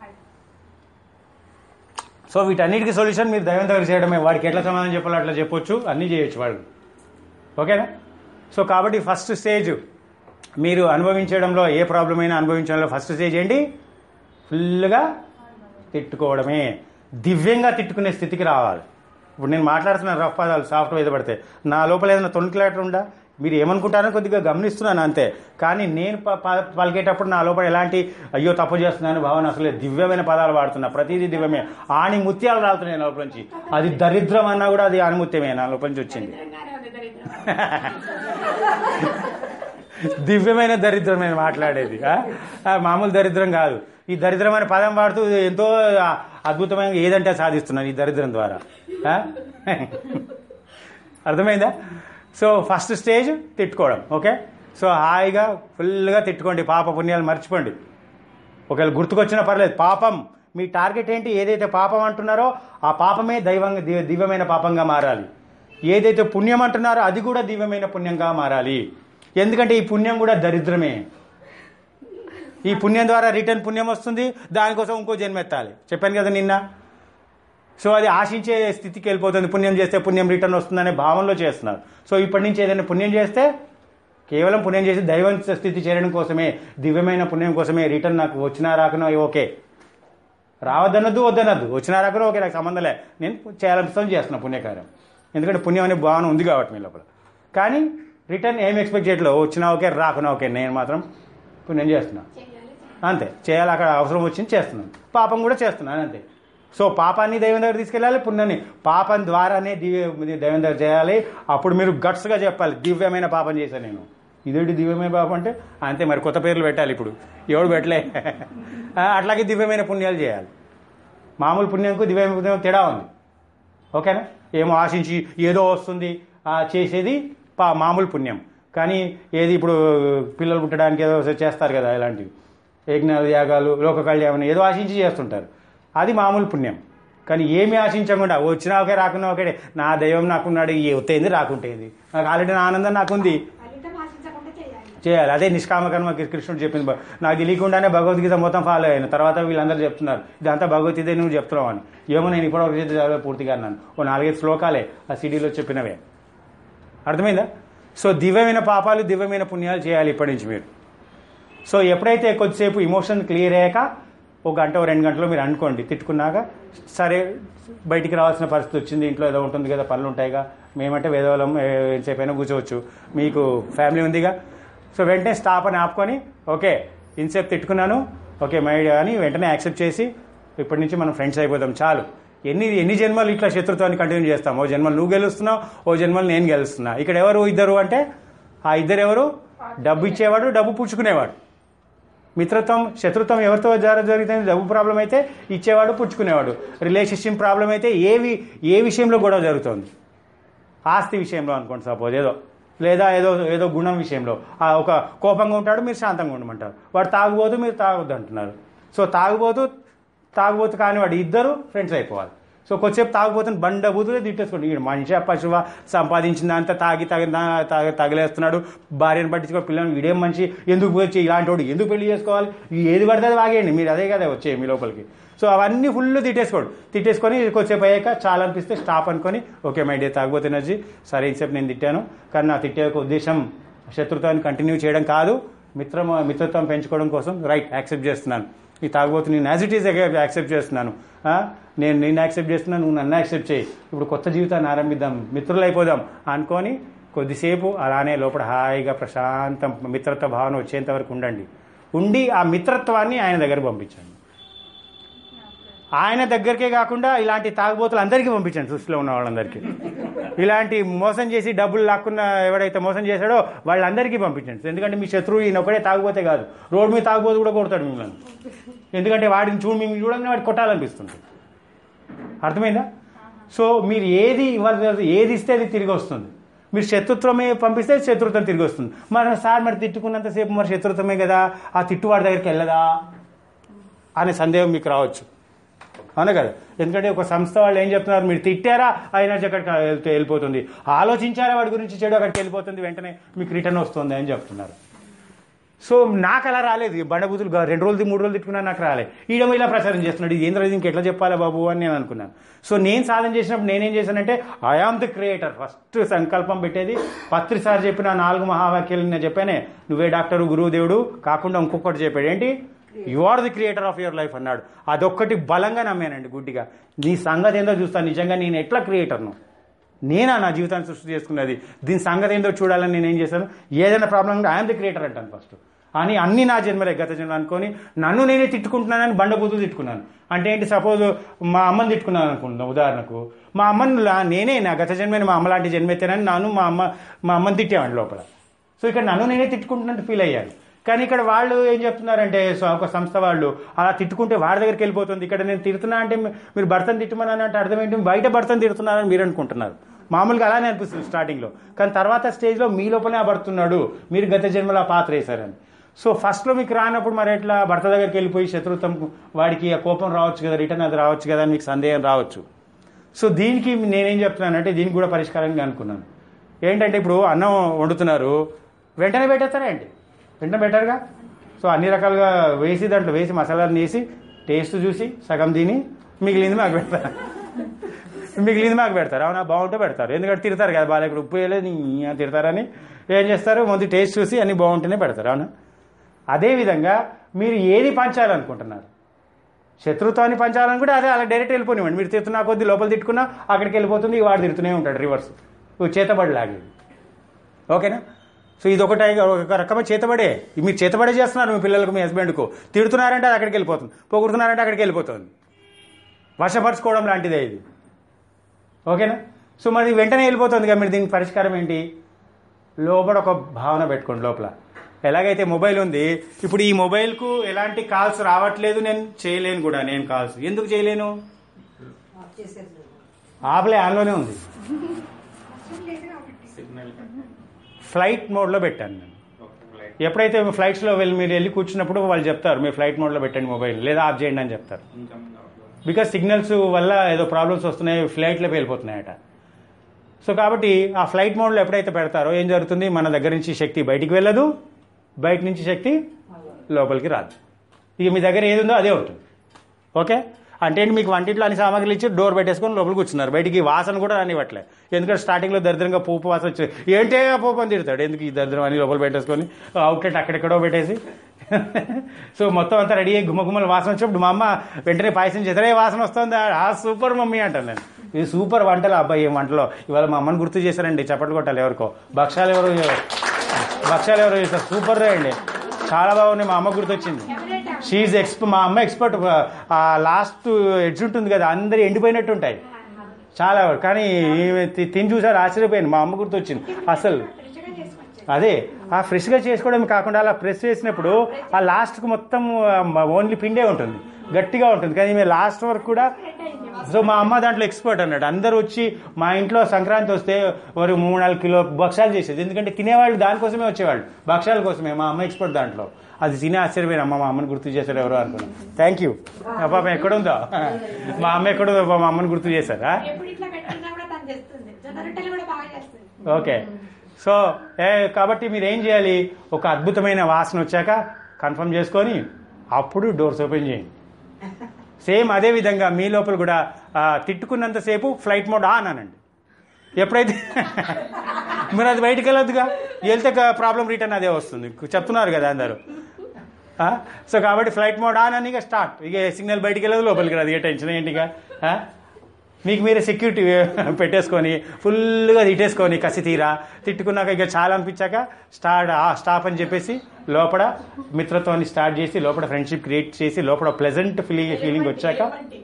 సో వీటన్నిటికీ సొల్యూషన్ మీరు దైవం దగ్గర చేయడమే వాడికి ఎట్లా సమాధానం చెప్పాలో అట్లా చెప్పొచ్చు అన్నీ చేయొచ్చు వాళ్ళు ఓకేనా సో కాబట్టి ఫస్ట్ స్టేజ్ మీరు అనుభవించడంలో ఏ ప్రాబ్లం అయినా అనుభవించడంలో ఫస్ట్ స్టేజ్ ఏంటి ఫుల్గా తిట్టుకోవడమే దివ్యంగా తిట్టుకునే స్థితికి రావాలి ఇప్పుడు నేను మాట్లాడుతున్న రఫ్ పదాలు సాఫ్ట్ మీద పడితే నా లోపల ఏదైనా తొణికిలాట ఉందా మీరు ఏమనుకుంటారని కొద్దిగా గమనిస్తున్నాను అంతే కానీ నేను ప- ప- పలికేటప్పుడు నా లోపల ఎలాంటి అయ్యో తప్పు చేస్తున్నాను భావన అసలే దివ్యమైన పదాలు వాడుతున్నా ప్రతిదీ దివ్యమే ఆని ముత్యాలు రాలుతున్నాయి నా లోపల నుంచి అది దరిద్రం అన్నా కూడా అది ఆనిముత్యమే నా లోపల నుంచి వచ్చింది దరిద్రంగానే ఉంది దరిద్రం దివ్యమైన దరిద్రం నేను మాట్లాడేది ఆ? ఆ, మామూలు దరిద్రం కాదు ఈ దరిద్రం అనే పదం వాడుతూ ఎంతో ఆ, అద్భుతమైన ఏదంటే సాధిస్తున్నాను ఈ దరిద్రం ద్వారా ఆ? అర్థమైందా సో ఫస్ట్ స్టేజ్ తిట్టుకోవడం ఓకే సో హాయిగా ఫుల్గా తిట్టుకోండి పాప పుణ్యాలు మర్చిపోండి ఒకవేళ గుర్తుకొచ్చినా పర్లేదు పాపం మీ టార్గెట్ ఏంటి ఏదైతే పాపం అంటున్నారో ఆ పాపమే దైవంగా దివ్య- దివ్యమైన పాపంగా మారాలి ఏదైతే పుణ్యం అంటున్నారో అది కూడా దివ్యమైన పుణ్యంగా మారాలి ఎందుకంటే ఈ పుణ్యం కూడా దరిద్రమే ఈ పుణ్యం ద్వారా రిటర్న్ పుణ్యం వస్తుంది దానికోసం ఇంకో జన్మ ఎత్తాలి చెప్పాను కదా నిన్న సో అది ఆశించే స్థితికి వెళ్ళిపోతుంది పుణ్యం చేస్తే పుణ్యం రిటర్న్ వస్తుందనే భావనలో చేస్తున్నారు సో ఇప్పటి నుంచి ఏదైనా పుణ్యం చేస్తే కేవలం పుణ్యం చేసి దైవం స్థితి చేరడం కోసమే దివ్యమైన పుణ్యం కోసమే రిటర్న్ నాకు వచ్చినా రాకనో ఓకే రావద్దన్నద్దు వద్దన్నద్దు వచ్చినా రాకనో ఓకే నాకు సంబంధం లే నేను చేయాలనిపిస్తుంది చేస్తున్నా పుణ్యకార్యం ఎందుకంటే పుణ్యం అనే భావన ఉంది కాబట్టి మీ లోపల కానీ రిటర్న్ ఏం ఎక్స్పెక్ట్ చేయట్లేదు వచ్చినా ఓకే రాకున్నా ఓకే నేను మాత్రం పుణ్యం చేస్తున్నా అంతే చేయాలి అక్కడ అవసరం వచ్చింది చేస్తున్నాను పాపం కూడా చేస్తున్నాను అంతే సో పాపాన్ని దైవం దగ్గర తీసుకెళ్ళాలి పుణ్యాన్ని పాపం ద్వారానే దివ్య దైవం దగ్గర చేయాలి అప్పుడు మీరు గట్స్గా చెప్పాలి దివ్యమైన పాపం చేశాను నేను ఇదేంటి దివ్యమైన పాపం అంటే అంతే మరి కొత్త పేర్లు పెట్టాలి ఇప్పుడు ఎవడు పెట్టలే ఆ, అట్లాగే దివ్యమైన పుణ్యాలు చేయాలి మామూలు పుణ్యంకు దివ్యమైన పుణ్యం తేడా ఉంది ఓకేనా ఏమో ఆశించి ఏదో వస్తుంది ఆ చేసేది పా మామూలు పుణ్యం కానీ ఏది ఇప్పుడు పిల్లలు పుట్టడానికి ఏదో చేస్తారు కదా ఇలాంటివి యజ్ఞాలు యాగాలు లోక కళ్యాణం ఏదో ఆశించి చేస్తుంటారు అది మామూలు పుణ్యం కానీ ఏమి ఆశించకుండా వచ్చినా ఒకే రాకున్నా ఒకటే నా దైవం నాకున్నాడు ఈ ఒత్తేంది రాకుంటేంది నాకు ఆల్రెడీ నా ఆనందం నాకుంది ఫలితం ఆశించకుండా చేయాలి చేయాలి అదే నిష్కామ కర్మ కృష్ణుడు చెప్పింది బ- నాకు తెలియకుండానే భగవద్గీత మొత్తం ఫాలో అయ్యాను తర్వాత వీళ్ళందరూ చెప్తున్నారు ఇదంతా భగవద్గీత నువ్వు చెప్తున్నావు అని ఏమో నేను ఇప్పటివరకు చేతి చదివే పూర్తిగా అన్నాను ఓ నాలుగైదు శ్లోకాలే ఆ సిడీలో చెప్పినవే అర్థమైందా సో దివ్యమైన పాపాలు దివ్యమైన పుణ్యాలు చేయాలి ఇప్పటి నుంచి మీరు సో ఎప్పుడైతే కొద్దిసేపు ఇమోషన్ క్లియర్ అయ్యాక ఒక గంట ఓ రెండు గంటలో మీరు అనుకోండి తిట్టుకున్నాక సరే బయటికి రావాల్సిన పరిస్థితి వచ్చింది ఇంట్లో ఏదో ఉంటుంది కదా పనులు ఉంటాయిగా మేమంటే వేదవలం ఎంతసేపు అయినా కూర్చోవచ్చు మీకు ఫ్యామిలీ ఉందిగా సో వెంటనే స్టాప్ అని ఆపుకొని ఓకే ఇంతసేపు తిట్టుకున్నాను ఓకే మైడ్ అని వెంటనే యాక్సెప్ట్ చేసి ఇప్పటి నుంచి మనం ఫ్రెండ్స్ అయిపోతాం చాలు ఎన్ని ఎన్ని జన్మలు ఇట్లా శత్రుత్వాన్ని కంటిన్యూ చేస్తాం ఓ జన్మలు నువ్వు గెలుస్తున్నావు ఓ జన్మలు నేను గెలుస్తున్నా ఇక్కడ ఎవరు ఇద్దరు అంటే ఆ ఇద్దరు ఎవరు డబ్బు ఇచ్చేవాడు డబ్బు పుచ్చుకునేవాడు మిత్రత్వం శత్రుత్వం ఎవరితో ద్వారా జరుగుతుంది డబ్బు ప్రాబ్లం అయితే ఇచ్చేవాడు పుచ్చుకునేవాడు రిలేషన్షిప్ ప్రాబ్లం అయితే ఏవి ఏ విషయంలో గొడవ జరుగుతుంది ఆస్తి విషయంలో అనుకోండి సపోజ్ ఏదో లేదా ఏదో ఏదో గుణం విషయంలో ఆ ఒక కోపంగా ఉంటాడు మీరు శాంతంగా ఉండమంటారు వాడు తాగుబోతు మీరు తాగొద్దు అంటున్నారు సో తాగుబోతు తాగుబోతు కాని వాడు ఇద్దరు ఫ్రెండ్స్ అయిపోవాలి సో కొద్దిసేపు తాగుబోతుని బండ బూతులే తిట్టేసుకోండి ఈడు మనిషి పశువ సంపాదించిందంతా తాగి తాగి తాగి తగిలేస్తున్నాడు భార్యను పట్టించుకో పిల్లలు వీడేం మనిషి ఎందుకు వచ్చి ఇలాంటి వాడు ఎందుకు పెళ్లి చేసుకోవాలి ఈ ఏది పడితే అది వాగేయండి మీరు అదే కదా వచ్చే మీ లోపలికి సో అవన్నీ ఫుల్ తిట్టేసుకోండి తిట్టేసుకొని కొద్దిసేపు అయ్యాక చాలా అనిపిస్తే స్టాప్ అనుకొని ఓకే మై డే తాగబోతు ఎనర్జీ సరే ఇంతసేపు నేను తిట్టాను కానీ నా తిట్టే ఒక ఉద్దేశం శత్రుత్వాన్ని కంటిన్యూ చేయడం కాదు మిత్రం మిత్రత్వం పెంచుకోవడం కోసం రైట్ యాక్సెప్ట్ చేస్తున్నాను ఈ తాగబోతు నేను యాజ్ ఇట్ ఈస్ యాక్సెప్ట్ చేస్తున్నాను ఆ? నేను నేను యాక్సెప్ట్ చేస్తున్నాను నువ్వు నన్ను యాక్సెప్ట్ చేయి ఇప్పుడు కొత్త జీవితాన్ని ఆరంభిద్దాం మిత్రులు అయిపోదాం అనుకొని కొద్దిసేపు అలానే లోపల హాయిగా ప్రశాంతం మిత్రత్వ భావన వచ్చేంత వరకు ఉండండి ఉండి ఆ మిత్రత్వాన్ని ఆయన దగ్గర పంపించండి ఆయన దగ్గరికే కాకుండా ఇలాంటి తాగుబోతులు అందరికీ పంపించండి సృష్టిలో ఉన్న వాళ్ళందరికీ ఇలాంటి మోసం చేసి డబ్బులు లాక్కున్న ఎవడైతే మోసం చేశాడో వాళ్ళందరికీ పంపించండి ఎందుకంటే మీ శత్రువు ఈయన ఒకడే తాగుబోతే కాదు రోడ్డు మీద తాగుబోతు కూడా కొడతాడు మిమ్మల్ని ఎందుకంటే వాడిని చూడు మిమ్మల్ని చూడంగానే వాడికి కొట్టాలనిపిస్తుంది అర్థమైందా సో మీరు ఏది ఇవ్వాలి ఏది ఇస్తే అది తిరిగి వస్తుంది మీరు శత్రుత్వమే పంపిస్తే శత్రుత్వం తిరిగి వస్తుంది మరి సార్ మరి తిట్టుకున్నంతసేపు మరి శత్రుత్వమే కదా ఆ తిట్టువాడి దగ్గరికి వెళ్ళదా అనే సందేహం మీకు రావచ్చు అవునా కదా ఎందుకంటే ఒక సంస్థ వాళ్ళు ఏం చెప్తున్నారు మీరు తిట్టారా ఆ ఎనర్జీ అక్కడికి వెళ్తే వెళ్ళిపోతుంది ఆలోచించారా వాడి గురించి చెడు అక్కడికి వెళ్ళిపోతుంది వెంటనే మీకు రిటర్న్ వస్తుంది అని చెప్తున్నారు సో నాకు అలా రాలేదు ఈ బండబూతులు గా- రెండు రోజులు మూడు రోజులు తిట్టుకున్నా నాకు రాలేదు ఈడమ ఇలా ప్రచారం చేస్తున్నాడు ఇది ఏంద్ర ఇంక ఎట్లా చెప్పాలా బాబు అని నేను అనుకున్నాను సో నేను సాధన చేసినప్పుడు నేనేం చేశానంటే ఐఆమ్ ది క్రియేటర్ ఫస్ట్ సంకల్పం పెట్టేది పత్రిసారి చెప్పిన నాలుగు మహావాక్యాలు నేను చెప్పానే నువ్వే డాక్టరు గురువు దేవుడు కాకుండా ఇంకొకటి చెప్పాడు ఏంటి you are the creator of your life అన్నాడు అదొక్కటి బలంగా నమ్మానండి గుడ్డిగా నీ సంగతి ఏందో చూస్తాను నిజంగా నేను ఎట్లా క్రియేటర్ను నేనా నా జీవితాన్ని సృష్టి చేసుకున్నది దీని సంగతి ఏందో చూడాలని నేను ఏం చేశాను ఏదైనా ప్రాబ్లం ఉంటే ఐఎమ్ ది క్రియేటర్ అంటాను ఫస్ట్ అని అన్ని నా జన్మలే గత జన్మ అనుకొని నన్ను నేనే తిట్టుకుంటున్నానని బండబూతులు తిట్టుకున్నాను అంటే ఏంటి సపోజ్ మా అమ్మని తిట్టుకున్నాను అనుకుంటున్నాను ఉదాహరణకు మా అమ్మని లా- నేనే నా గత జన్మని మా అమ్మ లాంటి జన్మెత్తానని నన్ను మా అమ్మ మా అమ్మని తిట్టేవాడిని లోపల సో ఇక్కడ నన్ను నేనే తిట్టుకుంటున్నట్టు ఫీల్ అయ్యాను కానీ ఇక్కడ వాళ్ళు ఏం చెప్తున్నారంటే సో ఒక సంస్థ వాళ్ళు అలా తిట్టుకుంటే వాడి దగ్గరికి వెళ్ళిపోతుంది ఇక్కడ నేను తిడుతున్నా అంటే మీ- మీరు భర్తను తిట్టమని అంటే అర్థం ఏంటి బయట భర్తను తిడుతున్నారని మీరు అనుకుంటున్నారు మామూలుగా అలానే అనిపిస్తుంది స్టార్టింగ్లో కానీ తర్వాత స్టేజ్లో మీ లోపలే ఆ భర్తున్నాడు మీరు గత జన్మలో ఆ పాత్ర వేశారని సో ఫస్ట్లో మీకు రానప్పుడు మరి ఎట్లా భర్త దగ్గరికి వెళ్ళిపోయి శత్రుత్వం వాడికి ఆ కోపం రావచ్చు కదా రిటర్న్ అది రావచ్చు కదా అని మీకు సందేహం రావచ్చు సో దీనికి నేనేం చెప్తున్నానంటే దీనికి కూడా పరిష్కారంగా అనుకున్నాను ఏంటంటే ఇప్పుడు అన్నం వండుతున్నారు వెంటనే పెట్టేస్తారా ఏంటి వెంటనే పెట్టారుగా సో అన్ని రకాలుగా వేసి దాంట్లో వేసి మసాలాలు వేసి టేస్ట్ చూసి సగం తిని మిగిలింది మాకు పెడతారు మిగిలింది మాకు పెడతారు అవునా బాగుంటే పెడతారు ఎందుకంటే తిడతారు కదా బాగా ఇక్కడ ఉప్పు వేయలేదు నీ తిడతారని ఏం చేస్తారు ముందు టేస్ట్ చూసి అన్ని బాగుంటేనే పెడతారు అవునా అదేవిధంగా మీరు ఏది పంచాలనుకుంటున్నారు శత్రుత్వాన్ని పంచాలనుకుంటే అదే అలా డైరెక్ట్ వెళ్ళిపోనివ్వండి మీరు తిడుతున్నా కొద్ది లోపల తిట్టుకున్నా అక్కడికి వెళ్ళిపోతుంది వాడు తిడుతూనే ఉంటాడు రివర్స్ చేతబడి లాగేది ఓకేనా సో ఇది ఒకటి ఒక రకమైన చేతబడే మీరు చేతబడే చేస్తున్నారు మీ పిల్లలకు మీ హస్బెండ్కు తిడుతున్నారంటే అది అక్కడికి వెళ్ళిపోతుంది పొగుడుతున్నారంటే అక్కడికి వెళ్ళిపోతుంది వశపరచుకోవడం లాంటిదే ఇది ఓకేనా సో మరి వెంటనే వెళ్ళిపోతుంది కదా మీరు దీనికి పరిష్కారం ఏంటి లోపల ఒక భావన పెట్టుకోండి లోపల ఎలాగైతే మొబైల్ ఉంది ఇప్పుడు ఈ మొబైల్కు ఎలాంటి కాల్స్ రావట్లేదు నేను చేయలేను కూడా నేను కాల్స్ ఎందుకు చేయలేను ఆపలే ఆన్లోనే ఉంది సిగ్నల్ ఫ్లైట్ మోడ్లో పెట్టాను నేను ఎప్పుడైతే ఫ్లైట్స్లో వెళ్ళి మీరు వెళ్ళి కూర్చున్నప్పుడు వాళ్ళు చెప్తారు మీరు ఫ్లైట్ మోడ్లో పెట్టండి మొబైల్ లేదా ఆఫ్ చేయండి అని చెప్తారు ఇన్కమింగ్ అవుట్గోయింగ్ బికాస్ సిగ్నల్స్ వల్ల ఏదో ప్రాబ్లమ్స్ వస్తున్నాయి ఫ్లైట్లోకి వెళ్ళిపోతున్నాయట సో కాబట్టి ఆ ఫ్లైట్ మోడ్లో ఎప్పుడైతే పెడతారో ఏం జరుగుతుంది మన దగ్గర నుంచి శక్తి బయటికి వెళ్ళదు బయట నుంచి శక్తి లోపలికి రాదు ఇక మీ దగ్గర ఏది ఉందో అదే ఉంటుంది ఓకే అంటే ఏంటి మీకు వంటింట్లో అన్ని సామాగ్రిలు ఇచ్చి డోర్ పెట్టేసుకొని లోపలికి కూర్చున్నారు బయటికి వాసన కూడా రానివ్వట్లే ఎందుకంటే స్టార్టింగ్లో దరిద్రంగా పోపు వాసన వచ్చి ఏంటే పోపు అని తిడతాడు ఎందుకు ఈ దరిద్రం అని లోపల పెట్టేసుకొని అవుట్లెట్ అక్కడెక్కడో పెట్టేసి సో మొత్తం అంతా రెడీ అయ్యి గుమ్మగుమ్మల వాసన వచ్చినప్పుడు మా అమ్మ వెంటనే పాయసం చేస్తారే వాసన వస్తుంది ఆ సూపర్ మమ్మీ అంటాను నేను ఇది సూపర్ వంటలు అబ్బాయి ఏం వంటలో ఇవాళ మా అమ్మని గుర్తు చేశారండి చప్పట్లు కొట్టాలి ఎవరికో భక్షాలు ఎవరు భక్షాలు ఎవరు చేస్తారు సూపర్ రే అండి చాలా బాగున్నాయి మా అమ్మ గుర్తొచ్చింది షీఈ్ ఎక్స్ప మా అమ్మ ఎక్స్పర్ట్ ఆ లాస్ట్ ఎడ్జ్ ఉంటుంది కదా అందరు ఎండిపోయినట్టు ఉంటాయి చాలా వరకు. కానీ ఈమె తి- తిని చూసారు ఆశ్చర్యపోయింది మా అమ్మ గుర్తొచ్చింది అసలు ఫ్రెష్గా చేసుకొచ్చారు అదే ఆ ఫ్రెష్గా చేసుకోవడం కాకుండా అలా ప్రెస్ చేసినప్పుడు ఆ లాస్ట్కి మొత్తం ఓన్లీ పిండే ఉంటుంది గట్టిగా ఉంటుంది కానీ ఈమె లాస్ట్ వరకు కూడా సో మా అమ్మ దాంట్లో ఎక్స్పర్ట్ అన్నాడు అందరూ వచ్చి మా ఇంట్లో సంక్రాంతి వస్తే ఒక మూడు నాలుగు కిలో భక్షాలు చేసేది ఎందుకంటే తినేవాళ్ళు దానికోసమే వచ్చేవాళ్ళు భక్షాల కోసమే మా అమ్మ ఎక్స్పర్ట్ దాంట్లో అది తినే ఆశ్చర్యపోయిన అమ్మ మా అమ్మని గుర్తు చేశారు ఎవరో అనుకున్నాను థ్యాంక్ యూ పాప ఎక్కడుందో మా అమ్మ ఎక్కడుందో మా అమ్మని గుర్తు చేశారా ఎప్పుడు ఇట్లా పెట్టుకున్నా కూడా తను చేస్తుంది జొన్న రొట్టెలు కూడా బాగా చేస్తుంది ఓకే సో ఏ కాబట్టి మీరు ఏం చేయాలి ఒక అద్భుతమైన వాసన వచ్చాక కన్ఫర్మ్ చేసుకొని అప్పుడు డోర్స్ ఓపెన్ చేయండి సేమ్ అదే విధంగా మీ లోపల కూడా ఆ, తిట్టుకున్నంతసేపు ఫ్లైట్ మోడ్ ఆన్ అనండి ఎప్పుడైతే మీరు అది బయటికి వెళ్ళొద్దుగా వెళ్తే ప్రాబ్లం రిటర్న్ అదే వస్తుంది చెప్తున్నారు కదా అందరూ ఆ? సో కాబట్టి ఫ్లైట్ మోడ్ ఆన్ అని ఇక స్టార్ట్ ఇక సిగ్నల్ బయటికి వెళ్ళదు లోపలికి రాదు ఇక టెన్షన్ ఏంటి ఇక ఆ? మీకు మీరే సెక్యూరిటీ పెట్టేసుకొని ఫుల్గా తిట్టేసుకొని కసి తీరా తిట్టుకున్నాక ఇక చాలా అనిపించాక స్టార్ట్ ఆ స్టాప్ అని చెప్పేసి లోపల మిత్రత్వాన్ని స్టార్ట్ చేసి లోపల ఫ్రెండ్షిప్ క్రియేట్ చేసి లోపల ప్లెజెంట్ ఫీలింగ్ ఫీలింగ్ వచ్చాక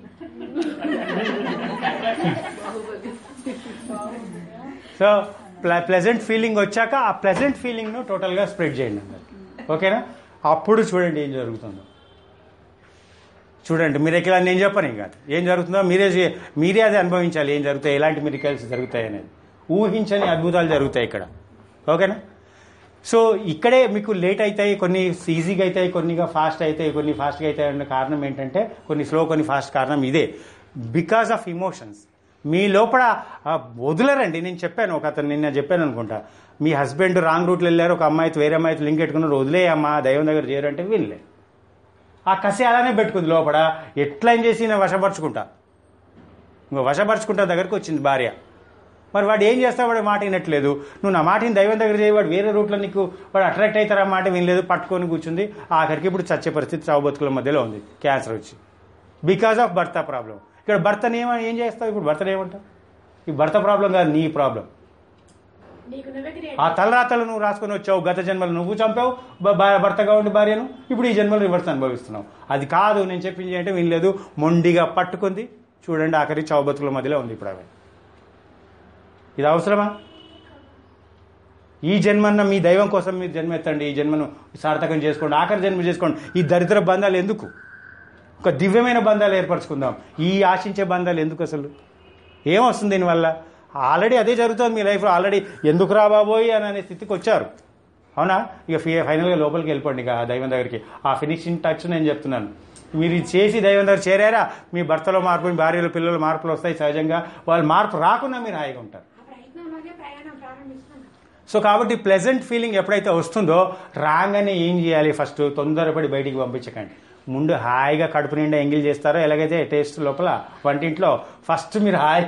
సో ప్లెజెంట్ ఫీలింగ్ వచ్చాక ఆ ప్లెజెంట్ ఫీలింగ్ను టోటల్గా స్ప్రెడ్ చేయండి అందరికి ఓకేనా అప్పుడు చూడండి ఏం జరుగుతుందో చూడండి మీరు ఇక్కడ నేను చెప్పను ఇంకా ఏం జరుగుతుందో మీరే చే- మీరే అది అనుభవించాలి ఏం జరుగుతాయి ఎలాంటి మిరికల్స్ జరుగుతాయి అనేది ఊహించని అద్భుతాలు జరుగుతాయి ఇక్కడ ఓకేనా సో ఇక్కడే మీకు లేట్ అవుతాయి కొన్ని ఈజీగా అవుతాయి కొన్నిగా ఫాస్ట్ అవుతాయి కొన్ని ఫాస్ట్గా అవుతాయి అన్న కారణం ఏంటంటే కొన్ని స్లో కొన్ని ఫాస్ట్ కారణం ఇదే బికాస్ ఆఫ్ ఇమోషన్స్ మీ లోపల ఆ, వదలరండి నేను చెప్పాను ఒక అతను నిన్న చెప్పాను అనుకుంటా మీ హస్బెండ్ రాంగ్ రూట్లో వెళ్ళారు ఒక అమ్మాయితో వేరే అమ్మాయితో లింక్ పెట్టుకున్నారు వదిలే అమ్మా దైవం దగ్గర చేరంటే వీళ్ళే ఆ కసి అలానే పెట్టుకుంది లోపల ఎట్లా ఏం చేసి నేను వశపరుచుకుంటా ఇంకో వశపరుచుకుంటా దగ్గరికి వచ్చింది భార్య మరి వాడు ఏం చేస్తావు వాడు మాట వినట్లేదు నువ్వు నా మాటని దైవం దగ్గర చేయి వాడు వేరే రూట్లో నీకు వాడు అట్రాక్ట్ అవుతారా మాట వినలేదు పట్టుకొని కూర్చుంది ఆఖరికి ఇప్పుడు చచ్చే పరిస్థితి చావు బతుకుల మధ్యలో ఉంది క్యాన్సర్ వచ్చి బికాస్ ఆఫ్ భర్త ప్రాబ్లం ఇక్కడ భర్తని ఏమ ఏం చేస్తావు ఇప్పుడు భర్తను ఏమంటావు ఈ భర్త ప్రాబ్లం కాదు నీ ప్రాబ్లం నీకు నువ్వే క్రియేట్ ఆ తలరాతలు నువ్వు రాసుకొని వచ్చావు గత జన్మలు నువ్వు చంపావు బ- బ- భర్తగా ఉండి భార్యను ఇప్పుడు ఈ జన్మలు రివర్స్ అనుభవిస్తున్నావు అది కాదు నేను చెప్పింది అంటే వినలేదు మొండిగా పట్టుకుంది చూడండి ఆఖరి చావు బతుకుల మధ్యలో ఉంది ఇప్పుడు ఆమె ఇది అవసరమా ఈ జన్మన్న మీ దైవం కోసం మీరు జన్మ ఎత్తండి ఈ జన్మను సార్థకం చేసుకోండి ఆఖరి జన్మ చేసుకోండి ఈ దరిద్ర బంధాలు ఎందుకు ఒక దివ్యమైన బంధాలు ఏర్పరచుకుందాం ఈ ఆశించే బంధాలు ఎందుకు అసలు ఏమొస్తుంది దీనివల్ల ఆల్రెడీ అదే జరుగుతుంది మీ లైఫ్లో ఆల్రెడీ ఎందుకు రా బాబోయ్ అని అనే స్థితికి వచ్చారు అవునా ఇక ఫి- ఫైనల్గా లోపలికి వెళ్ళిపోండి ఇక ఆ దైవం దగ్గరికి ఆ ఫినిషింగ్ టచ్ నేను చెప్తున్నాను మీరు ఇది చేసి దైవం దగ్గర చేరారా మీ భర్తలో మార్పు మీ భార్యలో పిల్లలు మార్పులు వస్తాయి సహజంగా వాళ్ళు మార్పు రాకుండా మీరు హాయిగా ఉంటారు ఆ ప్రయత్నంలోనే ప్రయాణం ప్రారంభిస్తున్నాను సో కాబట్టి ప్లెజెంట్ ఫీలింగ్ ఎప్పుడైతే వస్తుందో రాగానే ఏం చేయాలి ఫస్ట్ తొందరపడి బయటికి పంపించకండి ముందు హాయిగా కడుపు నిండా ఎంగిల్ చేస్తారో ఎలాగైతే టేస్ట్ లోపల వంటింట్లో ఫస్ట్ మీరు హాయి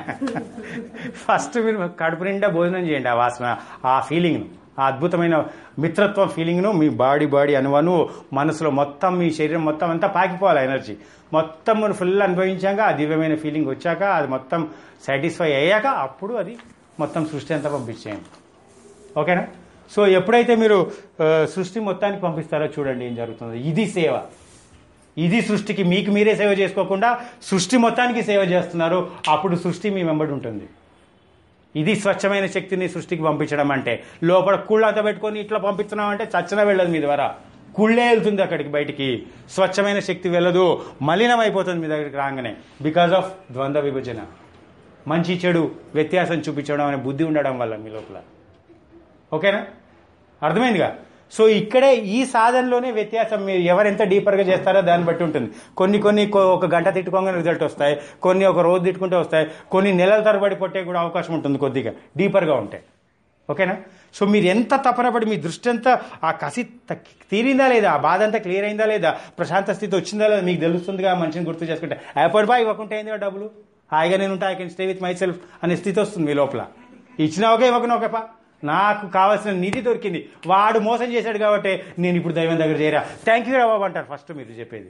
ఫస్ట్ మీరు కడుపు నిండా భోజనం చేయండి ఆ వాసన ఆ ఫీలింగ్ను ఆ అద్భుతమైన మిత్రత్వం ఫీలింగ్ను మీ బాడీ బాడీ అనువను మనసులో మొత్తం మీ శరీరం మొత్తం అంతా పాకిపోవాలి ఎనర్జీ మొత్తం మీరు ఫుల్ అనుభవించాక ఆ దివ్యమైన ఫీలింగ్ వచ్చాక అది మొత్తం సాటిస్ఫై అయ్యాక అప్పుడు అది మొత్తం సృష్టి అంతా పంపించేయండి ఓకేనా సో ఎప్పుడైతే మీరు ఆ, సృష్టి మొత్తానికి పంపిస్తారో చూడండి ఏం జరుగుతుందో ఇది సేవ ఇది సృష్టికి మీకు మీరే సేవ చేసుకోకుండా సృష్టి మొత్తానికి సేవ చేస్తున్నారు అప్పుడు సృష్టి మీ వెంబడి ఉంటుంది ఇది స్వచ్ఛమైన శక్తిని సృష్టికి పంపించడం అంటే లోపల కుళ్ళంతా పెట్టుకొని ఇట్లా పంపిస్తున్నాం అంటే చచ్చన వెళ్ళదు మీ ద్వారా కుళ్ళే వెళ్తుంది అక్కడికి బయటికి స్వచ్ఛమైన శక్తి వెళ్ళదు మలినం అయిపోతుంది మీ దగ్గరికి రాగానే బికాజ్ ఆఫ్ ద్వంద్వ విభజన మంచి చెడు వ్యత్యాసం చూపించడం అనే బుద్ధి ఉండడం వల్ల మీ లోపల ఓకేనా అర్థమైందిగా సో ఇక్కడే ఈ సాధనలోనే వ్యత్యాసం మీరు ఎవరు ఎంత డీపర్గా చేస్తారో దాన్ని బట్టి ఉంటుంది కొన్ని కొన్ని కొ- ఒక గంట తిట్టుకోగానే రిజల్ట్ వస్తాయి కొన్ని ఒక రోజు తిట్టుకుంటే వస్తాయి కొన్ని నెలల తరబడి పొట్టే కూడా అవకాశం ఉంటుంది కొద్దిగా డీపర్గా ఉంటాయి ఓకేనా సో మీరు ఎంత తపన పడి మీ దృష్టి అంతా ఆ కసి త- తీరిందా లేదా ఆ బాధ అంతా క్లియర్ అయిందా లేదా ప్రశాంత స్థితి వచ్చిందా లేదా మీకు తెలుస్తుందిగా ఆ మనిషిని గుర్తు చేసుకుంటే అయిపోయి బాయ్ ఇవ్వకుంటే అయిందిగా డబ్బులు హాయిగా నేను ఉంటా I can stay with myself అనే స్థితి వస్తుంది మీ లోపల ఇచ్చినా ఒకే ఇవ్వకుండా ఒకేపా నాకు కావాల్సిన నిధి దొరికింది వాడు మోసం చేశాడు కాబట్టి నేను ఇప్పుడు దైవం దగ్గర చేరా థ్యాంక్ యూ బాబు అంటారు ఫస్ట్ మీరు చెప్పేది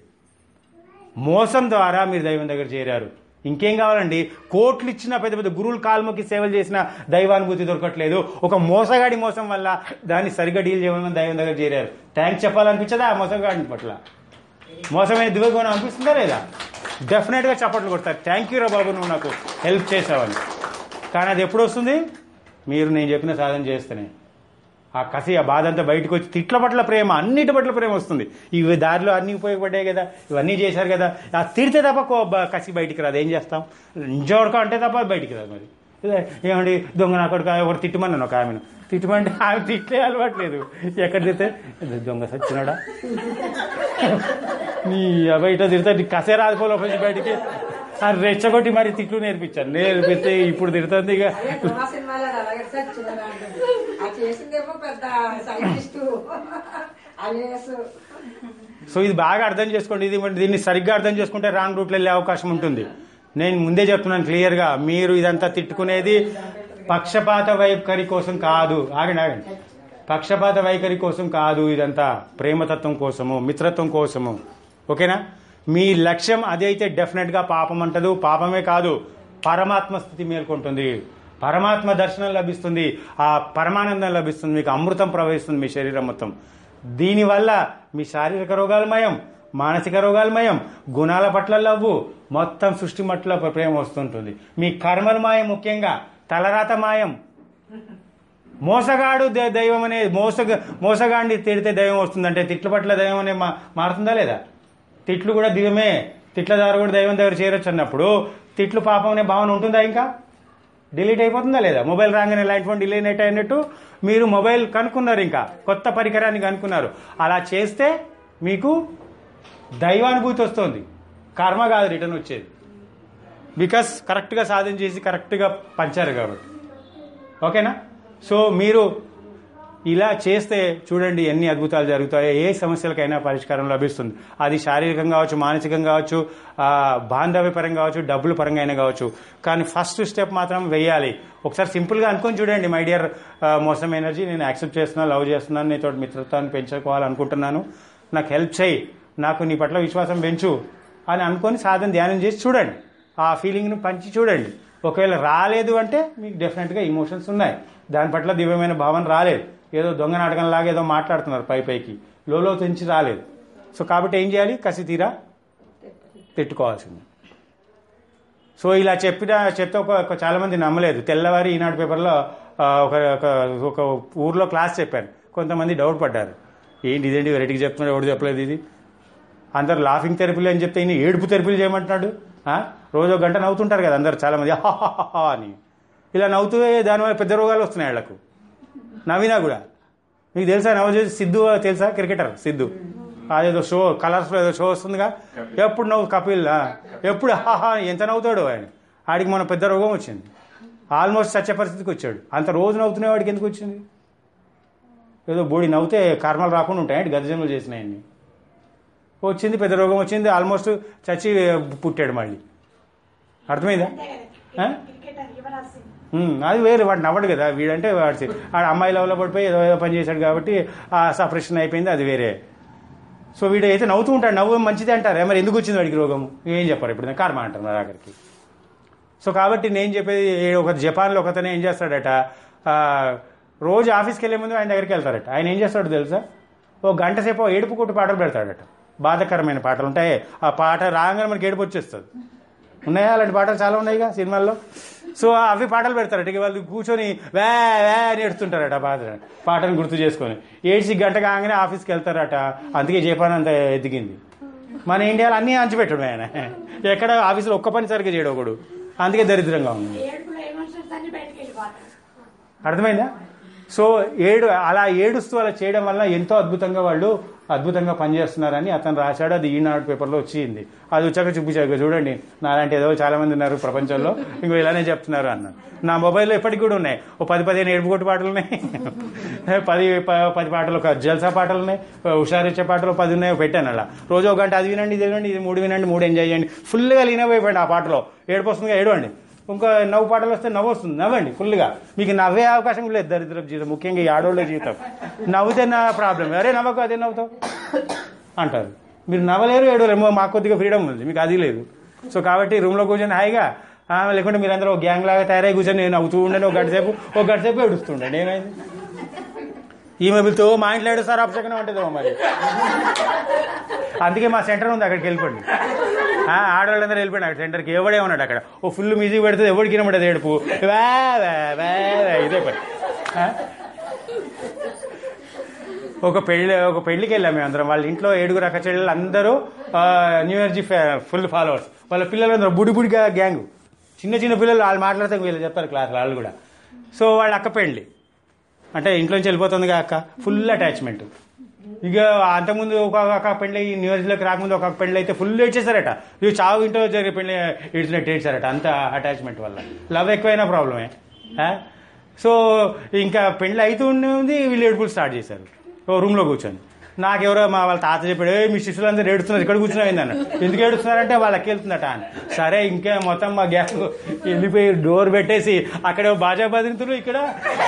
మోసం ద్వారా మీరు దైవం దగ్గర చేరారు ఇంకేం కావాలండి కోట్లు ఇచ్చిన పెద్ద పెద్ద గురువులు కాల్మకి సేవలు చేసిన దైవానుభూతి దొరకట్లేదు ఒక మోసగాడి మోసం వల్ల దాన్ని సరిగ్గా డీల్ చేయమని దైవం దగ్గర చేరారు థ్యాంక్స్ చెప్పాలనిపించదా ఆ మోసగాడిని పట్ల మోసమైన దివ్యగుణం అనిపిస్తుందా లేదా డెఫినెట్గా చప్పట్లు కొడతారు థ్యాంక్ యూ రా బాబు నువ్వు నాకు హెల్ప్ చేసావని కానీ అది ఎప్పుడు వస్తుంది మీరు నేను చెప్పిన సాధన చేస్తేనే ఆ కసి ఆ బాధ అంతా బయటకు వచ్చి తిట్ల పట్ల ప్రేమ అన్నిటి పట్ల ప్రేమ వస్తుంది ఇవి దారిలో అన్ని ఉపయోగపడ్డాయి కదా ఇవన్నీ చేశారు కదా ఆ తిడితే తప్ప కో- బ- కసి బయటికి రాదు ఏం చేస్తాం ఇంజోడక అంటే తప్ప బయటికి రాదు మరి ఇదే, ఏమండి దొంగ నా కొడుకు ఒకటి తిట్టమన్నాను ఒక ఆమెను తిట్టమంటే ఆమె తిట్లే అలవాట్లేదు ఎక్కడ తిడితే దొంగ సచ్చినాడా నీ బయట తిడితే నీ కసే రాదు లోపల బయటికి ఆ రెచ్చగొట్టి మరి తిట్లు నేర్పించాను నేర్పిస్తే ఇప్పుడు తిడుతుంది ఇక అదే డ్రామా సినిమాలో అలాగే చచ్చినదా అంటుంది. ఆ చేసిందేమో పెద్ద సైంటిస్టు ఐఏఎస్ సో ఇది బాగా అర్థం చేసుకోండి ఇది దీన్ని సరిగ్గా అర్థం చేసుకుంటే రాంగ్ రూట్లో వెళ్ళే అవకాశం ఉంటుంది నేను ముందే చెప్తున్నాను క్లియర్గా మీరు ఇదంతా తిట్టుకునేది పక్షపాత వైఖరి కోసం కాదు ఆగండి ఆగండి పక్షపాత వైఖరి కోసం కాదు ఇదంతా ప్రేమతత్వం కోసము మిత్రత్వం కోసము ఓకేనా మీ లక్ష్యం అదైతే డెఫినెట్గా పాపం అంటదు పాపమే కాదు పరమాత్మ స్థితి మేల్కొంటుంది పరమాత్మ దర్శనం లభిస్తుంది ఆ పరమానందం లభిస్తుంది మీకు అమృతం ప్రవహిస్తుంది మీ శరీరం మొత్తం దీనివల్ల మీ శారీరక రోగాలు మయం మానసిక రోగాలు మయం గుణాల పట్ల లవ్వు మొత్తం సృష్టి మట్ల ప్రేమ వస్తుంటుంది మీ కర్మలు మాయం ముఖ్యంగా తలరాత మాయం మోసగాడు ద- దైవం అనే మోసగ మోసగాడిని తిడితే దైవం వస్తుందంటే తిట్ల పట్ల దైవం అనే మా- మారుతుందా లేదా తిట్లు కూడా దివ్యమే తిట్ల ద్వారా కూడా దైవం దగ్గర చేరొచ్చు అన్నప్పుడు తిట్లు పాపం అనే భావన ఉంటుందా ఇంకా డిలీట్ అయిపోతుందా లేదా మొబైల్ రాగానే లైట్ ఫోన్ డిలీట్ అయినట్టు మీరు మొబైల్ కనుక్కున్నారు ఇంకా కొత్త పరికరాన్ని కనుక్కున్నారు అలా చేస్తే మీకు దైవానుభూతి వస్తుంది కర్మ కాదు రిటర్న్ వచ్చేది బికాస్ కరెక్ట్గా సాధన చేసి కరెక్ట్గా పంచారు కాబట్టి ఓకేనా సో మీరు ఇలా చేస్తే చూడండి ఎన్ని అద్భుతాలు జరుగుతాయో ఏ సమస్యలకైనా పరిష్కారం లభిస్తుంది అది శారీరకంగా కావచ్చు మానసికంగా కావచ్చు ఆ, బాంధవ్య పరంగా కావచ్చు డబ్బుల పరంగా అయినా కావచ్చు కానీ ఫస్ట్ స్టెప్ మాత్రం వెయ్యాలి ఒకసారి సింపుల్గా అనుకొని చూడండి మై డియర్ మోసం ఎనర్జీ నేను యాక్సెప్ట్ చేస్తున్నాను లవ్ చేస్తున్నాను నీతో మిత్రత్వాన్ని పెంచుకోవాలనుకుంటున్నాను నాకు హెల్ప్ చేయి నాకు నీ పట్ల విశ్వాసం పెంచు అని అనుకొని సాధన ధ్యానం చేసి చూడండి ఆ ఫీలింగ్ను పంచి చూడండి ఒకవేళ రాలేదు అంటే మీకు డెఫినెట్గా ఇమోషన్స్ ఉన్నాయి దాని పట్ల దివ్యమైన భావన రాలేదు ఏదో దొంగ నాటకంలాగా ఏదో మాట్లాడుతున్నారు పై పైకి లోలో తెంచి రాలేదు సో కాబట్టి ఏం చేయాలి కసి తీరా తిట్టుకోవాల్సింది సో ఇలా చెప్పిన చెప్తే ఒక ఒక చాలా మంది నమ్మలేదు తెల్లవారి ఈనాడు పేపర్లో ఆ, ఒక ఒక ఒక ఊర్లో క్లాస్ చెప్పాను కొంతమంది డౌట్ పడ్డారు ఏంటి ఇదేంటి వెరైటీకి చెప్తున్నాడు ఎవడు చెప్పలేదు ఇది అందరు లాఫింగ్ థెరపీలు అని చెప్తే ఈయన ఏడుపు థెరపీలు చేయమంటున్నాడు ఆ? రోజు ఒక గంట నవ్వుతుంటారు కదా అందరు చాలా మంది హాహాహా అని ఇలా నవ్వుతూ దానివల్ల పెద్ద రోగాలు వస్తున్నాయి వాళ్ళకు నవ్వినా కూడా మీకు తెలుసా నవజోత్ సిద్ధు తెలుసా క్రికెటర్ సిద్ధు అదేదో షో కలర్స్ లో ఏదో షో వస్తుందిగా ఎప్పుడు నవ్వు కపిల్ ఆ, ఎప్పుడు హాహా ఎంత నవ్వుతాడు ఆయన ఆడికి మన పెద్ద రోగం వచ్చింది ఆల్మోస్ట్ సత్య పరిస్థితికి వచ్చాడు అంత రోజు నవ్వుతున్న వాడికి ఎందుకు వచ్చింది ఏదో బోడి నవ్వుతే కర్మలు రాకుండా ఉంటాయి గతజన్మలు చేసినాయన్ని వచ్చింది పెద్ద రోగం వచ్చింది ఆల్మోస్ట్ చచ్చి పుట్టాడు మళ్ళీ అర్థమైందా అంతే ఆ? కదా క్రికెటర్ యువరాజ్ సింగ్ ఉమ్, అది వేరు వాడు నవ్వడు కదా వీడంటే వాడు సి- వాడు అమ్మాయి లెవెల్లో పడిపోయి ఏదో ఏదో పని చేశాడు కాబట్టి ఆ సపరేషన్ అయిపోయింది అది వేరే సో వీడు అయితే నవ్వుతూ ఉంటాడు నవ్వు మంచిది అంటారు మరి ఎందుకు వచ్చింది వాడికి రోగం ఏం చెప్పారు ఇప్పుడు కర్మ అంటారు మరి ఆఖరికి సో కాబట్టి నేను చెప్పేది ఏ- ఒక జపాన్లో ఒకతనే ఏం చేస్తాడట ఆ, రోజు ఆఫీస్కి వెళ్ళే ముందు ఆయన దగ్గరికి వెళ్తారట ఆయన ఏం చేస్తాడు తెలుసా ఓ గంట సేపు ఓ ఏడుపు కొట్టు పాటలు పెడతాడట బాధకరమైన పాటలు ఉంటాయి ఆ పాట రాగానే మనకి ఏడుపు వచ్చేస్తుంది ఉన్నాయా అలాంటి పాటలు చాలా ఉన్నాయిగా సినిమాల్లో సో అవి పాటలు పెడతారట ఇక వాళ్ళు కూర్చొని వే వే అని ఏడుస్తుంటారట బాధ పాటను గుర్తు చేసుకొని ఏడ్చి గంట కాగానే ఆఫీస్కి వెళ్తారట అందుకే జపాన్ అంత ఎదిగింది మన ఇండియాలో అన్నీ అంచిపెట్టడం ఆయన ఎక్కడ ఆఫీసులో ఒక్క పని సరిగ్గా చేయడం ఒకడు అందుకే దరిద్రంగా ఉంది ఏడుపులో ఎమోషన్స్ అన్ని బయటకు వెళ్ళిపోతాయి అర్థమైందా సో ఏడు అలా ఏడుస్తూ అలా చేయడం వల్ల ఎంతో అద్భుతంగా వాళ్ళు అద్భుతంగా పనిచేస్తున్నారని అతను రాశాడు అది ఈనాడు పేపర్లో వచ్చింది అది వచ్చాక చూపించాక చూడండి నాలాంటి ఏదో చాలా మంది ఉన్నారు ప్రపంచంలో ఇంకో ఇలానే చెప్తున్నారు అన్న నా మొబైల్లో ఎప్పటికి కూడా ఉన్నాయి ఓ పది పదిహేను ఏడుపు కొట్టు పాటలు ఉన్నాయి పది ప- పది పాటలు ఒక జల్సా పాటలు ఉన్నాయి హుషారిచ్చే పాటలు పది ఉన్నాయి పెట్టాను అలా రోజు ఒక గంట అది వినండి ఇది వినండి ఇది మూడు వినండి మూడు ఎంజాయ్ చేయండి ఫుల్గా లీనమైపోయండి ఆ పాటలో ఏడుపు వస్తుందిగా ఏడవండి ఇంకో నవ్వు పాటలు వస్తే నవ్వు వస్తుంది నవ్వండి ఫుల్గా మీకు నవ్వే అవకాశం లేదు దరిద్ర జీవితం ముఖ్యంగా ఈ ఆడోళ్ళ జీవితం నవ్వుతే నా ప్రాబ్లం అరే నవ్వకు అదే నవ్వుతావు అంటారు మీరు నవ్వలేరు ఏడవలేరు మాకు కొద్దిగా ఫ్రీడమ్ ఉంది మీకు అది లేదు సో కాబట్టి రూమ్లో కూర్చొని హాయిగా ఆ, లేకుంటే మీరందరూ ఒక గ్యాంగ్ లాగా తయారై కూర్చొని నేను నవ్వుతూ ఉండండి ఒక గంట సేపు ఒక గంట సేపు ఏడుస్తుండండి ఏమైంది ఈమె పిలుతూ మా ఇంట్లో ఏడుస్తారు అపశకనం ఉంటుందేమో మరి అందుకే మా సెంటర్ ఉంది అక్కడికి వెళ్ళిపోండి ఆ, ఆడవాళ్ళందరూ వెళ్ళిపోయింది అక్కడ సెంటర్కి ఎవడే ఉన్నాడు అక్కడ ఓ ఫుల్ మ్యూజిక్ పెడితే ఎవరికి వినబడదు ఏడుపు వా, వా, వా, వా, ఇదే పని ఆ? ఒక పెళ్లి ఒక పెళ్లికి వెళ్ళాం మేము అందరం వాళ్ళ ఇంట్లో ఏడుగురు అక్క చెల్లెలు అందరూ ఆ, న్యూ ఇయర్ జీ ఫుల్ ఫాలోవర్స్ వాళ్ళ పిల్లలందరూ బుడి బుడిగా గ్యాంగ్ చిన్న చిన్న పిల్లలు వాళ్ళు మాట్లాడితే వీళ్ళు చెప్తారు క్లాస్ వాళ్ళు కూడా సో వాళ్ళ అక్క పెళ్లి అంటే ఇంట్లోంచి వెళ్ళిపోతుందిగా అక్క ఫుల్ అటాచ్మెంట్ ఇక అంతకుముందు ఒక ఒక పెళ్లి న్యూ ఇయర్లోకి రాకముందు ఒక పెళ్లి అయితే ఫుల్ ఏడ్చేశారట ఇవి చావు ఇంట్లో జరిగే పెళ్లి ఏడ్చినట్టు ఏడ్చారట అంత అటాచ్మెంట్ వల్ల లవ్ ఎక్కువైనా ప్రాబ్లమే ఆ? సో ఇంకా పెళ్లి అవుతూనే ఉంది వీళ్ళు ఏడుపులు స్టార్ట్ చేశారు ఓ రూమ్లో కూర్చొని నాకెవరో మా వాళ్ళ తాత చెప్పాడు "ఏయ్, మీ శిష్యులందరూ ఏడుస్తున్నారు ఇక్కడ కూర్చున్నావు ఏందన్న ఎందుకు ఏడుస్తున్నారంటే వాళ్ళకి వెళ్తుందట అని సరే ఇంకా మొత్తం మా గ్యాంగ్ వెళ్ళిపోయి డోర్ పెట్టేసి అక్కడ బాజా బదింతులు ఇక్కడ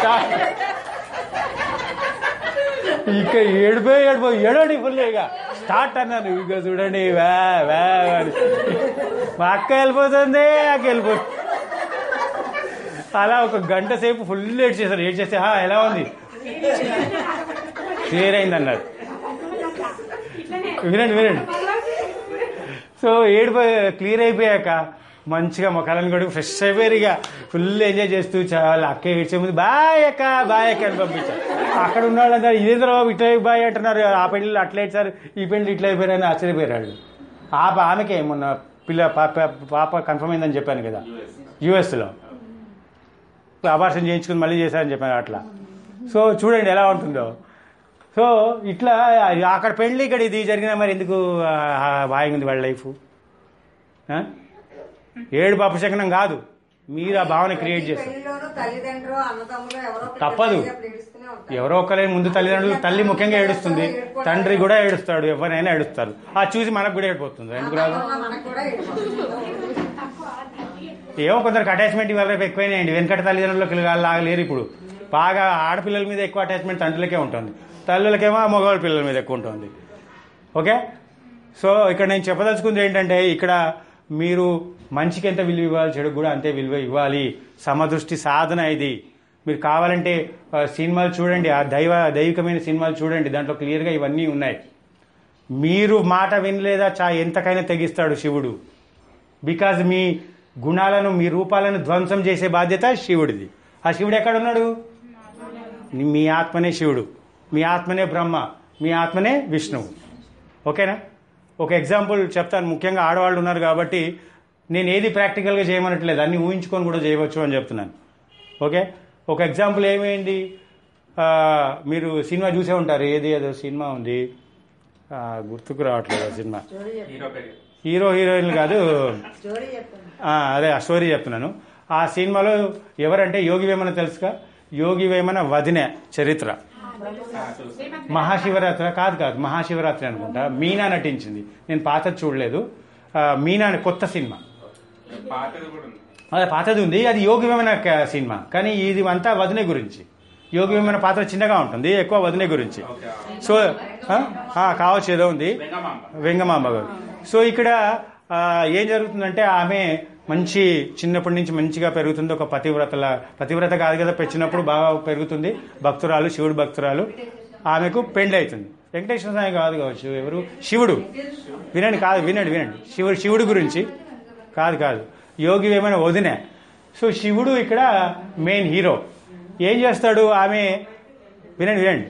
ఇక ఏడిపోయి ఏడిపోయి ఏడండి ఫుల్ ఇక స్టార్ట్ అన్నాను ఇక చూడండి వా వా అని. మా అక్క వెళ్ళిపోతుంది అక్క వెళ్ళిపోతుంది అలా ఒక గంట సేపు ఫుల్ ఏడ్ చేశారు ఏడ్ చేస్తే "హా, ఎలా ఉంది క్లియర్ అయింది అన్నారు ఇట్లనే వినండి వినండి సో ఏడిపోయి క్లియర్ అయిపోయాక మంచిగా మొక్కలను కూడా ఫ్రెష్ అయిపోయారు ఇక ఫుల్ ఎంజాయ్ చేస్తూ చాలా అక్క ఏడ్చే ముందు బాయ్ అక్క బాయ్ అక్క అని పంపించారు అక్కడ ఉన్న వాళ్ళందరూ ఇదేంద్ర బాబు ఇట్లా బాయ్ అంటున్నారు ఆ పెళ్ళిళ్ళు అట్లా ఇచ్చారు ఈ పెళ్ళి ఇట్లా అయిపోయారని ఆశ్చర్యపోయారు వాళ్ళు ఆ ఆమెకే మొన్న పిల్ల పాప పాప కన్ఫర్మ్ అయిందని చెప్పాను కదా యూఎస్లో అబార్షన్ చేయించుకుని మళ్ళీ చేశారని చెప్పాను అట్లా సో చూడండి ఎలా ఉంటుందో సో ఇట్లా అక్కడ పెళ్ళి ఇక్కడ ఇది జరిగినా మరి ఎందుకు ఆ, హాయిగా ఉంది వాళ్ళ లైఫ్ ఆ? ఏడు అపశకనం కాదు మీరు ఆ భావన క్రియేట్ చేస్తారు పెళ్లిలోనూ తల్లిదండ్రులు అన్నదమ్ములు ఎవరో ఒకరు తప్పదు. పెళ్ళి ఏడుస్తూనే ఉంటారు. ఎవరో ఒకరే ముందు తల్లిదండ్రులు తల్లి ముఖ్యంగా ఏడుస్తుంది తండ్రి కూడా ఏడుస్తాడు ఎవరైనా ఏడుస్తారు ఆ చూసి మనకు కూడా ఏడిపోతుంది ఎందుకు రాదు మనకు కూడా ఏడుస్తుంది. తక్కువ దానికి ఏమో కొందరికి అటాచ్మెంట్ ఇవాళ రేపు ఎక్కువైనాయండి వెనకటి తల్లిదండ్రులకు లాగలేరు ఇప్పుడు బాగా ఆడపిల్లల మీద ఎక్కువ అటాచ్మెంట్ తండ్రులకే ఉంటుంది తల్లులకేమో మగవాళ్ళ పిల్లల మీద ఎక్కువ ఉంటుంది ఓకే సో ఇక్కడ నేను చెప్పదలుచుకుంది ఏంటంటే ఇక్కడ మీరు మంచికి ఎంత విలువ ఇవ్వాలి చెడుకు కూడా అంతే విలువ ఇవ్వాలి సమదృష్టి సాధన ఇది మీరు కావాలంటే ఆ, సినిమాలు చూడండి ఆ దైవ దైవికమైన సినిమాలు చూడండి దాంట్లో క్లియర్గా ఇవన్నీ ఉన్నాయి మీరు మాట వినలేదా చా ఎంతకైనా తెగిస్తాడు శివుడు బికాజ్ మీ గుణాలను మీ రూపాలను ధ్వంసం చేసే బాధ్యత శివుడిది ఆ శివుడు ఎక్కడ ఉన్నాడు మీ ఆత్మనే శివుడు మీ ఆత్మనే బ్రహ్మ మీ ఆత్మనే విష్ణువు ఓకేనా ఒక ఎగ్జాంపుల్ చెప్తాను ముఖ్యంగా ఆడవాళ్ళు ఉన్నారు కాబట్టి నేను ఏది ప్రాక్టికల్గా చేయమనట్లేదు అన్ని ఊహించుకొని కూడా చేయవచ్చు అని చెప్తున్నాను ఓకే ఒక ఎగ్జాంపుల్ ఏమైంది ఆ, మీరు సినిమా చూసే ఉంటారు ఏది ఏదో సినిమా ఉంది ఆ, గుర్తుకు రావట్లేదు ఆ సినిమా హీరో పేరు హీరో హీరోయిన్లు కాదు స్టోరీ చెప్తాను ఆ, అదే ఆ స్టోరీ చెప్తున్నాను ఆ సినిమాలో ఎవరంటే యోగి వేమన తెలుసుగా యోగి వేమన వదిన చరిత్ర ఆ, చూసి మహాశివరాత్రి కాదు కాదు మహాశివరాత్రి అనుకుంటా మీనా నటించింది నేను పాతది చూడలేదు ఆ, మీనా అనే కొత్త సినిమా పాతది కూడా ఉంది అదే పాతది ఉంది అది యోగి వేమన క- సినిమా కానీ ఇది అంతా వదిన గురించి యోగి వేమన పాత్ర చిన్నగా ఉంటుంది ఎక్కువ వదిన గురించి ఓకే సో ఆ? ఆ, కావచ్చు ఏదో ఉంది వెంగమాంబ వెంగమాంబ గారు సో ఇక్కడ ఆ, ఏం జరుగుతుందంటే ఆమె మంచి చిన్నప్పటి నుంచి మంచిగా పెరుగుతుంది ఒక పతివ్రతల పతివ్రత కాదు కదా పెంచినప్పుడు బాగా పెరుగుతుంది భక్తురాలు శివుడు భక్తురాలు ఆమెకు పెళ్లి అవుతుంది వెంకటేశ్వర స్వామి కాదు కావచ్చు ఎవరు శివుడు వినండి కాదు వినండి వినండి శివుడు శివుడు గురించి కాదు కాదు యోగి ఏమైనా వదిన సో శివుడు ఇక్కడ మెయిన్ హీరో ఏం చేస్తాడు ఆమె వినండి వినండి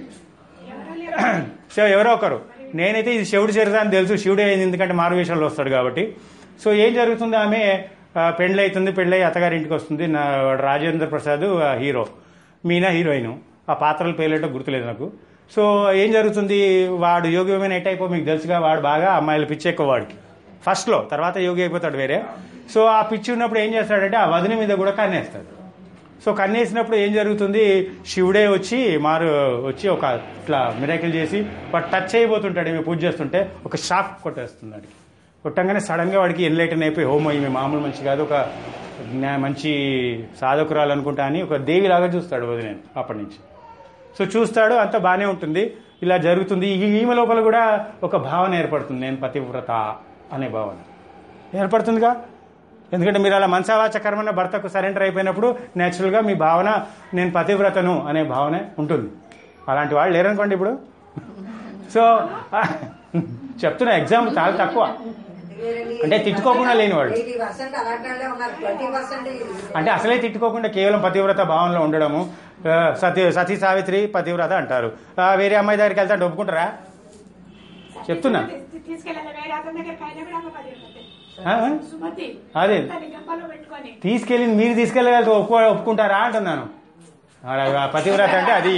సో ఎవరో ఒకరు నేనైతే ఇది శివుడు చరిత్ర అని తెలుసు శివుడే అయింది ఎందుకంటే మారువేషంలో వస్తాడు కాబట్టి సో ఏం జరుగుతుంది ఆమె ఆ, పెండ్లి అవుతుంది పెళ్ళి అత్తగారి ఇంటికి వస్తుంది నా వాడు రాజేంద్ర ప్రసాద్ ఆ హీరో మీనా హీరోయిన్ ఆ పాత్రలు పేర్లేటో గుర్తులేదు నాకు సో ఏం జరుగుతుంది వాడు యోగ్యమైన ఎట్ అయిపో మీకు తెలుసుగా వాడు బాగా అమ్మాయిల పిచ్చి ఎక్కువ వాడికి ఫస్ట్లో తర్వాత యోగి అయిపోతాడు వేరే సో ఆ పిచ్చి ఉన్నప్పుడు ఏం చేస్తాడంటే ఆ వదిన మీద కూడా కన్నేస్తాడు సో కన్నేసినప్పుడు ఏం జరుగుతుంది శివుడే వచ్చి మారు వచ్చి ఒక ఇట్లా మిరాకిల్ చేసి వాడు టచ్ అయిపోతుంటాడు ఈమె పూజ చేస్తుంటే ఒక షాక్ కొట్టేస్తుంది వాడికి కొట్టంగానే సడన్ గా వాడికి ఎన్లైటన్ అయిపోయి హోమో ఈమె మామూలు మంచి కాదు ఒక జ్ఞా- మంచి సాధకురాలు అనుకుంటా అని ఒక దేవిలాగా చూస్తాడు వదిన అప్పటి నుంచి సో చూస్తాడు అంత బాగానే ఉంటుంది ఇలా జరుగుతుంది ఈ- ఈమె లోపల కూడా ఒక భావన ఏర్పడుతుంది నేను పతివ్రత అనే భావన ఏర్పడుతుందిగా ఎందుకంటే మీరు అలా మనసావాచ కర్మన భర్తకు సరెండర్ అయిపోయినప్పుడు నేచురల్గా మీ భావన నేను పతివ్రతను అనే భావన ఉంటుంది అలాంటి వాళ్ళు లేరనుకోండి ఇప్పుడు సో చెప్తున్నా ఎగ్జాంపుల్ చాలా తక్కువ అంటే తిట్టుకోకుండా లేనివాడు. ఎయిటీ పర్సెంట్ అలాంటి వాళ్ళే ఉన్నారు ట్వంటీ పర్సెంట్ అంటే అసలే తిట్టుకోకుండా కేవలం పతివ్రత భావనలో ఉండడము ఆ, సతీ సతీ సావిత్రి పతివ్రత అంటారు ఆ, వేరే అమ్మాయి దగ్గరికి వెళ్తే అంటే ఒప్పుకుంటారా చెప్తున్నా. తీ- తీసుకెళ్ళాలి వేరే అతని దగ్గరికి అయినా కూడా ఒక పది ఉంటుంది ఆ? సుమతి అదే. తల్లి గంపలో పెట్టుకొని తీసుకెళ్ళి మీరు తీసుకెళ్ళగలిగితే ఒప్పు ఒప్పుకుంటారా అంటున్నాను ఆ, పతివ్రత అంటే అది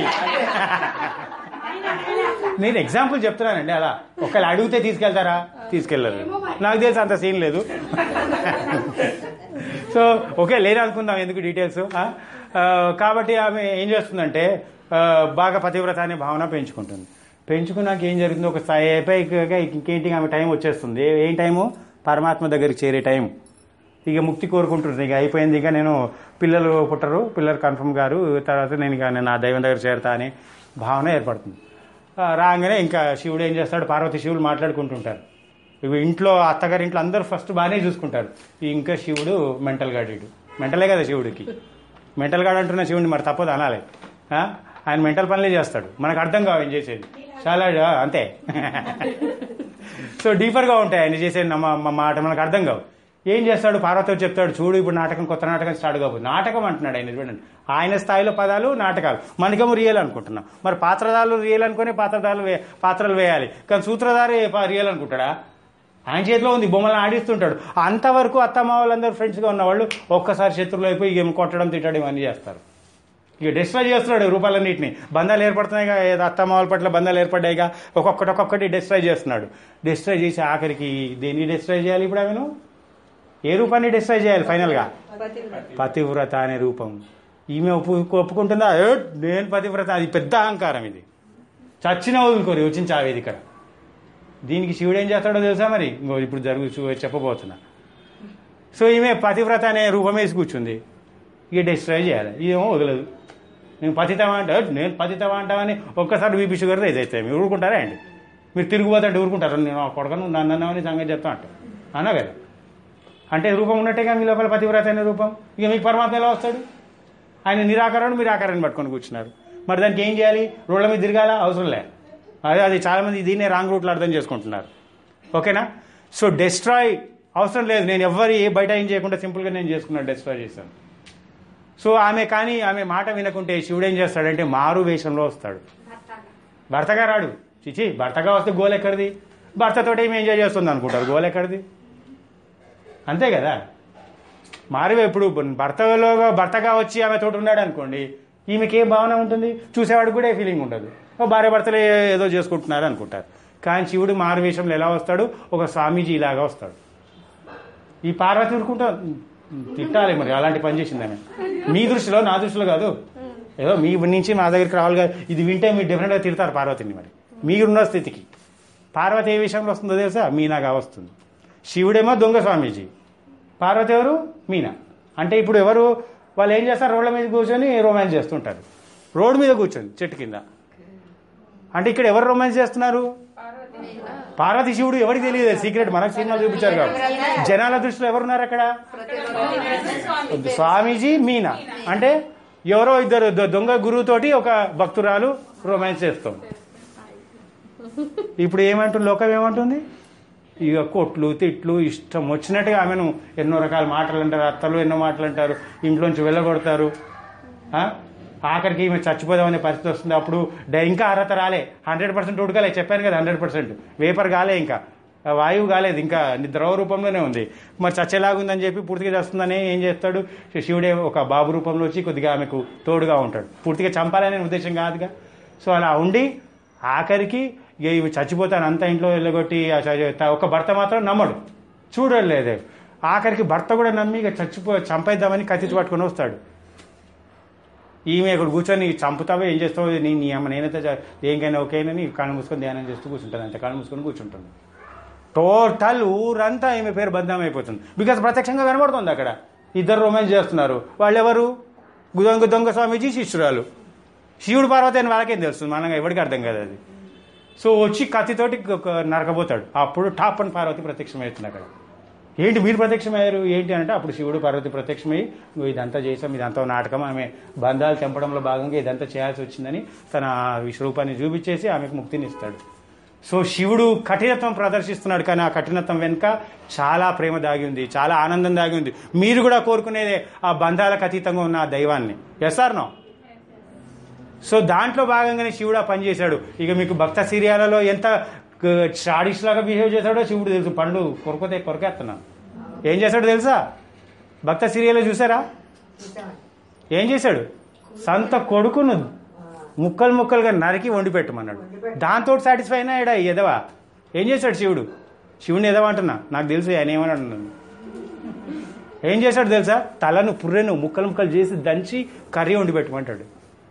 నేను ఎగ్జాంపుల్ చెప్తున్నానండి అలా ఒకళ్ళు అడిగితే తీసుకెళ్తారా తీసుకెళ్ళరు నాకు తెలిసి అంత సీన్ లేదు సో ఓకే లేరు అనుకుందాం ఎందుకు డీటెయిల్స్ ఆ? ఆ, కాబట్టి ఆమె ఏం చేస్తుందంటే ఆ, బాగా పతివ్రత అనే భావన పెంచుకుంటుంది పెంచుకున్నాక ఏం జరుగుతుంది ఒక స్థాయి అయిపోయాక ఇంకేంటి ఆమె టైం వచ్చేస్తుంది ఏ- ఏం టైము పరమాత్మ దగ్గరికి చేరే టైం ఇక ముక్తి కోరుకుంటుంది ఇక అయిపోయింది ఇక నేను పిల్లలు పుట్టరు పిల్లలు కన్ఫర్మ్ గారు తర్వాత నేను ఇక నేను నా దైవం దగ్గర చేరతా అనే భావన ఏర్పడుతుంది ఆ, రాగానే ఇంకా శివుడు ఏం చేస్తాడు పార్వతి శివులు మాట్లాడుకుంటుంటారు ఇవి ఇంట్లో అత్తగారి ఇంట్లో అందరూ ఫస్ట్ బాగానే చూసుకుంటారు ఇంకా శివుడు మెంటల్ గాడు మెంటలే కదా శివుడికి మెంటల్ గాడు అంటున్న శివుడిని మరి తప్పదు అనాలి ఆ? ఆయన మెంటల్ పనులే చేస్తాడు మనకు అర్థం కావు ఆయన చేసేది చాలా ఆ, అంతే సో డీపర్గా ఉంటాయి ఆయన చేసే నమ్మ- మ- మాట మనకు అర్థం కావు ఏం చేస్తాడు పార్వతి చెప్తాడు చూడు ఇప్పుడు నాటకం కొత్త నాటకం స్టార్ట్ కాబోతుంది నాటకం అంటున్నాడు ఆయన చూడండి ఆయన స్థాయిలో పదాలు నాటకాలు మనకేమో రియల్ అనుకుంటున్నాం మరి పాత్రదారులు రియల్ అనుకుని పాత్రదారులు వే- పాత్రలు వేయాలి కానీ సూత్రధారి ప- రియల్ అనుకుంటాడా ఆయన చేతిలో ఉంది బొమ్మలను ఆడిస్తుంటాడు అంతవరకు అత్తమ్మ వాళ్ళందరూ ఫ్రెండ్స్గా ఉన్నవాళ్ళు ఒక్కసారి శత్రువులు అయిపోయి ఇక కొట్టడం తిట్టడం ఇవన్నీ చేస్తారు ఇక డిస్ట్రాయ్ చేస్తున్నాడు రూపాలన్నింటినీ బంధాలు ఏర్పడుతున్నాయిగా ఏదో అత్తమ్మ వాళ్ళ పట్ల బంధాలు ఏర్పడ్డాయిగా ఒక్కొక్కటి ఒక్కొక్కటి డిస్ట్రాయ్ చేస్తున్నాడు డిస్ట్రాయ్ చేసి ఆఖరికి దేన్ని డిస్ట్రాయ్ చేయాలి ఇప్పుడు ఆమెను ఏ రూపాన్ని డిస్ట్రాయ్ చేయాలి ఫైనల్గా పతివ్రత అనే రూపం ఈమె ఒప్పు ఒప్పుకుంటుందా "ఏ, నేను పతివ్రత అది పెద్ద అహంకారం ఇది చచ్చిన వదులుకోరు వచ్చిన చావేది ఇక్కడ దీనికి శివుడు ఏం చేస్తాడో తెలుసా మరి ఇంకో ఇప్పుడు జరుగు చూ- చెప్పబోతున్నా సో ఈమె పతివ్రత అనే రూపం వేసి కూర్చుంది ఇక డిస్ట్రాయ్ చేయాలి ఇదేమో వదలదు నేను పతితమా అంటే "ఏ, నేను పతితమా అంటామని ఒక్కసారి బీపీ షుగర్ రేజ్ అవుతాయి మీరు ఊరుకుంటారా అండి మీరు తిరిగిపోతుంటే ఊరుకుంటారు నేను కొడకను నన్ను అన్నామని సంగతి చెప్తా అంట అన్నా కదా అంటే రూపం ఉన్నట్టేగా మీ లోపల పతివ్రత అనే రూపం ఇక మీకు పరమాత్మ ఎలా వస్తాడు ఆయన నిరాకరణ మీరు ఆకారాన్ని పట్టుకొని కూర్చున్నారు మరి దానికి ఏం చేయాలి రోడ్ల మీద తిరగాల అవసరం లే అదే అది చాలామంది దీన్నే రాంగ్ రూట్లో అర్థం చేసుకుంటున్నారు ఓకేనా సో డెస్ట్రాయ్ అవసరం లేదు నేను ఎవ్వరి ఏ బయట ఏం చేయకుండా సింపుల్గా నేను చేసుకున్నాను డెస్ట్రాయ్ చేశాను సో ఆమె కానీ ఆమె మాట వినకుంటే శివుడు ఏం చేస్తాడంటే మారు వేషంలో వస్తాడు భర్తగా రాడు చిచి భర్తగా వస్తే గోల్ ఎక్కడిది భర్తతోటి ఏమి ఎంజాయ్ చేస్తుంది అనుకుంటారు గోల్ ఎక్కడిది అంతే కదా మారివే ఇప్పుడు భర్తలో భర్తగా వచ్చి ఆమె తోటి ఉన్నాడు అనుకోండి ఈమెకి ఏ భావన ఉంటుంది చూసేవాడికి కూడా ఏ ఫీలింగ్ ఉండదు ఓ భార్య భర్తలు ఏదో చేసుకుంటున్నారు అనుకుంటారు కానీ శివుడు మారు వేషంలో ఎలా వస్తాడు ఒక స్వామీజీ ఇలాగా వస్తాడు ఈ పార్వతి ఊరుకుంటా తిట్టాలి మరి అలాంటి పని చేసింది ఆమె మీ దృష్టిలో నా దృష్టిలో కాదు ఏదో మీ నుంచి మా దగ్గరికి రావాలి కదా ఇది వింటే మీరు డిఫరెంట్గా తిడతారు పార్వతిని మరి మీరున్న స్థితికి పార్వతి ఏ విషయంలో వస్తుందో తెలుసా మీనాగా వస్తుంది శివుడేమో దొంగ స్వామీజీ పార్వతి ఎవరు మీనా అంటే ఇప్పుడు ఎవరు వాళ్ళు ఏం చేస్తారు రోడ్ల మీద కూర్చొని రొమాన్స్ చేస్తుంటారు రోడ్డు మీద కూర్చొని చెట్టు కింద అంటే ఇక్కడ ఎవరు రొమాన్స్ చేస్తున్నారు పార్వతి శివుడు ఎవరికి తెలియదు సీక్రెట్ మనకు సినిమాలు చూపించారు కాబట్టి జనాల దృష్టిలో ఎవరున్నారు అక్కడ స్వామీజీ మీనా అంటే ఎవరో ఇద్దరు దొ- దొంగ గురువుతోటి ఒక భక్తురాలు రొమాన్స్ చేస్తుంది ఇప్పుడు ఏమంటుంది లోకం ఏమంటుంది ఇక కొట్లు తిట్లు ఇష్టం వచ్చినట్టుగా ఆమెను ఎన్నో రకాల మాటలు అంటారు అత్తలు ఎన్నో మాటలు అంటారు ఇంట్లోంచి వెళ్ళగొడతారు ఆ? ఆఖరికి ఈమె చచ్చిపోదామనే పరిస్థితి వస్తుంది అప్పుడు డ- ఇంకా అర్హత రాలే హండ్రెడ్ పర్సెంట్ ఉడకలే చెప్పాను కదా హండ్రెడ్ పర్సెంట్ వేపర్ కాలే ఇంకా ఆ వాయువు కాలేదు ఇంకా ద్రవ రూపంలోనే ఉంది మరి చచ్చేలాగుందని చెప్పి పూర్తిగా చేస్తుందని ఏం చేస్తాడు శివుడే ఒక బాబు రూపంలో వచ్చి కొద్దిగా ఆమెకు తోడుగా ఉంటాడు పూర్తిగా చంపాలనే ఉద్దేశం కాదుగా సో అలా ఉండి ఆఖరికి ఇక ఇవి చచ్చిపోతాను అంతా ఇంట్లో వెళ్ళగొట్టి ఆ చ- ఒక భర్త మాత్రం నమ్మడు చూడలేదు ఆఖరికి భర్త కూడా నమ్మి ఇక చచ్చిపో చంపేద్దామని కత్తి పట్టుకొని వస్తాడు ఈమె ఇక్కడ కూర్చొని చంపుతావో ఏం చేస్తావో నీ నీ అమ్మ నేనైతే చ- దేనికైనా ఓకేనని కళ్ళు మూసుకొని ధ్యానం చేస్తూ కూర్చుంటుంది అంతే కళ్ళు మూసుకొని కూర్చుంటుంది టోటల్ ఊరంతా ఈమె పేరు బద్నాం అయిపోతుంది బికాస్ ప్రత్యక్షంగా కనబడుతుంది అక్కడ ఇద్దరు రొమాన్స్ చేస్తున్నారు వాళ్ళెవరు దొంగ దొంగ స్వామీజీ శిష్యురాలు శివుడు పార్వతి అని వాళ్ళకేం తెలుస్తుంది మనం ఎవరికి అర్థం కదా అది సో వచ్చి కత్తితోటి ఒక నరకబోతాడు అప్పుడు టాప్ అని పార్వతి ప్రత్యక్షమవుతుంది అక్కడ ఏంటి మీరు ప్రత్యక్షమయ్యారు ఏంటి అంటే అప్పుడు శివుడు పార్వతి ప్రత్యక్షమై "నువ్వు ఇదంతా చేసాం ఇదంతా నాటకం ఆమె బంధాలు తెంపడంలో భాగంగా ఇదంతా చేయాల్సి వచ్చిందని తన విశ్వరూపాన్ని చూపించేసి ఆమెకు ముక్తిని ఇస్తాడు సో శివుడు కఠినత్వం ప్రదర్శిస్తున్నాడు కానీ ఆ కఠినత్వం వెనుక చాలా ప్రేమ దాగి ఉంది చాలా ఆనందం దాగి ఉంది మీరు కూడా కోరుకునేదే ఆ బంధాలకు అతీతంగా ఉన్న ఆ దైవాన్ని ఎస్ ఆర్ నో సో దాంట్లో భాగంగానే శివుడు ఆ పని చేశాడు ఇక మీకు భక్త సీరియాలలో ఎంత షాడిష్ లాగా బిహేవ్ చేశాడో శివుడు తెలుసు పండు కొరకొతే కొరకేస్తున్నాను ఏం చేశాడు తెలుసా భక్త సీరియల్ చూసారా చూసామండి ఏం చేశాడు సంత కొడుకును ముక్కలు ముక్కలుగా నరికి వండి పెట్టమన్నాడు దాంతో సాటిస్ఫై అయినా ఇడ ఎదవా ఏం చేశాడు శివుడు శివుని ఎదవా అంటున్నా నాకు తెలుసు ఆయన ఏమని అంటున్నాను ఏం చేశాడు తెలుసా తలను పుర్రెను ముక్కలు ముక్కలు చేసి దంచి కర్రీ వండి పెట్టమంటాడు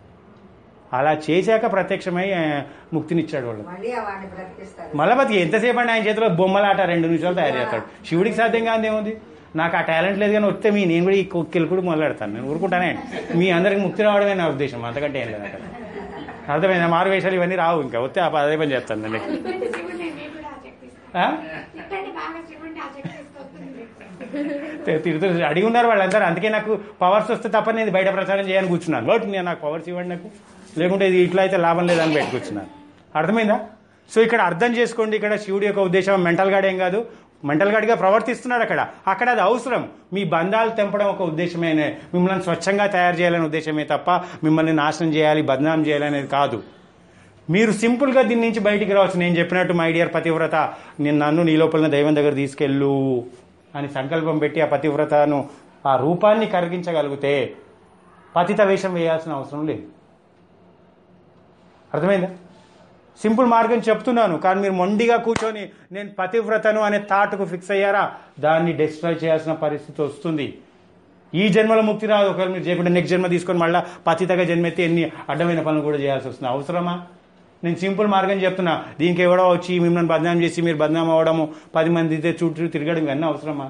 అలా చేశాక ప్రత్యక్షమై ఆ, ముక్తినిచ్చాడు వాళ్ళు మళ్ళీ ఆ వాడిని బ్రతికిస్తారు మళ్ళీ బతికి ఎంతసేపు అండి ఆయన చేతిలో బొమ్మలాట రెండు నిమిషాలు తయారు చేస్తాడు శివుడికి సాధ్యం కాదు ఏముంది నాకు ఆ టాలెంట్ లేదు కానీ వస్తే మీ నేను కూడా ఈ కెలుకుడు మొదలెడతాను నేను ఊరుకుంటానే మీ అందరికి ముక్తి రావడమే నా ఉద్దేశం అంతకంటే ఏం లేదు అక్కడ అర్థమైందా మారు వేషాలు ఇవన్నీ రావు ఇంకా వస్తే ఆ అదే పని చేస్తాను నేను ఇటువంటి శివుడిని మీకు కూడా ఆ శక్తి ఇస్తాను. ఆ? ఇటువంటి బాగా శివుడిని ఆ శక్తి ఇస్తుంది తి- తిరుగుతూ అడిగి ఉన్నారు వాళ్ళందరూ అందుకే నాకు పవర్స్ వస్తే తప్ప నేను బయట ప్రచారం చేయని కూర్చున్నాను బట్ నేను నాకు పవర్స్ ఇవ్వండి నాకు లేకుంటే ఇది ఇట్లా అయితే లాభం లేదని బయట కూర్చున్నాను అర్థమైందా సో ఇక్కడ అర్థం చేసుకోండి ఇక్కడ శివుడి యొక్క ఉద్దేశం మెంటల్ గాడ్ ఏం కాదు మెంటల్ గాడ్గా ప్రవర్తిస్తున్నాడు అక్కడ అక్కడ అది అవసరం మీ బంధాలు తెంపడం ఒక ఉద్దేశమే మిమ్మల్ని స్వచ్ఛంగా తయారు చేయాలనే ఉద్దేశమే తప్ప మిమ్మల్ని నాశనం చేయాలి బదనాం చేయాలనేది కాదు మీరు సింపుల్గా దీని నుంచి బయటికి రావచ్చు నేను చెప్పినట్టు మై డియర్ పతివ్రత నేను నన్ను నీ లోపల దైవం దగ్గర తీసుకెళ్ళు అని సంకల్పం పెట్టి ఆ పతివ్రతను ఆ రూపాన్ని కరిగించగలిగితే పతిత వేషం వేయాల్సిన అవసరం లేదు అర్థమైందా సింపుల్ మార్గం చెప్తున్నాను కానీ మీరు మొండిగా కూర్చొని నేను పతివ్రతను అనే తాటుకు ఫిక్స్ అయ్యారా దాన్ని డిస్ట్రాయ్ చేయాల్సిన పరిస్థితి వస్తుంది ఈ జన్మలో ముక్తి రాదు ఒకవేళ మీరు చేయకుండా నెక్స్ట్ జన్మ తీసుకొని మళ్ళీ పతితగా జన్మెత్తి ఎన్ని అడ్డమైన పనులు కూడా చేయాల్సి వస్తుంది అవసరమా నేను సింపుల్ మార్గం చెప్తున్నా దీనికి ఎవడో వచ్చి మిమ్మల్ని బదనాం చేసి మీరు బదనాం అవ్వడము పది మంది చుట్టూ తిరగడం ఇవన్నీ అవసరమా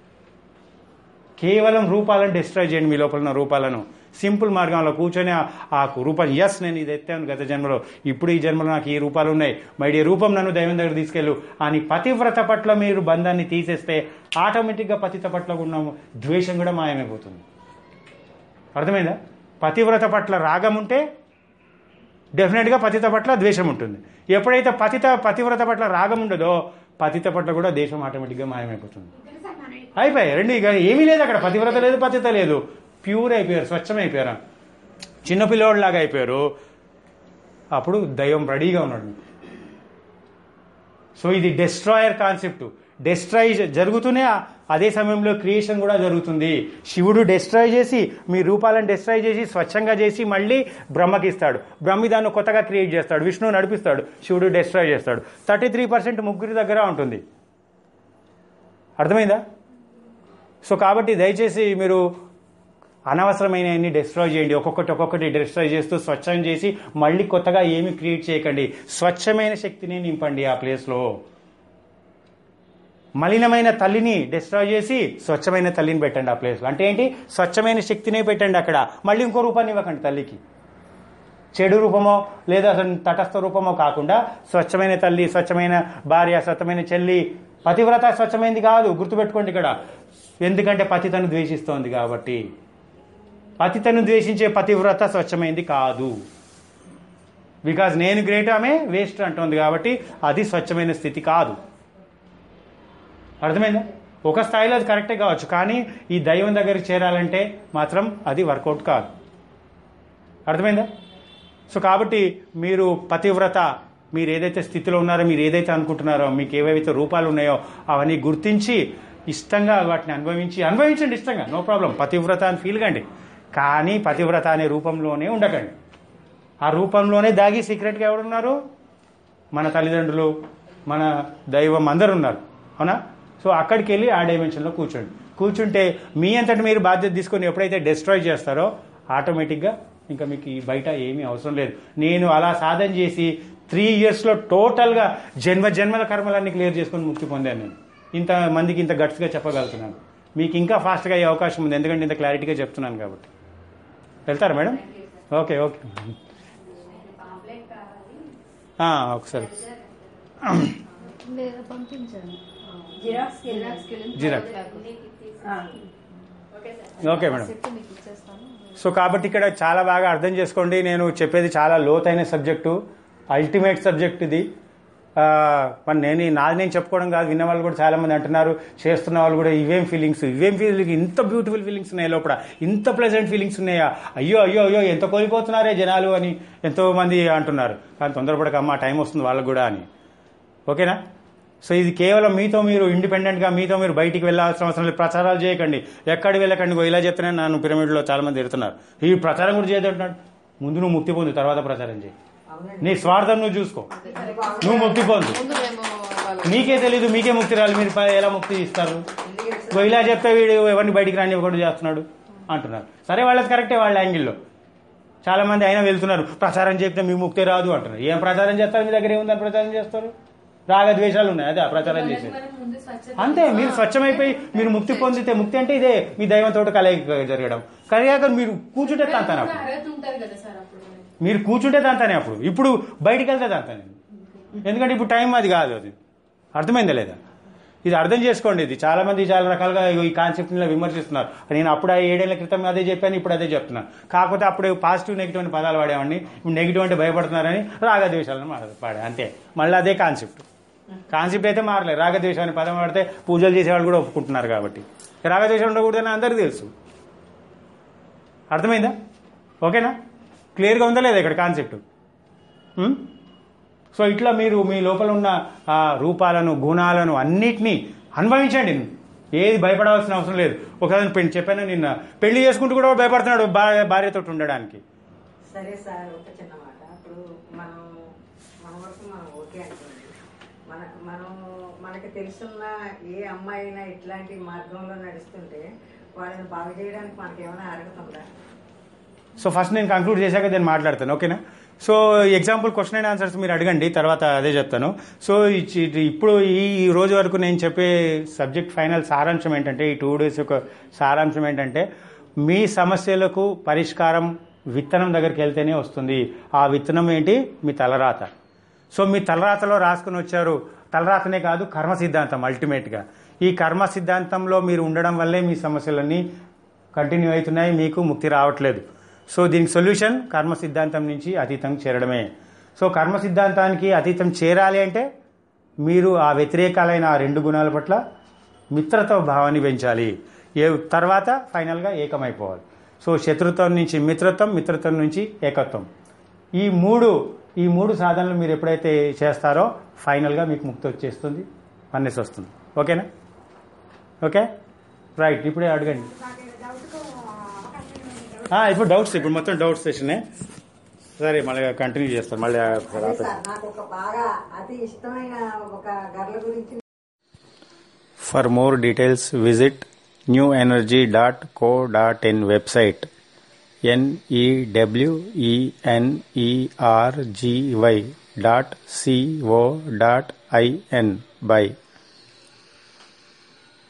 కేవలం రూపాలను డిస్ట్రాయ్ చేయండి మీ లోపల ఉన్న రూపాలను సింపుల్ మార్గంలో కూర్చొని ఆ- ఆ రూపం ఎస్ నేను ఇది ఎత్తాను గత జన్మలో ఇప్పుడు ఈ జన్మలో నాకు ఈ రూపాలు ఉన్నాయి మైడి రూపం నన్ను దైవం దగ్గర తీసుకెళ్ళు అని పతివ్రత పట్ల మీరు బంధాన్ని తీసేస్తే ఆటోమేటిక్గా పతిత పట్ల ఉన్న ద్వేషం కూడా మాయమైపోతుంది అర్థమైందా పతివ్రత పట్ల రాగం ఉంటే డెఫినెట్గా పతిత పట్ల ద్వేషం ఉంటుంది ఎప్పుడైతే పతిత పతివ్రత పట్ల రాగం ఉండదో పతిత పట్ల కూడా దేశం ఆటోమేటిక్గా మాయమైపోతుంది తెలుసా మనం అయిపోయాయి రెండు ఇక ఏమీ లేదు అక్కడ పతివ్రత లేదు పతిత లేదు ప్యూర్ అయిపోయారు స్వచ్ఛమైపోయారు చిన్న పిల్లోడిలాగా అయిపోయారు అప్పుడు దైవం రెడీగా ఉన్నాడు సో ఇది డెస్ట్రాయర్ కాన్సెప్ట్ డెస్ట్రాయ్ జరుగుతూనే ఆ- అదే సమయంలో క్రియేషన్ కూడా జరుగుతుంది శివుడు డెస్ట్రాయ్ చేసి మీ రూపాలను డెస్ట్రాయ్ చేసి స్వచ్ఛంగా చేసి మళ్ళీ బ్రహ్మకి ఇస్తాడు బ్రహ్మి దాన్ని కొత్తగా క్రియేట్ చేస్తాడు విష్ణువు నడిపిస్తాడు శివుడు డెస్ట్రాయ్ చేస్తాడు థర్టీ త్రీ పర్సెంట్ ముగ్గురి దగ్గర ఉంటుంది అర్థమైందా సో కాబట్టి దయచేసి మీరు అనవసరమైనవన్నీ డిస్ట్రాయ్ చేయండి ఒక్కొక్కటి ఒక్కొక్కటి డిస్ట్రాయ్ చేస్తూ స్వచ్ఛం చేసి మళ్ళీ కొత్తగా ఏమీ క్రియేట్ చేయకండి స్వచ్ఛమైన శక్తిని నింపండి ఆ ప్లేస్లో మలినమైన తల్లిని డిస్ట్రాయ్ చేసి స్వచ్ఛమైన తల్లిని పెట్టండి ఆ ప్లేస్లో అంటే ఏంటి స్వచ్ఛమైన శక్తినే పెట్టండి అక్కడ మళ్ళీ ఇంకో రూపాన్ని ఇవ్వకండి తల్లికి చెడు రూపమో లేదా అసలు తటస్థ రూపమో కాకుండా స్వచ్ఛమైన తల్లి స్వచ్ఛమైన భార్య స్వచ్ఛమైన చెల్లి పతివ్రత స్వచ్ఛమైంది కాదు గుర్తుపెట్టుకోండి ఇక్కడ ఎందుకంటే పతితను ద్వేషిస్తోంది కాబట్టి పతితను ద్వేషించే పతివ్రత స్వచ్ఛమైంది కాదు బికాజ్ నేను గ్రేట్ ఆమె వేస్ట్ అంటోంది కాబట్టి అది స్వచ్ఛమైన స్థితి కాదు అర్థమైందా ఒక స్థాయిలో అది కరెక్టే కావచ్చు కానీ ఈ దైవం దగ్గరికి చేరాలంటే మాత్రం అది వర్కౌట్ కాదు అర్థమైందా సో కాబట్టి మీరు పతివ్రత మీరు ఏదైతే స్థితిలో ఉన్నారో మీరు ఏదైతే అనుకుంటున్నారో మీకు ఏవైతే రూపాలు ఉన్నాయో అవన్నీ గుర్తించి ఇష్టంగా వాటిని అనుభవించి అనుభవించండి ఇష్టంగా నో ప్రాబ్లం పతివ్రత అని ఫీల్ కండి కానీ పతివ్రత అనే రూపంలోనే ఉండకండి ఆ రూపంలోనే దాగి సీక్రెట్గా ఎవరున్నారు మన తల్లిదండ్రులు మన దైవం అందరు ఉన్నారు అవునా సో అక్కడికి వెళ్ళి ఆ డైమెన్షన్లో కూర్చోండి కూర్చుంటే మీ అంతటి మీరు బాధ్యత తీసుకొని ఎప్పుడైతే డిస్ట్రాయ్ చేస్తారో ఆటోమేటిక్గా ఇంకా మీకు ఈ బయట ఏమీ అవసరం లేదు నేను అలా సాధన చేసి త్రీ ఇయర్స్లో టోటల్గా జన్మ జన్మల కర్మలన్నీ క్లియర్ చేసుకొని ముక్తి పొందాను నేను ఇంత మందికి ఇంత గట్స్గా చెప్పగలుగుతున్నాను మీకు ఇంకా ఫాస్ట్గా అయ్యే అవకాశం ఉంది ఎందుకంటే ఇంత క్లారిటీగా చెప్తున్నాను కాబట్టి వెళ్తారా మేడం ఓకే ఓకే ఆ, ఒకసారి లేదా పంపించండి జిరాక్స్ జిరాక్స్ ఓకే మేడం చెప్తే మీకు ఇచ్చేస్తాను సో కాబట్టి ఇక్కడ చాలా బాగా అర్థం చేసుకోండి నేను చెప్పేది చాలా లోతైన సబ్జెక్టు అల్టిమేట్ సబ్జెక్ట్ ఇది ఆ, మరి నేను ఈ నాది నేను చెప్పుకోవడం కాదు విన్న వాళ్ళు కూడా చాలా మంది అంటున్నారు చేస్తున్న వాళ్ళు కూడా ఇవేం ఫీలింగ్స్ ఇవేం ఫీలింగ్ ఇంత బ్యూటిఫుల్ ఫీలింగ్స్ ఉన్నాయి లోపల ఇంత ప్లెజెంట్ ఫీలింగ్స్ ఉన్నాయా అయ్యో అయ్యో అయ్యో ఎంత కోల్పోతున్నారే జనాలు అని ఎంతో మంది అంటున్నారు కానీ తొందరపడక అమ్మ టైం వస్తుంది వాళ్ళకు కూడా అని ఓకేనా సో ఇది కేవలం మీతో మీరు ఇండిపెండెంట్గా మీతో మీరు బయటికి వెళ్ళాల్సిన అవసరం లేదు ప్రచారాలు చేయకండి ఎక్కడికి వెళ్ళకండి ఇగో ఇలా చెప్తేనే నన్ను పిరమిడ్లో చాలా మంది తిడుతున్నారు ఈ ప్రచారం కూడా చేయదంటున్నాడు ముందు నువ్వు ముక్తి పొందు తర్వాత ప్రచారం చేయి అవునండి నీ స్వార్థం నువ్వు చూసుకో నువ్వు ముక్తి పొందు ముందు మేము వాళ్ళు మీకే తెలీదు మీకే ముక్తి రాలి మీరు ప- ఎలా ముక్తి ఇస్తారు ఇగో ఇలా చెప్తే వీడు ఎవరిని బయటికి రానివ్వకుండా చేస్తున్నాడు అంటున్నారు సరే వాళ్ళది కరెక్టే వాళ్ళ యాంగిల్లో చాలా మంది అయినా వెళ్తున్నారు ప్రచారం చెప్తే మీ ముక్తి రాదు అంటున్నారు ఏం ప్రచారం చేస్తారు మీ దగ్గర ఏముందని ప్రచారం చేస్తారు రాగద్వేషాలు ఉన్నాయి అదే ఆ ప్రచారం చేసేది అంతే మీరు స్వచ్ఛమైపోయి మీరు ముక్తి పొందితే ముక్తి అంటే ఇదే మీ దైవంతో కలయిక జరగడం కలిగాక మీరు కూర్చుంటే తంతాను అప్పుడు అర్హత ఉంటది కదా సార్ అప్పుడు మనకి. మీరు కూర్చుంటే తంతానే అప్పుడు ఇప్పుడు బయటికి వెళ్తే తంతానే ఎందుకంటే ఇప్పుడు టైం అది కాదు అది అర్థమైందా లేదా ఇది అర్థం చేసుకోండి ఇది చాలా మంది చాలా రకాలుగా ఇగో ఈ కాన్సెప్ట్ విమర్శిస్తున్నారు నేను అప్పుడు ఆ ఏడేళ్ల క్రితం అదే చెప్పాను ఇప్పుడు అదే చెప్తున్నాను కాకపోతే అప్పుడు పాజిటివ్ నెగిటివ్ అని పదాలు వాడేవాడిని ఇప్పుడు నెగిటివ్ అంటే భయపడుతున్నారని రాగద్వేషాలను మాడ- పాడా అంతే మళ్ళీ అదే కాన్సెప్ట్ కాన్సెప్ట్ అయితే మారలేదు రాగద్వేషం అనే పదం వాడితే పూజలు చేసేవాళ్ళు కూడా ఒప్పుకుంటున్నారు కాబట్టి రాగద్వేషం ఉండకూడదని అందరికీ తెలుసు అర్థమైందా ఓకేనా క్లియర్గా ఉందా లేదా ఇక్కడ కాన్సెప్ట్ ఉం? సో ఇట్లా మీరు మీ లోపల ఉన్న ఆ రూపాలను గుణాలను అన్నిటినీ అనుభవించండి ఏది భయపడవలసిన అవసరం లేదు ఒకసారి పెళ్లి చెప్పాను నిన్న పెళ్లి చేసుకుంటూ కూడా భయపడుతున్నాడు భార్య భార్యతో ఉండడానికి సరే సార్ ఒక చిన్న మాట ఇప్పుడు మనం మన వరకు మనం ఓకే అనుకోండి మన మనం మనకి తెలుసున్న ఏ అమ్మాయి అయినా ఇట్లాంటి మార్గంలో నడుస్తుంటే వాళ్ళని బాగు చేయడానికి మనకి ఏమైనా అర్హత ఉందా సో ఫస్ట్ నేను కంక్లూడ్ చేశాక నేను మాట్లాడతాను ఓకేనా so example question and answers మీరు అడగండి తర్వాత అదే చెప్తాను సో ఇచ్చి- ఇప్పుడు ఈ ఈ రోజు వరకు నేను చెప్పే సబ్జెక్ట్ ఫైనల్ సారాంశం ఏంటంటే ఈ టూ డేస్ యొక్క సారాంశం ఏంటంటే మీ సమస్యలకు పరిష్కారం విత్తనం దగ్గరికి వెళ్తేనే వస్తుంది ఆ విత్తనం ఏంటి మీ తలరాత సో మీ తలరాతలో రాసుకుని వచ్చారు తలరాతనే కాదు కర్మ సిద్ధాంతం అల్టిమేట్గా ఈ కర్మ సిద్ధాంతంలో మీరు ఉండడం వల్లే మీ సమస్యలన్నీ కంటిన్యూ అవుతున్నాయి మీకు ముక్తి రావట్లేదు సో దీనికి సొల్యూషన్ కర్మ సిద్ధాంతం నుంచి అతీతం చేరడమే సో కర్మ సిద్ధాంతానికి అతీతం చేరాలి అంటే మీరు ఆ వ్యతిరేకాలైన ఆ రెండు గుణాల పట్ల మిత్రత్వ భావాన్ని పెంచాలి ఏ తర్వాత ఫైనల్గా ఏకమైపోవాలి సో శత్రుత్వం నుంచి మిత్రత్వం మిత్రత్వం నుంచి ఏకత్వం ఈ మూడు ఈ మూడు సాధనలు మీరు ఎప్పుడైతే చేస్తారో ఫైనల్గా మీకు ముక్తి వచ్చేస్తుంది వన్నెస్ వస్తుంది ఓకేనా ఓకే రైట్ ఇప్పుడే అడగండి నాకు డౌట్కు అవకాశం ఉంది. ఆ, ఇప్పుడు డౌట్స్ ఇప్పుడు మొత్తం డౌట్స్ సెషనే సరే మళ్ళీ కంటిన్యూ చేస్తాను మళ్ళీ అదే సార్ నాకు ఒక బాగా అతి ఇష్టమైన ఒక గర్ల గురించి For more details, visit newenergy.co.in website n e w e n e r g y dot c o dot i n by